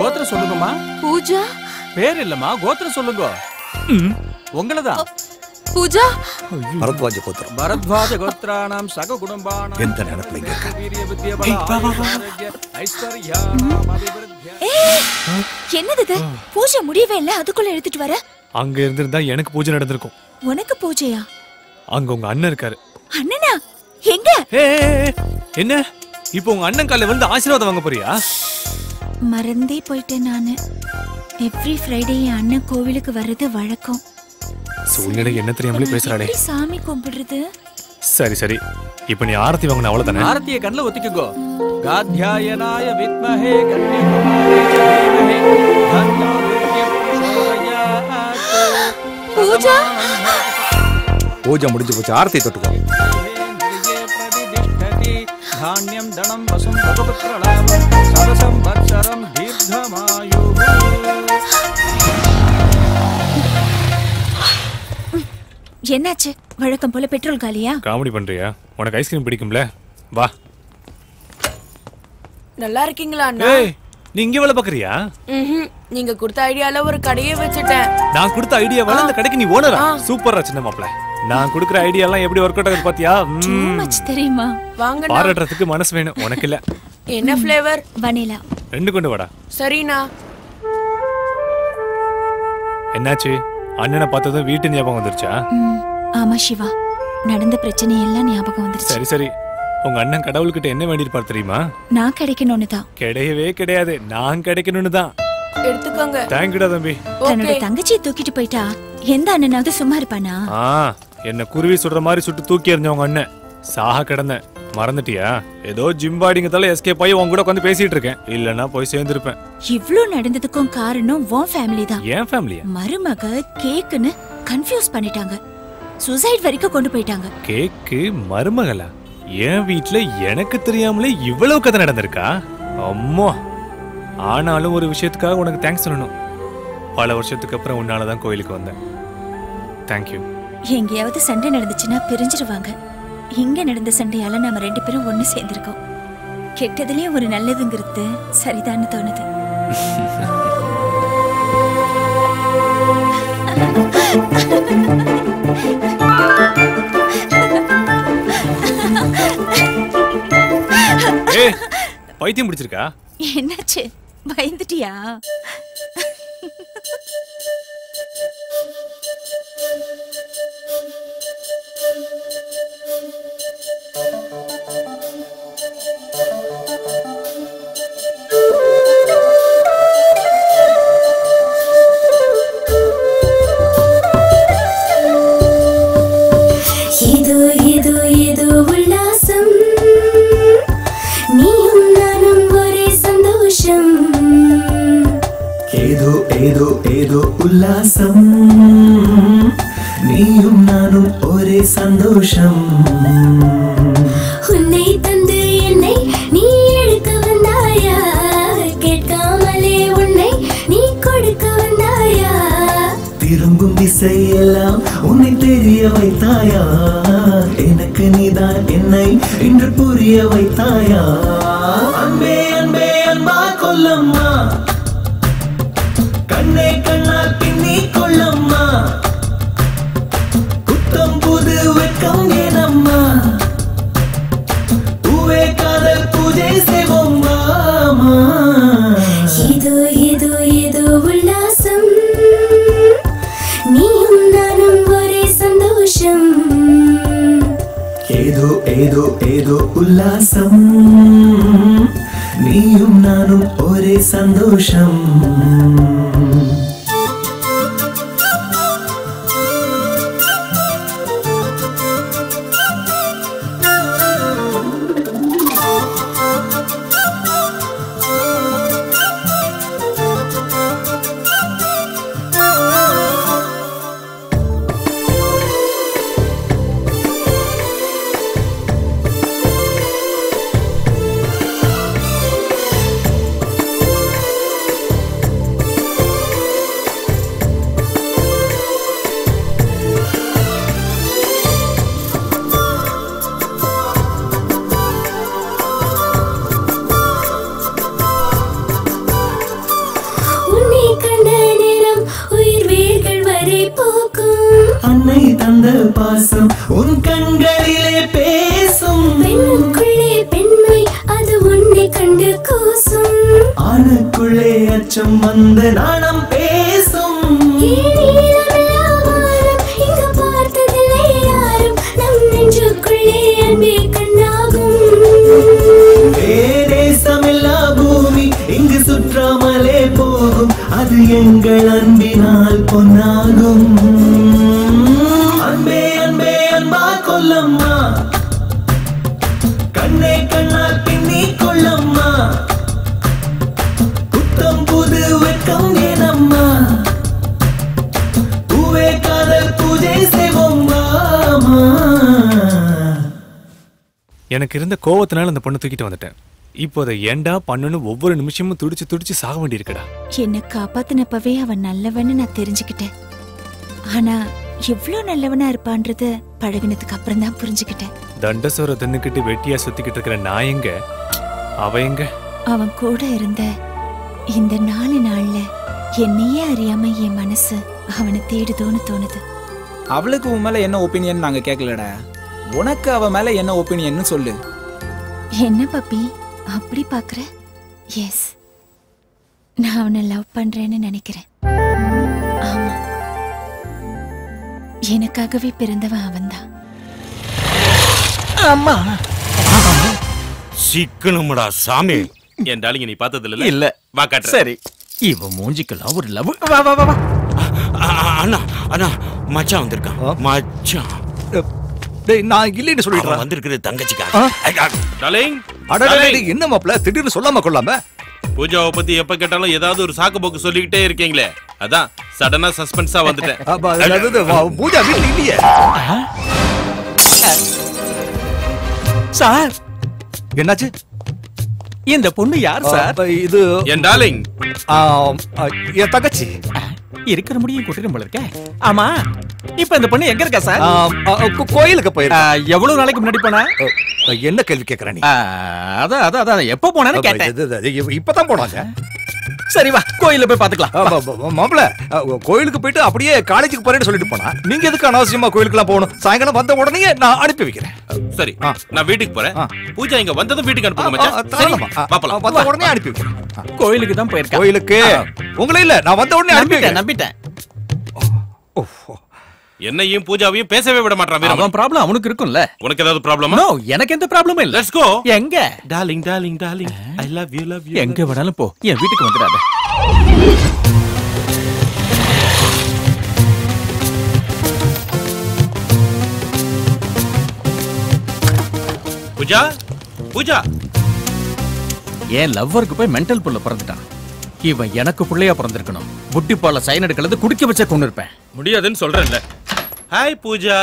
கோத்திரம் சொல்லுங்கம்மா பூஜா பேர் இல்லம்மா கோத்திரம் சொல்லுங்க உங்களதான் பூஜா பரத்வாஜ கோத்திரம் பரத்வாஜ கோத்ராணாம் சக குடும்பானாம் எந்த நினைப்புல இங்க இருக்க வீரிய வித்ய பல ஏய், வா, வா, வா. ஆரோக்கிய ஐஸ்வர்யா ஏய், என்னது இது பூஜை முடியவே இல்ல அதுக்குள்ள எடுத்துட்டு வர அங்க இருந்திருந்தா எனக்கு பூஜை நடந்திருக்கும் உனக்கு பூஜையா அங்க உங்க அண்ணன் இருக்காரு அண்ணனா எங்க ஏய், ஏய், ஏய், என்ன இப்போ உங்க அண்ணன் காலைல வந்து ஆசீர்வாதம் வாங்க போறியா மறந்தே போயிட்டேன் நானு எவ்ரி ஃப்ரைடே என் அண்ணன் கோவிலுக்கு வர்றது வழக்கம் சூழ்நிலை என்ன தெரியாமலே பேசுறாளே எப்படி சாமி கும்பிடுறது சரி சரி இப்போ நீ ஆரத்தி வாங்கின அவ்வளவுதானே ஆரத்திய கண்ணுல ஒத்திக்கோ காத்யாயனாய வித்மஹே கன்னிகுமாரி தீமஹே தன்னோ துர்கே பிரச்சோதயாத். பூஜா பூஜை முடிஞ்சு போச்சு ஆரத்தி தொட்டுக்கோ பிரதிதிஷ்டதி தானியம் தனம் வசம் பகவத்ரளாமம் சரசம் வத்சரம் தீர்க்கமாயு என்னாச்சு வழக்கம் போல பெட்ரோல் காலியா காமெடி பண்றியா உனக்கு ஐஸ்கிரீம் பிடிக்கும்ல வா நல்லா இருக்கீங்களா அண்ணா ஏய் நீ இங்க வேலை பாக்குறியா ம்ஹும். நீங்க கொடுத்த ஐடியால ஒரு கடையே வச்சுட்டேன் நான் கொடுத்த ஐடியாவால இந்த கடைக்கு நீ ஓனரா சூப்பரா சின்ன மாப்பிள நான் கொடுக்குற ஐடியா எல்லாம் எப்படி ஒர்க் அவுட் ஆகுது பாத்தியா ம். மச் தெரியுமா வாங்கண்ணா பாராட்டுறதுக்கு மனசு வேணும் உனக்கு இல்ல என்ன ஃப்ளேவர் வனிலா ரெண்டு கொண்டு வாடா சரிண்ணா என்னாச்சு அண்ணனை பார்த்ததும் வீட்டு ஞாபகம் வந்துருச்சா ம், ஆமா சிவா நடந்த பிரச்சனை எல்லாம் ஞாபகம் வந்துருச்சு சரி சரி உங்க அண்ணன் கடவுள்கிட்ட என்ன வேண்டியிருப்பார் தெரியுமா நான் கிடைக்கணும்னு தான் கிடையவே கிடையாது நான் கிடைக்கணும்னு தான் எடுத்துக்கோங்க தேங்க்யூடா தம்பி தன்னோட தங்கச்சியை தூக்கிட்டு போயிட்டா எந்த அண்ணனாவது சும்மா இருப்பானா ஆ என்ன குருவி சுடுற மாதிரி சுட்டு தூக்கி எறிஞ்ச உங்க அண்ணன் சாக கிடந்தேன் மறந்துட்டியா ஏதோ ஜிம் பாடிங்கத்தால எஸ்கேப் ஆகி உன் கூட உட்காந்து பேசிட்டு இருக்கேன் இல்லனா போய் சேர்ந்திருப்பேன் இவ்ளோ நடந்ததுக்கும் காரணம் உன் ஃபேமிலி தான் ஏன் ஃபேமிலியா மருமக கேக்குன்னு கன்ஃபியூஸ் பண்ணிட்டாங்க சூசைட் வரைக்கும் கொண்டு போயிட்டாங்க கேக்கு மருமகளா என் வீட்ல எனக்கு தெரியாமலே இவ்வளவு கதை நடந்திருக்கா அம்மா ஆனாலும் ஒரு விஷயத்துக்காக உனக்கு தேங்க்ஸ் சொல்லணும் பல வருஷத்துக்கு அப்புறம் உன்னால தான் கோயிலுக்கு வந்தேன் தேங்க்யூ எங்கேயாவது சண்டை நடந்துச்சுன்னா பிரிஞ்சிருவாங்க இங்க நடந்த சண்டையால நாம ரெண்டு பேரும் ஒண்ணு சேர்ந்திருக்கோம் கெட்டதுலயும் ஒரு நல்லதுங்கிறது சரிதான்னு தோணுது ஏய் பைத்தியம் பிடிச்சிருக்கா என்னாச்சு பயந்துட்டியா ஏதோ ஏதோ ஏதோ உல்லாசம் நீயும் நானும் ஒரே சந்தோஷம் ஏதோ ஏதோ ஏதோ உல்லாசம் நீயும் நானும் ஒரே சந்தோஷம் உன்னை தந்து என்னை நீ எடுக்க வந்தாயா கேட்காமலே உன்னை நீ கொடுக்க வந்தாயா திரும்பும் திசையெல்லாம் உன்னை தெரிய வைத்தாயா எனக்கு நீதான் என்னை இன்று புரிய வைத்தாயா அன்பே அன்பே அன்பா கொல்லம்மா கண்ணே கண்ணால் பின்னி கொள்ளம்மா குத்தம் புது வெட்கம் ஏனம்மா பூவே காதல் பூஜை செய்வோம் மாமா ஏதோ ஏதோ ஏதோ உல்லாசம் நீயும் நானும் ஒரே சந்தோஷம் ஏதோ ஏதோ ஏதோ உல்லாசம் நீயும் நானும் ஒரே சந்தோஷம் கண்டு கூசும் ஆணுக்குள்ளே அச்சம் வந்த நாணம் பேசும் ஈரமில்லாவாரம் இங்கு பார்த்ததில்லை யாரும் நம் நெஞ்சுக்குள்ளே அன்பே கண்ணாகும் தேசமில்லா பூமி இங்கு சுற்றாமலே போகும் அது எங்கள் அன்பினால் பொன்னாகும் அன்பே அன்பே அன்பா கொல்லம்மா கண்ணே கண்ணால் பின்னி கொள்ளம்மா புத்தம் புது வெட்கம் ஏனம்மா பூவே காதல் பூஜை செய்வோம் வாமா எனக்கு இருந்த கோவத்தினால அந்த பொண்ணை தூக்கிட்டு வந்துட்டேன் இப்போ அதை ஏன்டா பண்ணணும் ஒவ்வொரு நிமிஷமும் துடிச்சு துடிச்சு சாக வேண்டியிருக்குடா என்னை காப்பாத்தினப்பவே அவன் நல்லவன்னு நான் தெரிஞ்சுக்கிட்டேன் ஆனா எவ்வளவு நல்லவனா இருப்பான்றது பழகினதுக்கு அப்புறம் தான் புரிஞ்சுக்கிட்டேன் தண்டசோரை தின்னுக்கிட்டு வெட்டியா சுத்திக்கிட்டு இருக்கிற நான் எங்க அவ எங்க அவன் கூட இருந்த இந்த நாலு நாள்ல என்னையே அறியாம என் மனசு அவனை தேடுதோன்னு தோணுது அவளுக்கு உன் மேல என்ன ஒப்பீனியன் நாங்க கேட்கலடா உனக்கு அவ மேல என்ன ஒப்பீனியன் சொல்லு என்ன பப்பி அப்படி பாக்குற எஸ் நான் அவனை லவ் பண்றேன்னு நினைக்கிறேன் ஆமா எனக்காகவே பிறந்தவன் அவன்தான் அம்மா சிக்கணும்டா சாமி என் டாலிங்க நீ பார்த்தது இல்ல இல்ல வா காட்டுறேன் சரி இவ மூஞ்சிக்கலாம் ஒரு லவ் வா வா வா வா அண்ணா அண்ணா மச்சான் வந்திருக்கான் மச்சான் டேய் நான் இல்லைன்னு அவன் சொல்லிடுறேன் வந்திருக்கிறது தங்கச்சிக்காக டாலிங் அடடே டாலிங். என்ன மாப்ள திடீர்னு சொல்லாம கொள்ளாம பூஜாவை பத்தி எப்ப கேட்டாலும் ஏதாவது ஒரு சாக்கு போக்கு சொல்லிக்கிட்டே இருக்கீங்களே அதான் சடனா சஸ்பென்ஸா வந்துட்டேன் அப்ப அது- அது- அது, பூஜா வீட்டுல இல்லையே சார் என்னாச்சு இந்த பொண்ணு யார் சார் அப்ப இது என் டார்லிங் என் தங்கச்சி இருக்கிற முடியும் கொட்டிடும் போல இருக்க ஆமா இப்ப இந்த பொண்ணு எங்க இருக்கா சார் கோயிலுக்கு போயிருக்கா எவ்வளவு நாளைக்கு முன்னாடி போனா என்ன கேள்வி கேக்குற நீ அதான் அதான் அதான் எப்ப போனான்னு அப்ப கேட்டேன் இது- இது- இது- இப்பதான் போனாங்க சரி வா கோயில்ல போய் பாத்துக்கலாம் மாப்பிள கோயிலுக்கு போயிட்டு அப்படியே காலேஜுக்கு போறேன்னு சொல்லிட்டு போனா நீங்க எதுக்கு அனாவசியமா கோயிலுக்குலாம் போகணும் சாயங்காலம் வந்த உடனே நான் அனுப்பி வைக்கிறேன் சரி நான் வீட்டுக்கு போறேன் பூஜா இங்க வந்ததும் வீட்டுக்கு அனுப்புங்க ஆ, மச்சான் சரி தாராளமா. ஆ, பாப்பலாம் வந்த உடனே அனுப்பி வைக்கிறேன் கோயிலுக்கு தான் போயிருக்கா கோயிலுக்கு உங்களே இல்ல நான் வந்த உடனே அனுப்பி நம்பிட்டேன் வைக்கிறேன் நம்பிட்டேன் என்னையும் பூஜாவையும் பேசவே விட மாட்டான் வீரமணி. அவன் ப்ராப்ளம் அவனுக்கு இருக்கும்ல உனக்கு ஏதாவது ப்ராப்ளமா நோ எனக்கு எந்த ப்ராப்ளமும் இல்ல லெட்ஸ் கோ எங்க darling darling darling I love you love you எங்க வேணாலும் போ என் வீட்டுக்கு வந்துடாத பூஜா பூஜா என் லவ்வருக்கு போய் மென்டல் புள்ள பிறந்துட்டான் இவன் எனக்கு புள்ளையா பிறந்திருக்கணும் புட்டி பால சைனடு கலந்து குடிக்க வச்ச கொண்டு இருப்பேன் முடியாதுன்னு சொல்றேன்ல ஹாய் பூஜா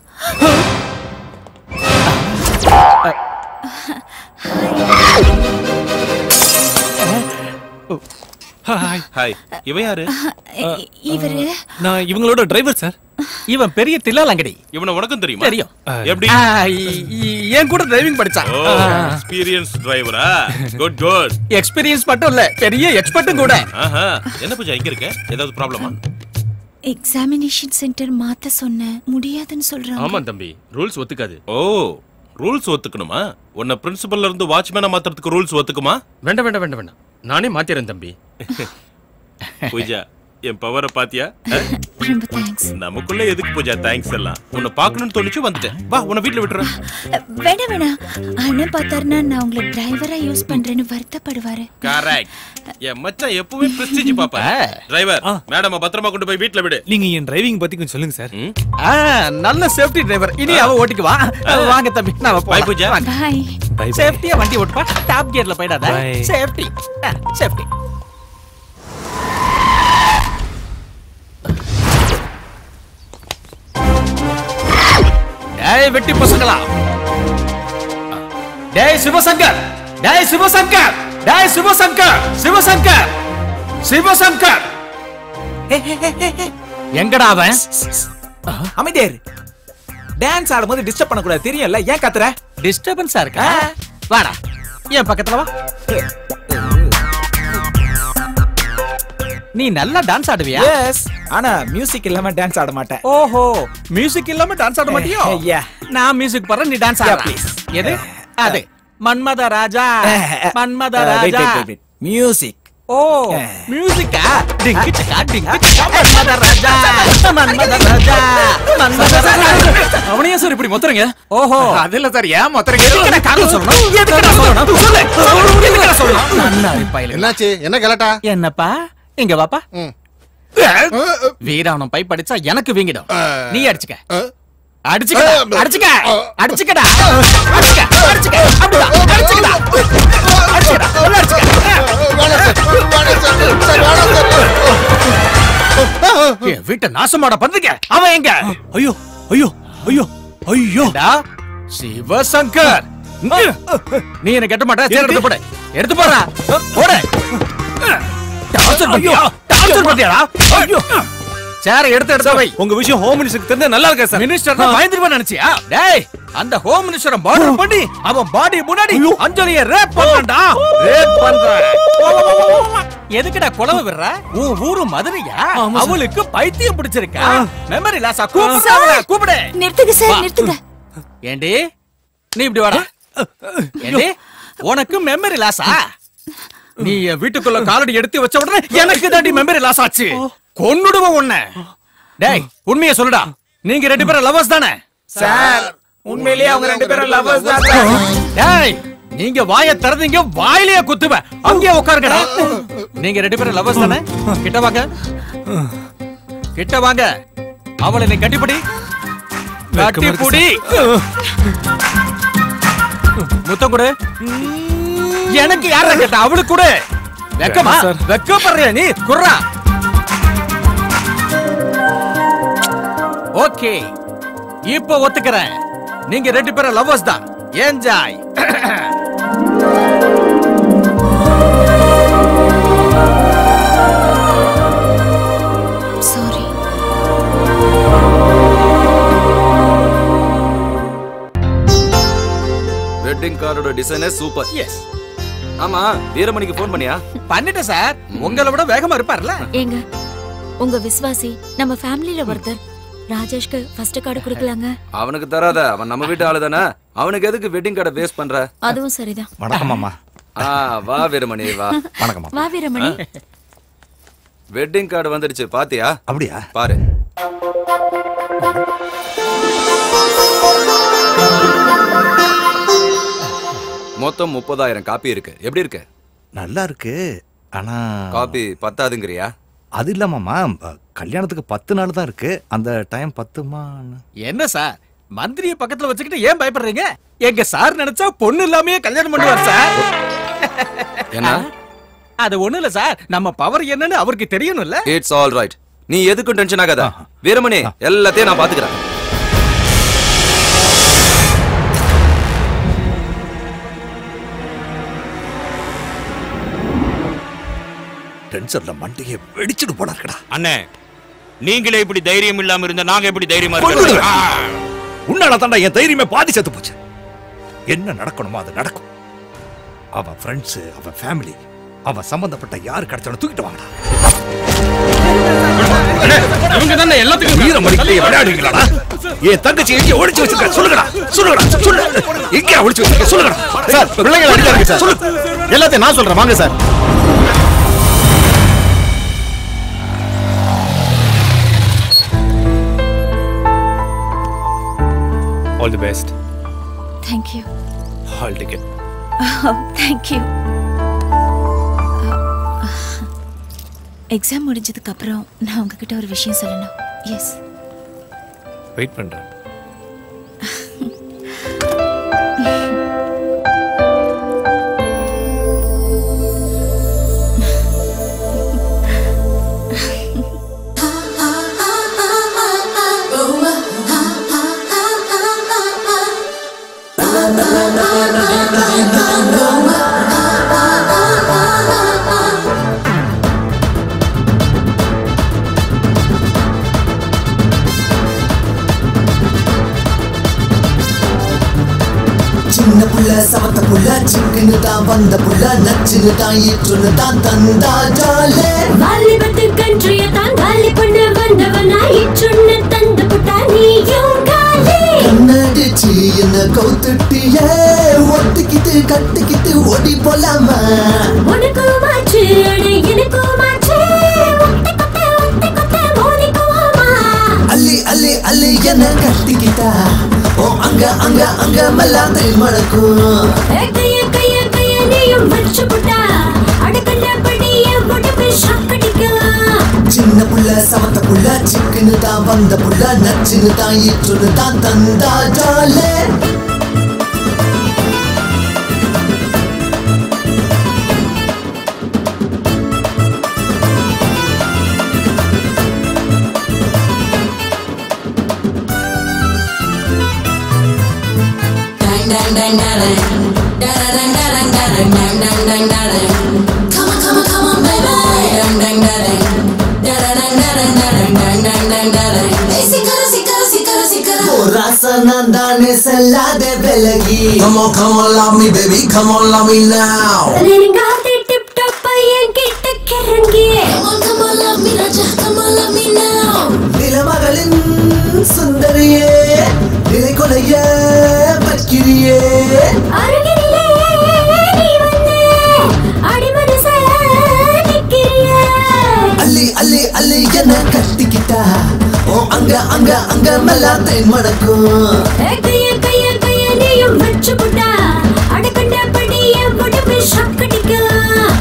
ஹாய் ஹாய் இவன் யாரு இ- இவரு நான் இவங்களோட டிரைவர் சார் இவன் பெரிய தில்லாலங்கடி இவனை உனக்கும் தெரியுமா தெரியும் எப்படி ஆ, இ- இ- என் கூட டிரைவிங் படிச்சான் ஓ எக்ஸ்பீரியன்ஸ் டிரைவரா குட் குட் எக்ஸ்பீரியன்ஸ் மட்டும் இல்ல பெரிய எக்ஸ்பர்ட்டும் கூட ஆஹா என்ன பூஜா இங்க இருக்க ஏதாவது ப்ராப்ளமா எக்ஸாமினேஷன் சென்டர் மாத்த சொன்ன முடியாதுன்னு சொல்றாங்க ஆமா தம்பி ரூல்ஸ் ஒத்துக்காது ஓ ரூல்ஸ் ஒத்துக்கணுமா உன்னை பிரின்சிபல்ல இருந்து வாட்ச்மேனா மாத்துறதுக்கு ரூல்ஸ் ஒத்துக்குமா வேண்டாம் வேண்டாம் வேண்டாம் வேண்டாம் நானே மாத்திரேன் தம்பி பூஜா என் பவரை பாத்தியா அஹ்? ரொம்ப தேங்க்ஸ் நமக்குள்ள எதுக்கு பூஜா தேங்க்ஸ் எல்லாம் உன்னை பார்க்கணும்னு தோணுச்சு வந்துட்டேன் வா உன்னை வீட்ல விட்டுறேன் வேணாம் வேணாம் அண்ணன் பார்த்தாருன்னா நான் உங்களை டிரைவரா யூஸ் பண்றேன்னு வருத்தப்படுவாரு கரெக்ட் என் மச்சான் எப்பவுமே பிரஸ்டீஜ் பாப்பா டிரைவர் மேடம் பத்திரமா கொண்டு போய் வீட்ல விடு நீங்க என் டிரைவிங் பத்தி கொஞ்சம் சொல்லுங்க சார் ஆ, நல்ல சேஃப்டி டிரைவர் இனி அவ ஓட்டிக்குவா வாங்க தம்பி நான் Bye, பூஜா. பாய் சேஃப்டியா வண்டி ஓட்டுப்பா டாப் கியர்ல போயிடாத Bye. சேஃப்டி சேஃப்டி டேய் வெட்டி பசங்களா டேய் சிவசங்கர் டேய் சிவசங்கர் டேய் சிவசங்கர் சிவசங்கர் சிவசங்கர் எங்கடா அவன் அமைதியாரு டான்ஸ் ஆடும்போது டிஸ்டர்ப் பண்ணக்கூடாது தெரியும்ல ஏன் கத்துற டிஸ்டர்பன்ஸா இருக்கா வாடா என் பக்கத்துல வா நீ நல்லா டான்ஸ் ஆடுவியா எஸ் ஆனா மியூசிக் இல்லாம டான்ஸ் ஆட மாட்டேன் ஓஹோ மியூசிக் இல்லாம டான்ஸ் ஆட மாட்டியோ Yeah. நான் மியூசிக் போறேன் நீ டான்ஸ் Yeah, ஆடு please. எது அது Manmatha Raja Manmatha Uh, wait, Raja wait, wait, wait. Music ஓ மியூசிக்கா டிங்கு சக்கா டிங்கு சக்கா மன்மத ராஜா மன்மத ராஜா மன்மத ராஜா அவனையா சார் இப்படி மொத்தறீங்க ஓஹோ அது இல்ல சார் ஏன் மொத்தறீங்க எதுக்குடா காரணம் சொல்லணும் எதுக்குடா சொல்லணும் சொல்லு எதுக்குடா சொல்லணும் நன்னாரி பயலுங்க என்னாச்சு என்ன கலட்டா என்னப்பா இங்க வாப்பா வீராவனம் பை படிச்சா எனக்கு வீங்கிடும் நீ அடிச்சுக்க அடிச்சுக்கடா அடிச்சுக்க அடிச்சுக்கடா அடிச்சுக்க அடிச்சுக்க அப்படிதான் அடிச்சுக்கடா அடிச்சுக்கடா நல்லா அடிச்சுக்க என் வீட்டை நாசமாட பண்றீங்க அவன் எங்க ஐயோ ஐயோ ஐயோ ஐயோ சிவசங்கர் நீ என்ன கெட்ட மாட்ட சரி, எடுத்து போடு எடுத்து போடா போடு டார்ச்சர் பண்ணியா டார்ச்சர் பண்ணியாடா ஐயோ சேர எடுத்து எடுத்து வை உங்க விஷயம் ஹோம் மினிஸ்டருக்கு தெரிஞ்சா நல்லா இருக்கா சார் மினிஸ்டர் பயந்துருவா நினைச்சியா டேய் அந்த ஹோம் மினிஸ்டரை மர்டர் பண்ணி அவன் பாடி முன்னாடி அஞ்சலிய ரேப் பண்றான்டா ரேப் பண்றான் எதுக்குடா குலவ விடுற உன் ஊரு மதுரையா அவளுக்கு பைத்தியம் பிடிச்சிருக்கா மெமரி லாஸா கூப்பிடு அவளை, கூப்பிடு நிறுத்துங்க சார் வா. நிறுத்துங்க ஏண்டி நீ இப்படி வாடா ஏண்டி உனக்கு மெமரி லாஸா நீ என் வீட்டுக்குள்ள காலடி எடுத்து வச்ச உடனே எனக்கு தாண்டி மெமரி லாஸ் ஆச்சு கொன்னுடுவோம் உன்னை டேய் உண்மையை சொல்லுடா நீங்க ரெண்டு பேரும் லவர்ஸ் தானே சார் உண்மையிலேயே அவங்க ரெண்டு பேரும் லவர்ஸ் தான் சார் டேய் நீங்க வாய திறந்தீங்க வாயிலேயே குத்துவேன் அங்கேயே உட்காருங்கடா நீங்க ரெண்டு பேரும் லவர்ஸ் தானே கிட்ட வாங்க கிட்ட வாங்க அவளை நீ கட்டிப்படி கட்டிப்புடி முத்தம் கொடு எனக்கு யார கேட்ட அவளுக்கு கொடு வெக்கமா வேணாம் சார். வெக்கப்படுறியா நீ குர்ரா ஓகே இப்போ ஒத்துக்கிறேன் நீங்க ரெண்டு பேரும் லவ்வர்ஸ் தான் என்ஜாய் சாரி வெட்டிங் கார்டோட டிசைனே சூப்பர் எஸ் ஆமா வீரமணிக்கு ஃபோன் பண்ணியா பண்ணிட்டேன் சார் உங்களை விட வேகமா இருப்பார்ல ஏங்க உங்க விசுவாசி நம்ம ஃபேமிலில ஒருத்தர் ராஜேஷ்க்கு ஃபர்ஸ்ட் கார்டு கொடுக்கலாங்க அவனுக்கு தராத அவன் நம்ம வீட்டு ஆளு தானே அவனுக்கு எதுக்கு வெட்டிங் கார்டை வேஸ்ட் பண்ற அதுவும் சரிதான் வணக்கம் மாமா ஆ வா வீரமணி வா வணக்கம் வா வீரமணி வெட்டிங் கார்டு வந்துடுச்சு பாத்தியா அப்படியா பாரு மொத்தம் முப்பதாயிரம் காப்பி இருக்கு எப்படி இருக்கு நல்லா இருக்கு ஆனா காப்பி பத்தாதுங்கிறியா அது இல்ல மாமா அஹ், கல்யாணத்துக்கு பத்து நாள் தான் இருக்கு அந்த டைம் பத்துமா என்ன சார் மந்திரிய பக்கத்துல வச்சுக்கிட்டு ஏன் பயப்படுறீங்க எங்க சார் நினைச்சா பொண்ணு இல்லாமயே கல்யாணம் பண்ணுவார் சார் என்ன அது ஒண்ணு இல்ல சார் நம்ம பவர் என்னன்னு அவருக்கு தெரியணும்ல இட்ஸ் ஆல் ரைட் நீ எதுக்கும் டென்ஷன் ஆகாத வீரமணி எல்லாத்தையும் நான் பாத்துக்கிறேன் டென்ஷன்ல மண்டையை வெடிச்சிட்டு போனா இருக்கடா அண்ணே நீங்களே இப்படி தைரியம் இல்லாம இருந்தா நாங்க எப்படி தைரியமா கொன்னுடுவேன். இருக்கோம் உன்னால தாண்டா என் தைரியமே பாதி செத்து போச்சு என்ன நடக்கணுமோ அது நடக்கும் அவன் ஃப்ரெண்ட்ஸ் அவன் ஃபேமிலி அவன் சம்பந்தப்பட்ட யார் கிடைச்சாலும் தூக்கிட்டு வாங்கடா இவங்க தானே எல்லாத்துக்கும் வீரமணிக்கு விளையாடுவீங்களாடா என் தங்கச்சி எங்க ஒளிச்சு வச்சிருக்க சொல்லுங்கடா சொல்லுங்கடா சொல்லு எங்க ஒளிச்சு வச்சிருக்க சொல்லுங்கடா சார் பிள்ளைங்களை அடிக்காதீங்க சார் எல்லாத்தையும் நான் சொல்றேன் வாங்க sir all the best thank you hall ticket thank you exam முடிஞ்சதுக்கு அப்புறம் நான் உங்ககிட்ட ஒரு விஷயம் சொல்லணும் எஸ் வெயிட் பண்றேன் சின்ன புள்ள சமத்த புள்ள சிக்குன்னு தான் வந்த புள்ள நச்சுன்னு தான் ஈற்றுன்னு தான் தந்தா ஜாலே வாலிபத்து கன்றிய தான் காலி பண்ண வந்தவனா இச்சுன்னு தந்து புட்டா நீயும் காலி கண்ணாடி அடிச்சு என்ன கவுத்துட்டிய ஒட்டிக்கிட்டு கட்டிக்கிட்டு ஓடி போலாமா உனக்கும் மாச்சு அட எனக்கும் மாச்சு ஒத்த கொத்த ஒத்த கொத்த மோதிக்குவோமா அள்ளி அள்ளி அள்ளி என்ன கட்டிக்கிட்டா ஓ அங்க அங்க அங்க மல்லாத்தை மணக்கும் கைய கைய கைய நீயும் வச்சு புட்டா அடக்கண்ட படிய உடம்பு ஷாக் அடிக்கலாம் சின்ன புள்ள சமத்த புள்ள சிக்குன்னு தான் வந்த புள்ள நச்சுன்னு தான் இற்றுன்னு தான் தந்தா ஜாலே Come on, come on, come on, baby. Hey, sikara, sikara, sikara, sikara. ஓ ராசா நான் தானே செல்லாத விலகி Come on, come on, love me baby, come on, love me now நெருங்காதே tip top பையன் கிட்ட கிறங்கி. Come on, come on, love me, Raja. Come on, love me now. நிலமகளின் சுந்தரியே நிலை கொலைய பக்கிரியே அருகினிலே நீ வந்து அடிமனச நிக்கிறியே. அள்ளி அள்ளி அள்ளி என்ன கட்டிக்கிட்டா ஓ அங்க அங்க அங்க மல்லாத்தை மணக்கும் ஏய், கைய, கைய, கைய நீயும் வச்சு புட்டா. அடக்கண்ட படிய உடம்பு ஷாக் அடிக்கலாம்.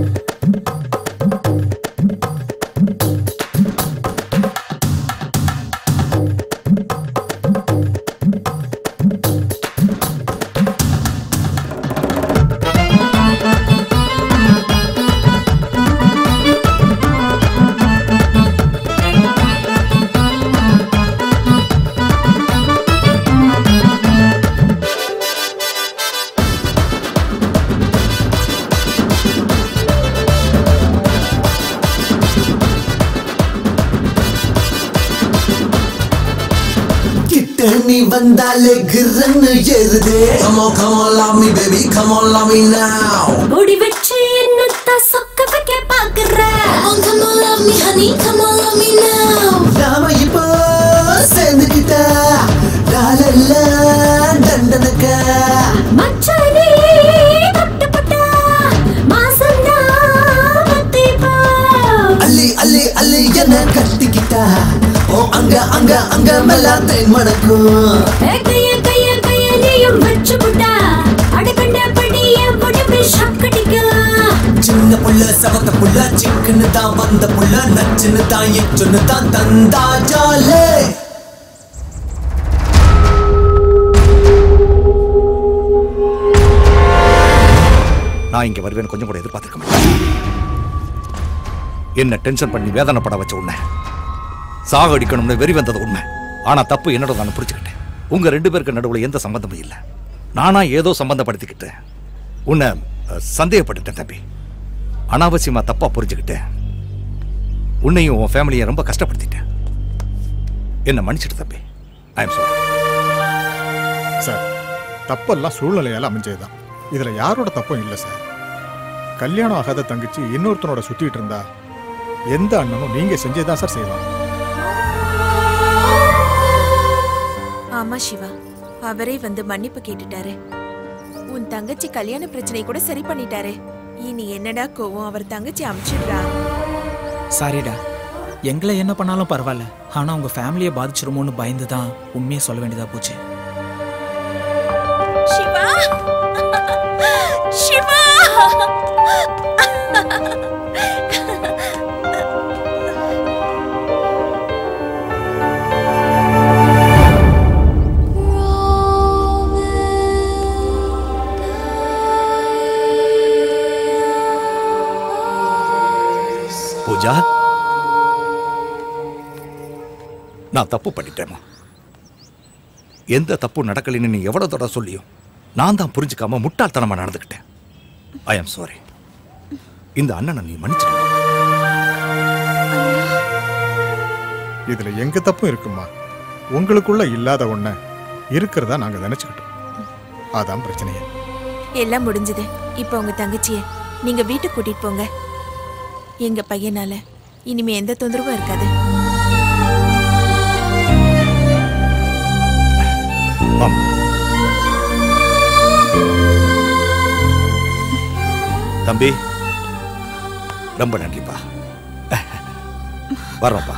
கிட்ட நீ வந்தாலே கிரன்னு ஏறுதே Come on, come on, love me baby, come on, love me now முடி வச்சு என்னத்தான் சொக்க வைக்க பாக்குற. Come on, come on, love me, honey. Come on, love me now. நாம இப்போ சேர்ந்துக்கிட்டா நாளெல்லாம் தண்டனக்கா மச்சானே, தொட்டு புட்டா. மாசம்தான் பத்திப்பா. அள்ளி அள்ளி அள்ளி என்ன கட்டிக்கிட்டா ஓ அங்க அங்க அங்க மல்லாத்தை மணக்கும் ஏய், கைய, கைய, கைய நீயும் வச்சு புட்டா. அடக்கண்ட படிய உடம்பு ஷாக் அடிக்கலாம். சின்ன புள்ள சவத்த புள்ள சிக்குன்னு தான் வந்த புள்ள நச்சுன்னு தான் இச்சுன்னு தான் தந்தா ஜாலே நான் இங்க வருவேன் கொஞ்சம் கூட எதிர்பார்த்திருக்க மாட்டேன் என்ன டென்ஷன் பண்ணி வேதனைப்பட வச்ச உண்மை சாகடிக்கணும்னு வெறி வந்தது உண்மை ஆனா தப்பு என்னோட நான் புரிஞ்சுக்கிட்டேன் உங்க ரெண்டு பேருக்கு நடுவுல எந்த சம்பந்தமும் இல்லை நானா ஏதோ சம்பந்தப்படுத்திக்கிட்டேன் உன்னை அஹ், சந்தேகப்பட்டுட்டேன் தம்பி அனாவசியமா தப்பா புரிஞ்சுக்கிட்டேன் உன்னையும் உன் ஃபேமிலியை ரொம்ப கஷ்டப்படுத்திட்டேன் என்ன மன்னிச்சிட்டு தம்பி ஐ எம் சாரி சார் தப்பெல்லாம் சூழ்நிலையால அமைஞ்சதுதான் இதுல யாரோட தப்பும் இல்லை சார் கல்யாணம் ஆகாத தங்கச்சி இன்னொருத்தனோட சுத்திட்டு இருந்தா எந்த அண்ணனும் நீங்க செஞ்சேதான் சார் செய்வாங்க ஆமா சிவா அவரே வந்து மன்னிப்பு கேட்டுட்டாரு உன் தங்கச்சி கல்யாண பிரச்சனை கூட சரி பண்ணிட்டாரு இனி என்னடா கோவம் அவர் தங்கச்சி அமிச்சிடுறா சாரிடா எங்களை என்ன பண்ணாலும் பரவாயில்ல ஆனா உங்க ஃபேமிலியை பாதிச்சிருமோன்னு பயந்து தான் உண்மையை சொல்ல வேண்டியதா போச்சு சிவா சிவா பூஜா நான் தப்பு பண்ணிட்டேமா எந்த தப்பு நடக்கலைன்னு நீ எவ்வளவு தடவை சொல்லியும் நான் தான் புரிஞ்சுக்காம முட்டாள்தனமா நடந்துக்கிட்டேன் ஐ ஆம் சாரி இந்த அண்ணனை நீ மன்னிச்சிடு இதுல எங்க தப்பும் இருக்குமா உங்களுக்குள்ள இல்லாத ஒண்ண இருக்கிறதா நாங்க நினைச்சுக்கிட்டோம் அதான் பிரச்சனையே எல்லாம் முடிஞ்சது இப்போ உங்க தங்கச்சிய நீங்க வீட்டுக்கு கூட்டிட்டு போங்க எங்க பையனால இனிமே எந்த தொந்தரவும் இருக்காது ஆமா தம்பி ரொம்ப நன்றிப்பா வர்றோம்ப்பா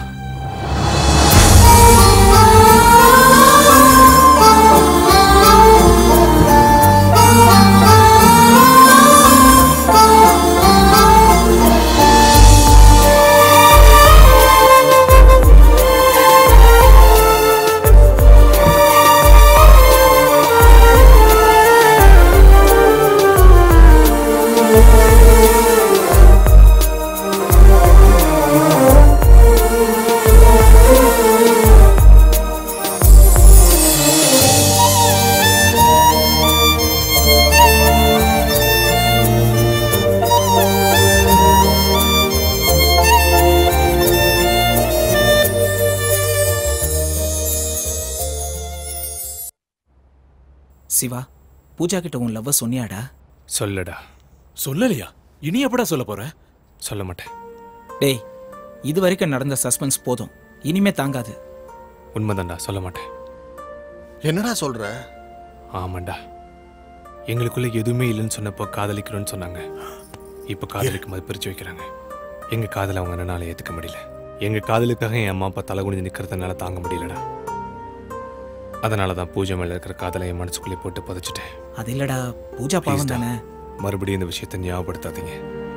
சிவா பூஜா கிட்ட உன் லவ்வ சொன்னியாடா சொல்லடா சொல்லலையா இனி எப்படா சொல்ல போற சொல்ல மாட்டேன் டேய் இது வரைக்கும் நடந்த சஸ்பென்ஸ் போதும் இனிமே தாங்காது உண்மைதான்டா சொல்ல மாட்டேன் என்னடா சொல்ற ஆமாண்டா எங்களுக்குள்ள எதுவுமே இல்லைன்னு சொன்னப்போ காதலிக்கிறோன்னு சொன்னாங்க இப்போ காதலிக்கும் போது பிரிச்சு வைக்கிறாங்க எங்க காதலை அவங்க என்னால ஏத்துக்க முடியல எங்க காதலுக்காக என் அம்மா அப்பா தலை குனிஞ்சு நிக்கிறதுனால தாங்க முடியலடா அதனால தான் பூஜை மேல இருக்கிற காதலை என் மனசுக்குள்ளே போட்டு புதைச்சிட்டேன் அது இல்லடா பூஜா பாவம் Please டா, தானே மறுபடியும் இந்த விஷயத்தை ஞாபகப்படுத்தாதீங்க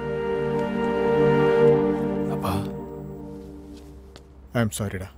அப்பா ஐ எம் சாரிடா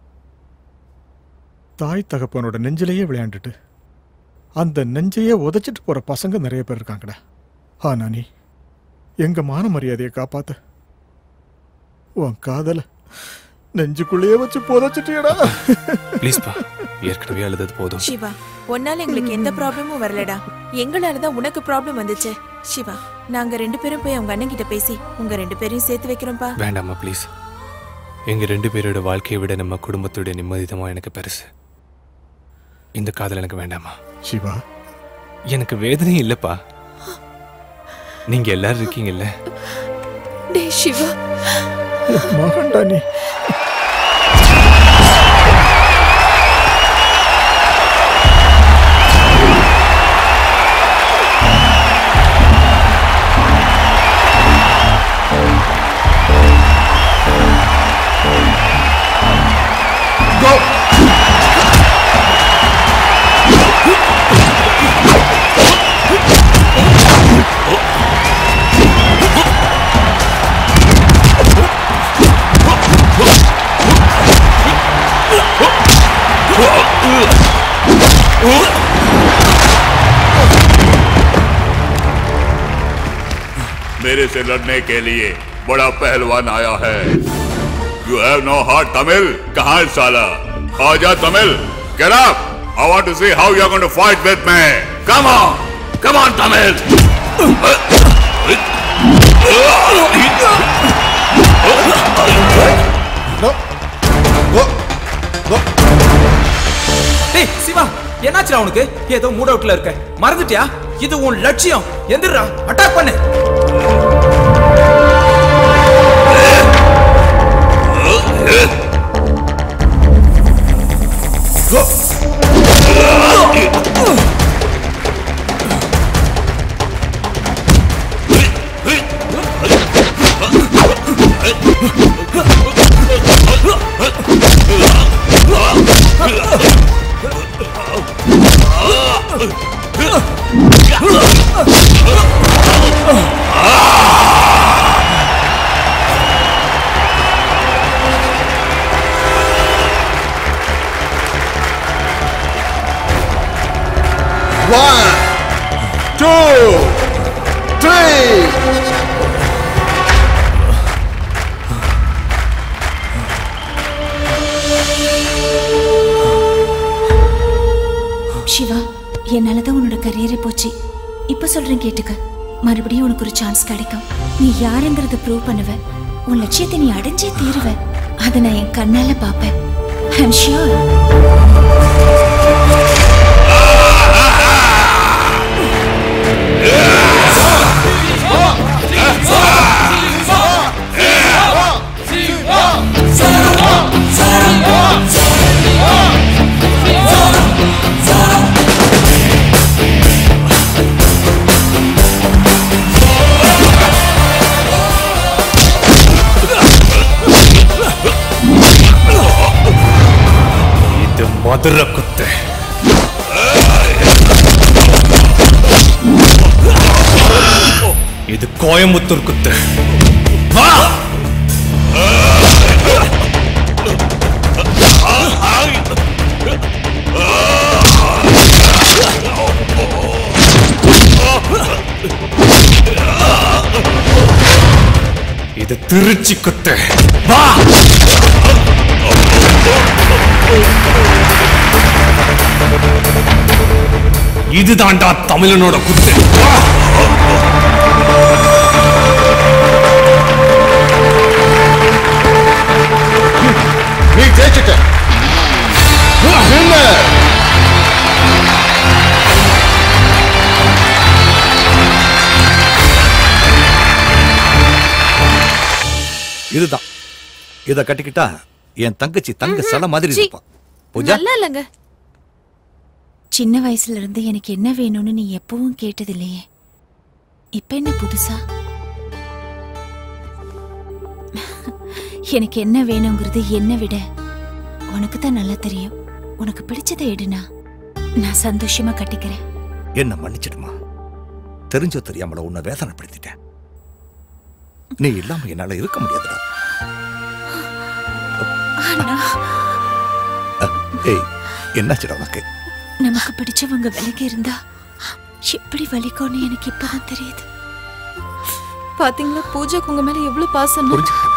தாய் தகப்பனோட நெஞ்சிலேயே விளையாண்டுட்டு அந்த நெஞ்சையே உதைச்சிட்டு போற பசங்க நிறைய பேர் இருக்காங்கடா ஆனா நீ எங்க மான மரியாதையை காப்பாத்த உன் காதல நெஞ்சுக்குள்ளேயே வச்சு புதைச்சிட்டியடா ப்ளீஸ்ப்பா ஏற்கனவே அழுதது போதும் சிவா உன்னால எங்களுக்கு எந்த ப்ராப்ளமும் வரலடா எங்களால தான் உனக்கு ப்ராப்ளம் வந்துச்சு சிவா நாங்க ரெண்டு பேரும் போய் அவங்க அண்ணன் கிட்ட பேசி உங்க ரெண்டு பேரையும் சேர்த்து வைக்கிறோம்ப்பா வேண்டாம்மா ப்ளீஸ் எங்க ரெண்டு பேரோட வாழ்க்கையை விட நம்ம குடும்பத்தோட நிம்மதி தான் எனக்கு பெருசு இந்த காதல் எனக்கு வேண்டாமா சிவா எனக்கு வேதனை இல்லப்பா நீங்க எல்லாரும் இருக்கீங்கல்ல டே சிவா மகன்டா நீ मेरे से लड़ने के लिए बड़ा पहलवान आया है you have no heart Tamil कहा है साला आजा Tamil get up I want to see how you are going to fight with me come on come on Tamil டேய் சிவா என்னாச்சுடா உனக்கு ஏதோ மூட் அவுட்ல இருக்க மறந்துட்டியா இது உன் லட்சியம் எந்திரா அட்டாக் பண்ணு One, two, three. சிவா என்னாலதான் உன்னோட கரியரே போச்சு இப்ப சொல்றேன் கேட்டுக்க மறுபடியும் உனக்கு ஒரு சான்ஸ் கிடைக்கும் நீ யாருங்கிறத ப்ரூவ் பண்ணுவ உன் லட்சியத்தை நீ அடைஞ்சே தீருவ அதை நான் என் கண்ணால பாப்பேன் ஐம் ஷியோர் Zara, மதுரை குத்து இது கோயம்புத்தூர் குத்து வா இது திருச்சி குத்து வா இதுதான்டா தமிழனோட குத்து வா நீ ஜெயிச்சிட்ட Winner! இதுதான் இத கட்டிக்கிட்டா என் தங்கச்சி தங்க சில மாதிரி சீ. இருப்பா பூஜா நல்லா இல்லைங்க சின்ன வயசுல இருந்து எனக்கு என்ன வேணும்னு நீ எப்பவும் கேட்டதில்லையே இப்ப என்ன புதுசா எனக்கு என்ன வேணுங்கிறது என்ன விட உனக்கு தான் நல்லா தெரியும் உனக்கு பிடிச்சதை எடுனா நான் சந்தோஷமா கட்டிக்கிறேன் என்ன மன்னிச்சிடுமா தெரிஞ்சோ தெரியாமல உன்னை வேதனைப்படுத்திட்டேன் நீ இல்லாம என்னால இருக்க முடியாதுடா ஆனா ஏய் என்னாச்சுடா உனக்கு நமக்கு பிடிச்சவங்க விலகி இருந்தா எப்படி வலிக்கும்னு எனக்கு இப்பதான் தெரியுது பாத்தீங்களா பூஜாக்கு உங்க மேல எவ்வளவு பாசம்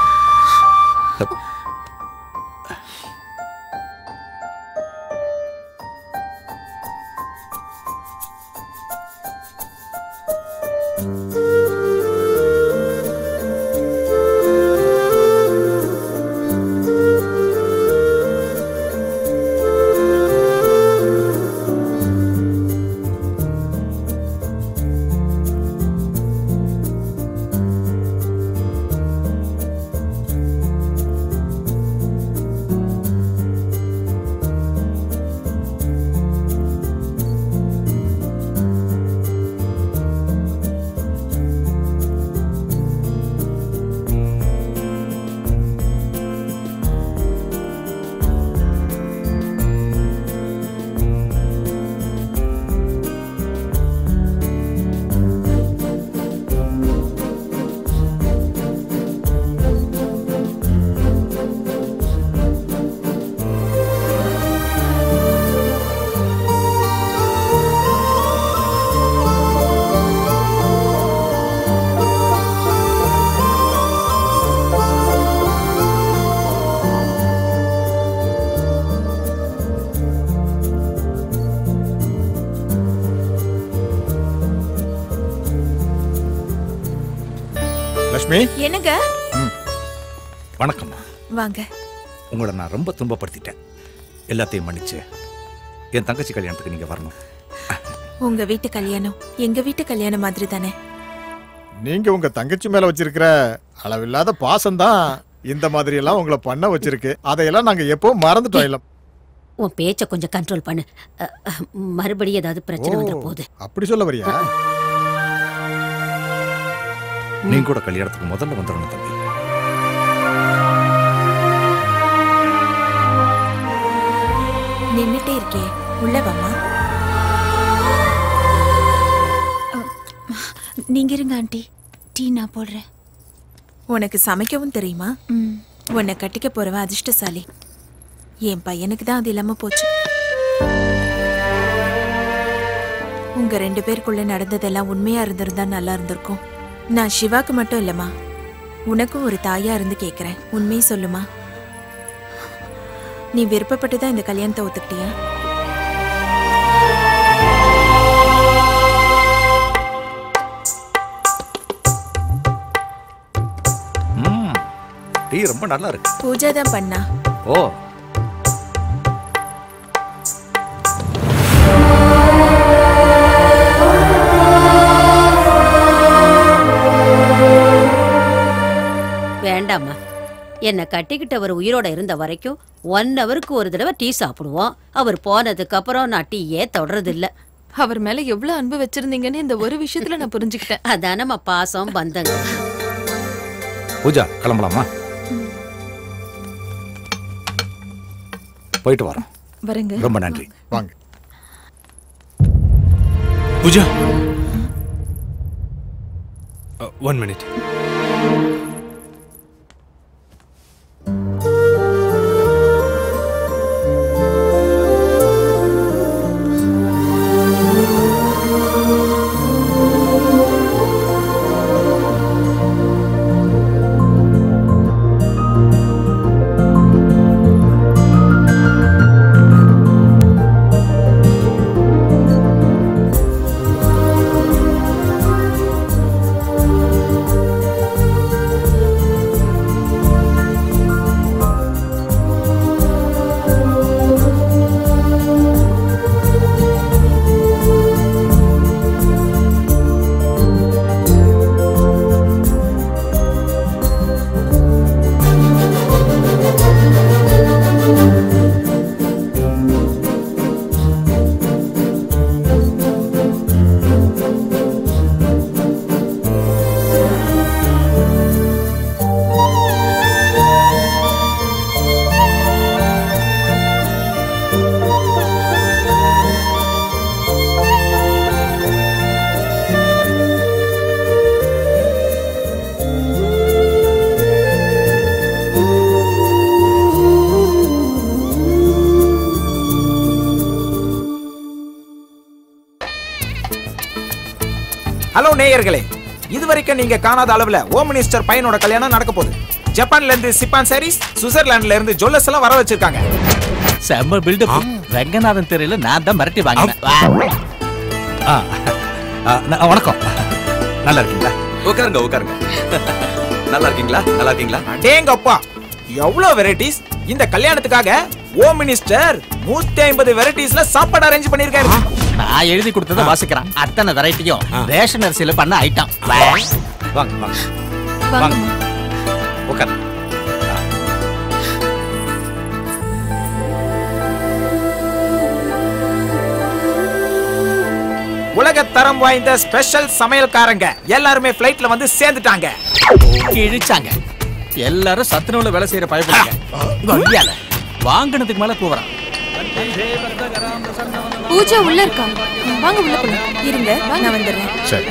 லட்சுமி என்னங்க வணக்கம்மா வாங்க உங்களை நான் ரொம்ப துன்பப்படுத்திட்டேன் எல்லாத்தையும் மன்னிச்சு என் தங்கச்சி கல்யாணத்துக்கு நீங்க வரணும் உங்க வீட்டு கல்யாணம் எங்க வீட்டு கல்யாணம் மாதிரி தானே நீங்க உங்க தங்கச்சி மேல வச்சிருக்கிற அளவில்லாத பாசம் தான் இந்த மாதிரி எல்லாம் உங்களை பண்ண வச்சிருக்கு அதையெல்லாம் நாங்க எப்போ மறந்துட்டோம் இல்ல உன் பேச்ச கொஞ்சம் கண்ட்ரோல் பண்ணு அ, அ, மறுபடியும் ஏதாவது பிரச்சனை வந்துட போகுது அப்படி சொல்ல வரியா நீங்க கூட கல்யாணத்துக்கு முதல்ல வந்துடணும் தம்பி நின்னுட்டே இருக்கே உள்ள வாமா நீங்க இருங்க ஆண்டி டீ நான் போடுறேன் உனக்கு சமைக்கவும் தெரியுமா உன்னை கட்டிக்க போறவ அதிர்ஷ்டசாலி என் பையனுக்கு தான் அது இல்லாம போச்சு உங்க ரெண்டு பேருக்குள்ள நடந்ததெல்லாம் உண்மையா இருந்திருந்தா நல்லா இருந்திருக்கும் நான் சிவாக்கு மட்டும் இல்லம்மா உனக்கும் ஒரு தாயா இருந்து கேக்குறேன் உண்மையை சொல்லுமா நீ விருப்பப்பட்டு தான் இந்த கல்யாணத்தை ஒத்துக்கிட்டியா ம் டீ ரொம்ப நல்லா இருக்கு பூஜா தான் பண்ணா ஓ வேண்டாம்மா என்னை கட்டிக்கிட்டவர் உயிரோட இருந்த வரைக்கும் ஒன் ஹவருக்கு ஒரு தடவை டீ சாப்பிடுவோம் அவர் போனதுக்கு அப்புறம் நான் டீயே தொடறது இல்ல அவர் மேல எவ்வளவு அன்பு வச்சிருந்தீங்கன்னு இந்த ஒரு விஷயத்துல நான் புரிஞ்சுக்கிட்டேன் அதானம்மா பாசம் பந்தங்க பூஜா கிளம்பலாமா போயிட்டு வரோம் வரேங்க ரொம்ப நன்றி வாங்க பூஜா ஒன் மினிட் ஹலோ நேயர்களே இதுவரைக்கும் நீங்க காணாத அளவுல ஹோம் மினிஸ்டர் பையனோட கல்யாணம் நடக்க போகுது ஜப்பான்ல இருந்து சிப்பான் சாரீஸ் சுவிட்சர்லாந்துல இருந்து ஜுவல்லர்ஸ் எல்லாம் வர வச்சிருக்காங்க செம்ம பில்டப் ரங்கநாதன் தெரியல நான் தான் மிரட்டி வாங்கினேன் ஆ, ஆ, ந- வணக்கம் நல்லா இருக்கீங்களா உட்காருங்க உட்காருங்க நல்லா இருக்கீங்களா நல்லா இருக்கீங்களா அடேங்கப்பா எவ்வளவு வெரைட்டிஸ் இந்த கல்யாணத்துக்காக ஹோம் மினிஸ்டர் நூத்தி ஐம்பது வெரைட்டிஸ்ல சாப்பாடு அரேஞ்ச் பண்ணிருக்காரு நான் எழுதி கொடுத்ததை வாசிக்கிறேன் அத்தனை வெரைட்டியும் ரேஷன் அரிசியில பண்ண ஐட்டம் வாங்க வாங்க வாங்க உட்கார் உலக தரம் வாய்ந்த ஸ்பெஷல் சமையல்காரங்க எல்லாருமே ஃபிளைட்ல வந்து சேர்ந்துட்டாங்க கிழிச்சாங்க எல்லாரும் சத்துணவுல வேலை செய்யற பயப்படுங்க கொய்யால வாங்கினதுக்கு மேல கூவறான் பூஜா உள்ள இருக்கா வாங்க உள்ள போலாம் இருங்க நான் வந்துடுறேன் சரி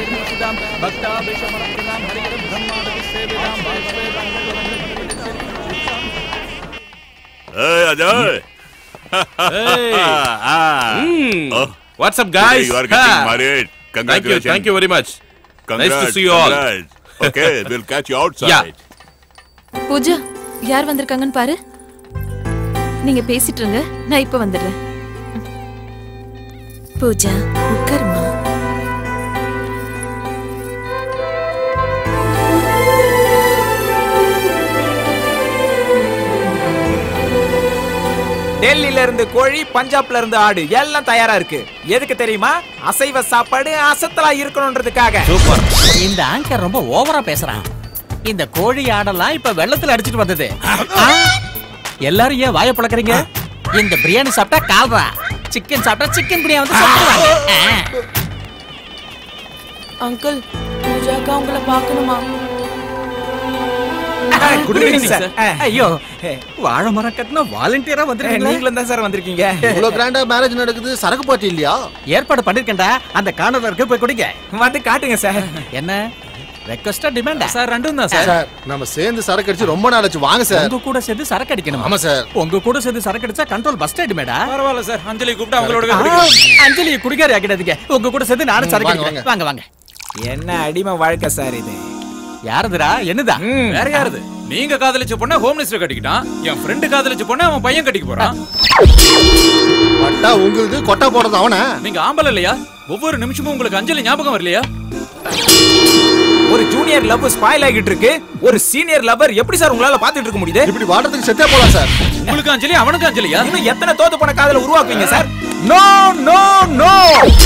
Hey, Ajay. Hey. ah. Hmm. Oh. What's up, guys? You are getting Ha. married. Thank you, Congratulations. thank you very much. Congrats, Nice to see you all. congrats. Okay, we'll catch you outside. Yeah. Pooja யார் வந்திருக்காங்கன்னு பாரு நீங்க பேசிட்டு இருங்க நான் இப்ப வந்துடுறேன் பூஜா உட்காருமா டெல்லில இருந்து கோழி பஞ்சாப்ல இருந்து ஆடு எல்லாம் தயாரா இருக்கு எதுக்கு தெரியுமா அசைவ சாப்பாடு அசத்தலா இருக்கணும்ன்றதுக்காக சூப்பர் இந்த ஆங்கர் ரொம்ப ஓவரா பேசுறான் இந்த கோழி ஆடெல்லாம் இப்ப வெள்ளத்துல அடிச்சிட்டு வந்தது ஆ? எல்லாரும் ஏன் வாய பழக்கறீங்க இந்த பிரியாணி சாப்பிட்டா கால்ரா சிக்கன் சாப்பிட்டா சிக்கன் பிரியாணி வந்து சாப்பிடுவாங்க ஆ. அங்கிள் பூஜாக்கா உங்களை பார்க்கணுமா Good evening, sir. ஐயோ வாழை மரம் கட்டினா வாலண்டியரா வந்துருக்கீங்களா நீங்களும் தான் சார் வந்திருக்கீங்க இவ்வளவு கிராண்டா மேரேஜ் நடக்குது சரக்கு பார்ட்டி இல்லையா ஏற்பாடு பண்ணிருக்கேன்டா அந்த கார்னர்ல இருக்க போய் குடிங்க வந்து காட்டுங்க சார் என்ன ரெக்வஸ்டா டிமாண்டா சார் ரெண்டும் தான் சார் நம்ம சேர்ந்து சரக்கு அடிச்சு ரொம்ப நாள் ஆச்சு வாங்க சார் உங்க கூட சேர்ந்து சரக்கு அடிக்கணும் ஆமா சார் உங்க கூட சேர்ந்து சரக்கு அடிச்சா கண்ட்ரோல் பஸ் ஆயிடுமேடா பரவாயில்ல சார் அஞ்சலி கூப்பிட்டு அவங்களோட ஆ, அஞ்சலி குடிக்காரி ஆக்கிடாதீங்க உங்க கூட சேர்ந்து நானும் சரக்கு வாங்க, அடிக்கிறேன் வாங்க வாங்க என்ன அடிமை வாழ்க்கை சார் இது யாருதுடா என்னதா வேற யாருது நீங்க காதலிச்ச பொண்ண ஹோம் மினிஸ்டர் கட்டிக்கிட்டான் என் ஃப்ரெண்டு காதலிச்ச பொண்ண அவன் பையன் கட்டிக்க போறான் பட்டா உங்களுது கொட்டா போடுறது அவன நீங்க ஆம்பளை இல்லையா ஒவ்வொரு நிமிஷமும் உங்களுக்கு அஞ்சலி ஞாபகம் வரலையா ஒரு ஜூனியர் லவ் ஸ்பாயில் ஆகிட்டு இருக்கு ஒரு சீனியர் லவர் எப்படி சார் உங்களால பாத்துட்டு இருக்க முடியுது இப்படி வாடுறதுக்கு செத்தே போலாம் சார் உங்களுக்கு அஞ்சலி அவனுக்கு அஞ்சலியா இன்னும் எத்தனை தோத்து போன காதல உருவாக்குவீங்க சார் நோ நோ நோ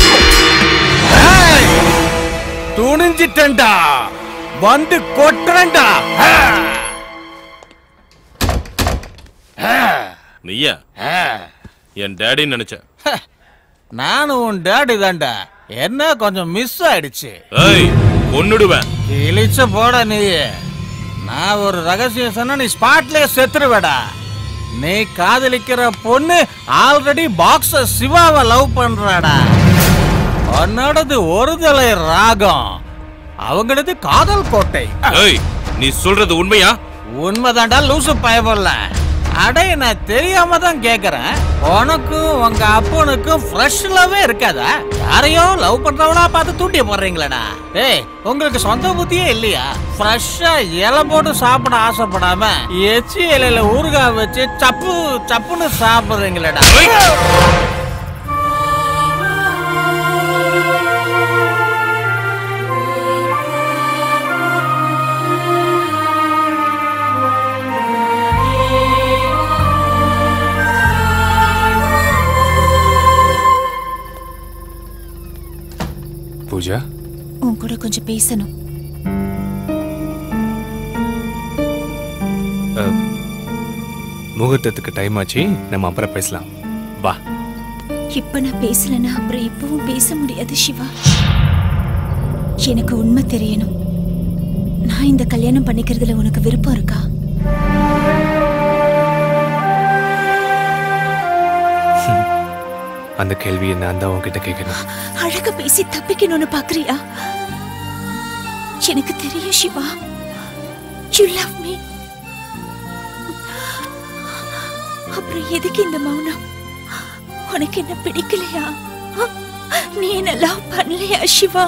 துணிஞ்சிட்டேன்டா வந்து கொட்டுறேன்டா நீயா என் டேடின்னு நினைச்சேன் நானும் உன் டேடி தான்டா என்ன கொஞ்சம் மிஸ் ஆயிடுச்சு ஏய் கொன்னுடுவேன் இழிச்ச போட நீ நான் ஒரு ரகசியம் சொன்னா நீ ஸ்பாட்லயே செத்துருவேடா நீ காதலிக்கிற பொண்ணு ஆல்ரெடி பாக்ஸ சிவாவை லவ் பண்றாடா உன்னோடது ஒருதலை ராகம் அவங்களது காதல் கோட்டை ஏய் நீ சொல்றது உண்மையா உண்மைதான்டா லூசு பயபல்ல அடே நான் தெரியாம தான் கேக்குறேன் உனக்கும் உங்க அப்பனுக்கும் ஃப்ரெஷ் லவ்வே இருக்காதா யாரையோ லவ் பண்றவனா பார்த்து தூண்டி போடுறீங்களடா ஏய் உங்களுக்கு சொந்த புத்தியே இல்லையா ஃப்ரெஷ்ஷா இலை போட்டு சாப்பிட ஆசைப்படாம எச்சி இலையில ஊறுகாய் வச்சு சப்பு சப்புன்னு சாப்பிடுறீங்களடா பூஜா உன் கூட கொஞ்சம் பேசணும் அஹ், முகூர்த்தத்துக்கு டைம் ஆச்சு நம்ம அப்புறம் பேசலாம் வா இப்ப நான் பேசலன்னா அப்புறம் எப்பவும் பேச முடியாது சிவா எனக்கு உண்மை தெரியணும் நான் இந்த கல்யாணம் பண்ணிக்கிறதுல உனக்கு விருப்பம் இருக்கா அந்த கேள்வியை நான் தான் உன்கிட்ட கேட்கணும் அழக பேசி தப்பிக்கணும்னு பாக்குறியா எனக்கு தெரியும் சிவா யூ லவ் மீ அப்புறம் எதுக்கு இந்த மௌனம் உனக்கு என்ன பிடிக்கலையா நீ என்ன லவ் பண்ணலையா சிவா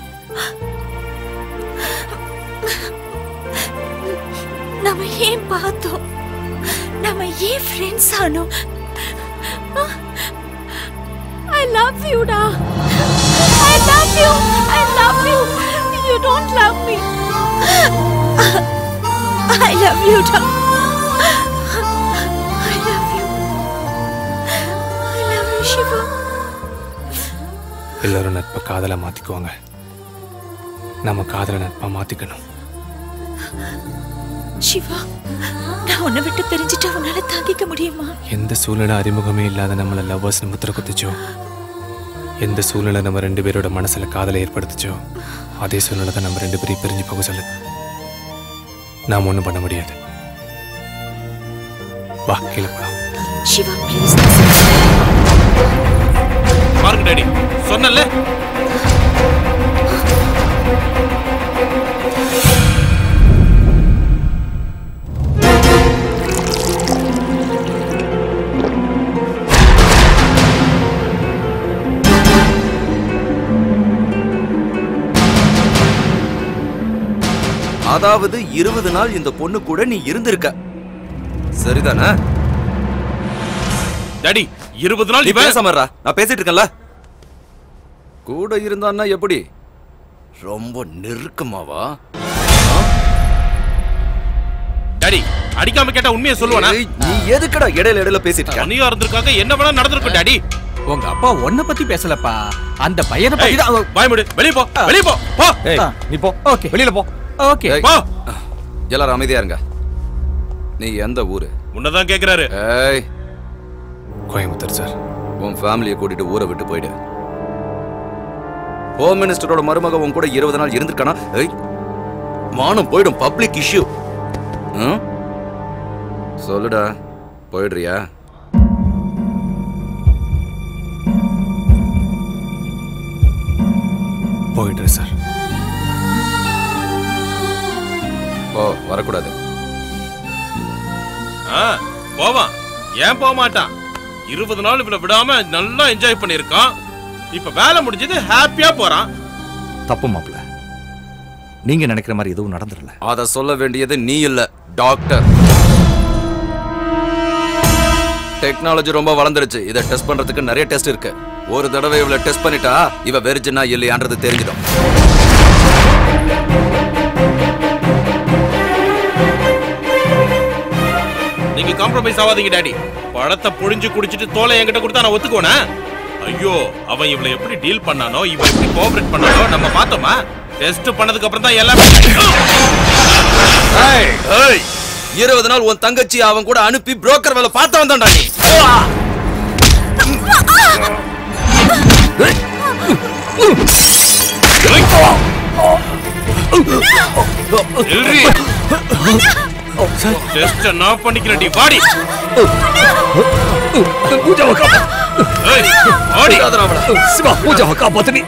நம்ம ஏன் பார்த்தோம் நம்ம ஏன் ஃப்ரெண்ட்ஸ் ஆனோம் I love you, da. I love you. I love you. You don't love me. I love you, da. I love you. I love you, Shiva. எல்லாரும் நட்பை காதலை மாத்திக்குவாங்க நம்ம காதலை நட்பா மாத்திக்கணும் சிவா நான் உன்னை விட்டு பிரிஞ்சுட்டு உன்னால தாங்கிக்க முடியுமா எந்த சூழ்நிலை அறிமுகமே இல்லாத நம்மளை லவ்வர்ஸ் முத்திர குத்துச்சோ எந்த சூழ்நிலை நம்ம ரெண்டு பேரோட மனசுல காதலை ஏற்படுத்துச்சோ அதே சூழ்நிலை தான் நம்ம ரெண்டு பேரையும் பிரிஞ்சு போக சொல்லுது நாம் ஒன்றும் பண்ண முடியாது வா கீழே போலாம் சிவா ப்ளீஸ் பாருங்க டாடி சொன்னல அதாவது இருபது நாள் இந்த பொண்ணு கூட நீ இருந்திருக்க சரிதானே டாடி இருபது நாள் நீ இவன் பேசாம இருடா. நான் பேசிட்டு இருக்கேன்ல கூட இருந்தான்னா எப்படி ரொம்ப நெருக்கமாவா டாடி அடிக்காம கேட்டா உண்மையை சொல்லுவானா ஏய், நீ எதுக்குடா இடையில இடையில பேசிட்டு இருக்க தனியா இருந்திருக்காங்க என்ன வேணா நடந்திருக்கும் டாடி உங்க அப்பா உன்னை பத்தி பேசலப்பா அந்த பையனை பத்தி தான் பயமுடு வெளிய போ வெளிய போ போ ஏய், நீ போ ஓகே வெளியில போ ஓகே ஏய், எல்லாரும் அமைதியா இருங்க நீ எந்த ஊரு உன்னதான் கேக்குறாரு ஏய் கோயம்புத்தூர் சார் உன் ஃபேமிலியை கூட்டிட்டு ஊரை விட்டு போயிடு ஹோம் மினிஸ்டரோட மருமக உன் கூட இருபது நாள் இருந்திருக்கானா ஏய் மானம் போயிடும் பப்ளிக் இஷ்யூ சொல்லுடா போயிடுறியா போயிடுறேன் சார் ஓ வரக்கூடாது ஆ, போவான் ஏன் போக மாட்டான் இருபது நாள் இவளை விடாம நல்லா என்ஜாய் பண்ணிருக்கான் இப்ப வேலை முடிஞ்சது ஹாப்பியா போறான் தப்பு மாப்ள நீங்க நினைக்கிற மாதிரி எதுவும் நடந்துடல அத சொல்ல வேண்டியது நீ இல்ல டாக்டர் டெக்னாலஜி ரொம்ப வளர்ந்துருச்சு இதை டெஸ்ட் பண்றதுக்கு நிறைய டெஸ்ட் இருக்கு ஒரு தடவை இவளை டெஸ்ட் பண்ணிட்டா இவ வெர்ஜினா இல்லையான்றது தெரிஞ்சிடும் நீங்க காம்ப்ரமைஸ் ஆகாதீங்க டாடி பழத்தை புழிஞ்சு குடிச்சிட்டு தோலை என்கிட்ட கொடுத்தா நான் ஒத்துக்குவேனா ஐயோ அவன் இவளை எப்படி டீல் பண்ணானோ இவன் எப்படி கோஆபரேட் பண்ணானோ நம்ம பார்த்தோமா டெஸ்ட் பண்ணதுக்கு அப்புறம் தான் எல்லாமே ஏய், ஏய், இருபது நாள் உன் தங்கச்சி அவன் கூட அனுப்பி புரோக்கர் வேலை பார்த்து வந்தான்டா நீ டெஸ்ட் நான் பண்ணிக்கிறேன்டி வாடி பூஜாவை காப்பாத்து ஏய், வாடி சிவா பூஜாவை காப்பாத்து நீ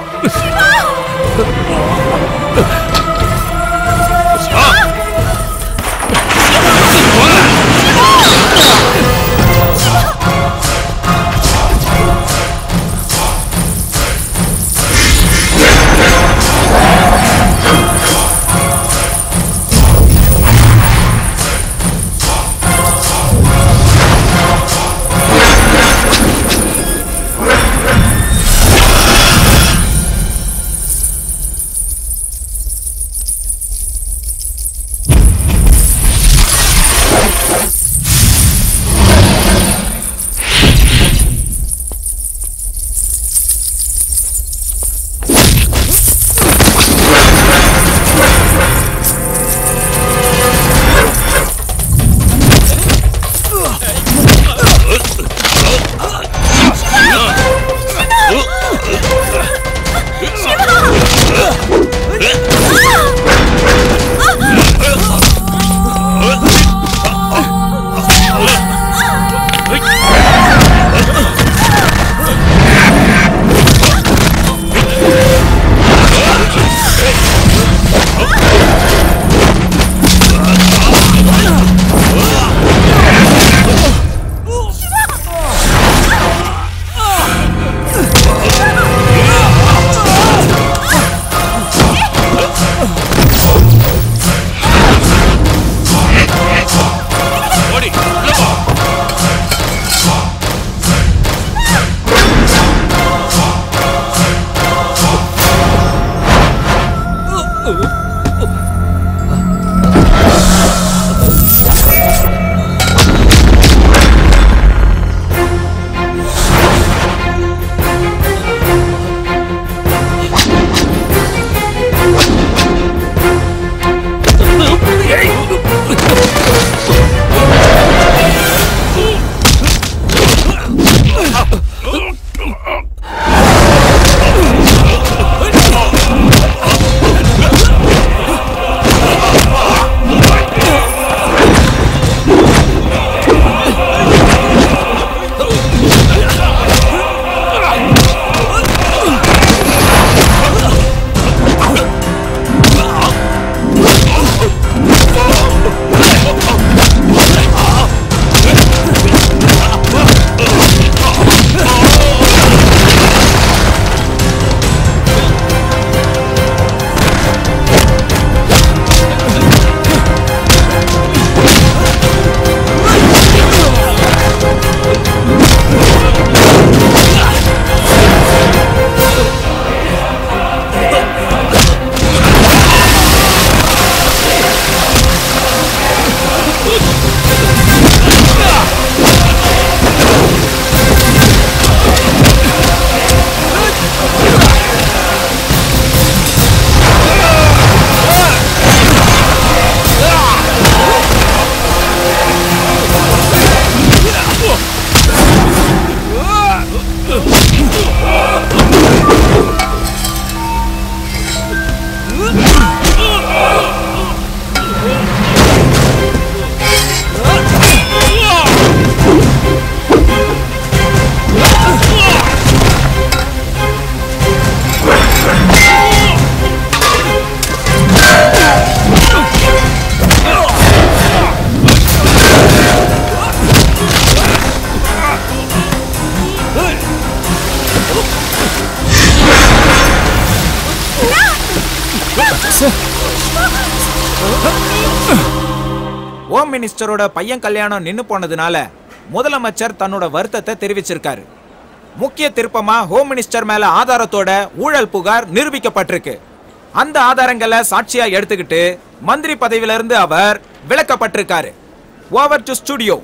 ஹோம் மினிஸ்டரோட பையன் கல்யாணம் நின்னு போனதுனால முதலமைச்சர் தன்னோட வருத்தத்தை தெரிவிச்சிருக்காரு முக்கிய திருப்பமா ஹோம் மினிஸ்டர் மேல ஆதாரத்தோட ஊழல் புகார் நிரூபிக்கப்பட்டிருக்கு அந்த ஆதாரங்களை சாட்சியா எடுத்துக்கிட்டு மந்திரி பதவியில இருந்து அவர் விலக்கப்பட்டிருக்காரு ஓவர் டு ஸ்டுடியோ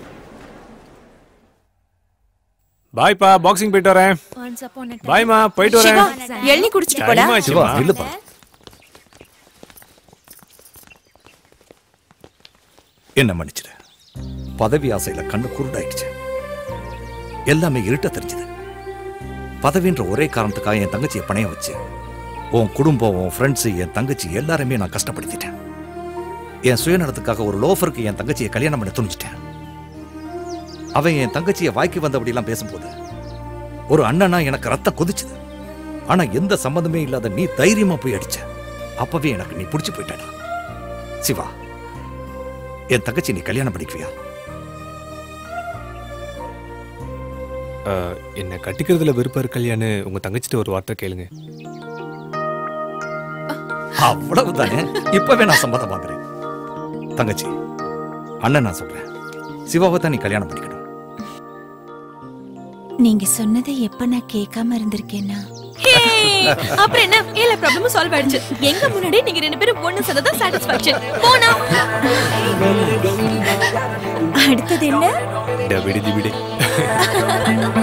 பாய்ப்பா பாக்ஸிங் போயிட்டு வரேன் பாய்மா போயிட்டு வரேன் சிவா, எள்ளி குடிச்சிட்டு போடா. Time ஆச்சுமா. சிவா இல்லப்பா என்ன மன்னிச்சிடு பதவி ஆசையில கண்ணு குருடாயிடுச்சு எல்லாமே இருட்ட தெரிஞ்சது பதவின்ற ஒரே காரணத்துக்காக என் தங்கச்சியை பணைய வச்சு உன் குடும்பம் உன் ஃப்ரெண்ட்ஸ் என் தங்கச்சி எல்லாருமே நான் கஷ்டப்படுத்திட்டேன் என் சுயநலத்துக்காக ஒரு லோஃபருக்கு என் தங்கச்சியை கல்யாணம் பண்ண துணிச்சிட்டேன் அவன் என் தங்கச்சியை வாய்க்கு வந்தபடியெல்லாம் பேசும்போது ஒரு அண்ணனா எனக்கு ரத்தம் கொதிச்சுது ஆனா எந்த சம்மந்தமே இல்லாத நீ தைரியமா போய் அடிச்ச அப்பவே எனக்கு நீ பிடிச்சு போயிட்டடா சிவா என் தங்கச்சி நீ கல்யாணம் பண்ணிக்குவியா அஹ், என்னை கட்டிக்கிறதுல விருப்பம் இருக்கலையான்னு உங்க தங்கச்சிட்ட ஒரு வார்த்தை கேளுங்க அவ்வளவுதானே இப்பவே நான் சம்மதம் வாங்குறேன் தங்கச்சி அண்ணன் நான் சொல்றேன் சிவாவை தான் நீ கல்யாணம் பண்ணிக்கணும் நீங்க சொன்னதை எப்ப நான் கேட்காம இருந்திருக்கேன்னா அப்புறம் என்ன எல்லா ப்ராப்ளமும் சால்வ் ஆயிடுச்சு எங்க முன்னாடி நீங்க ரெண்டு பேரும் ஒண்ணு சேர்ந்ததா சாட்டிஸ்பாக்சன் போனா அடுத்தது என்ன டபிடி திபிடி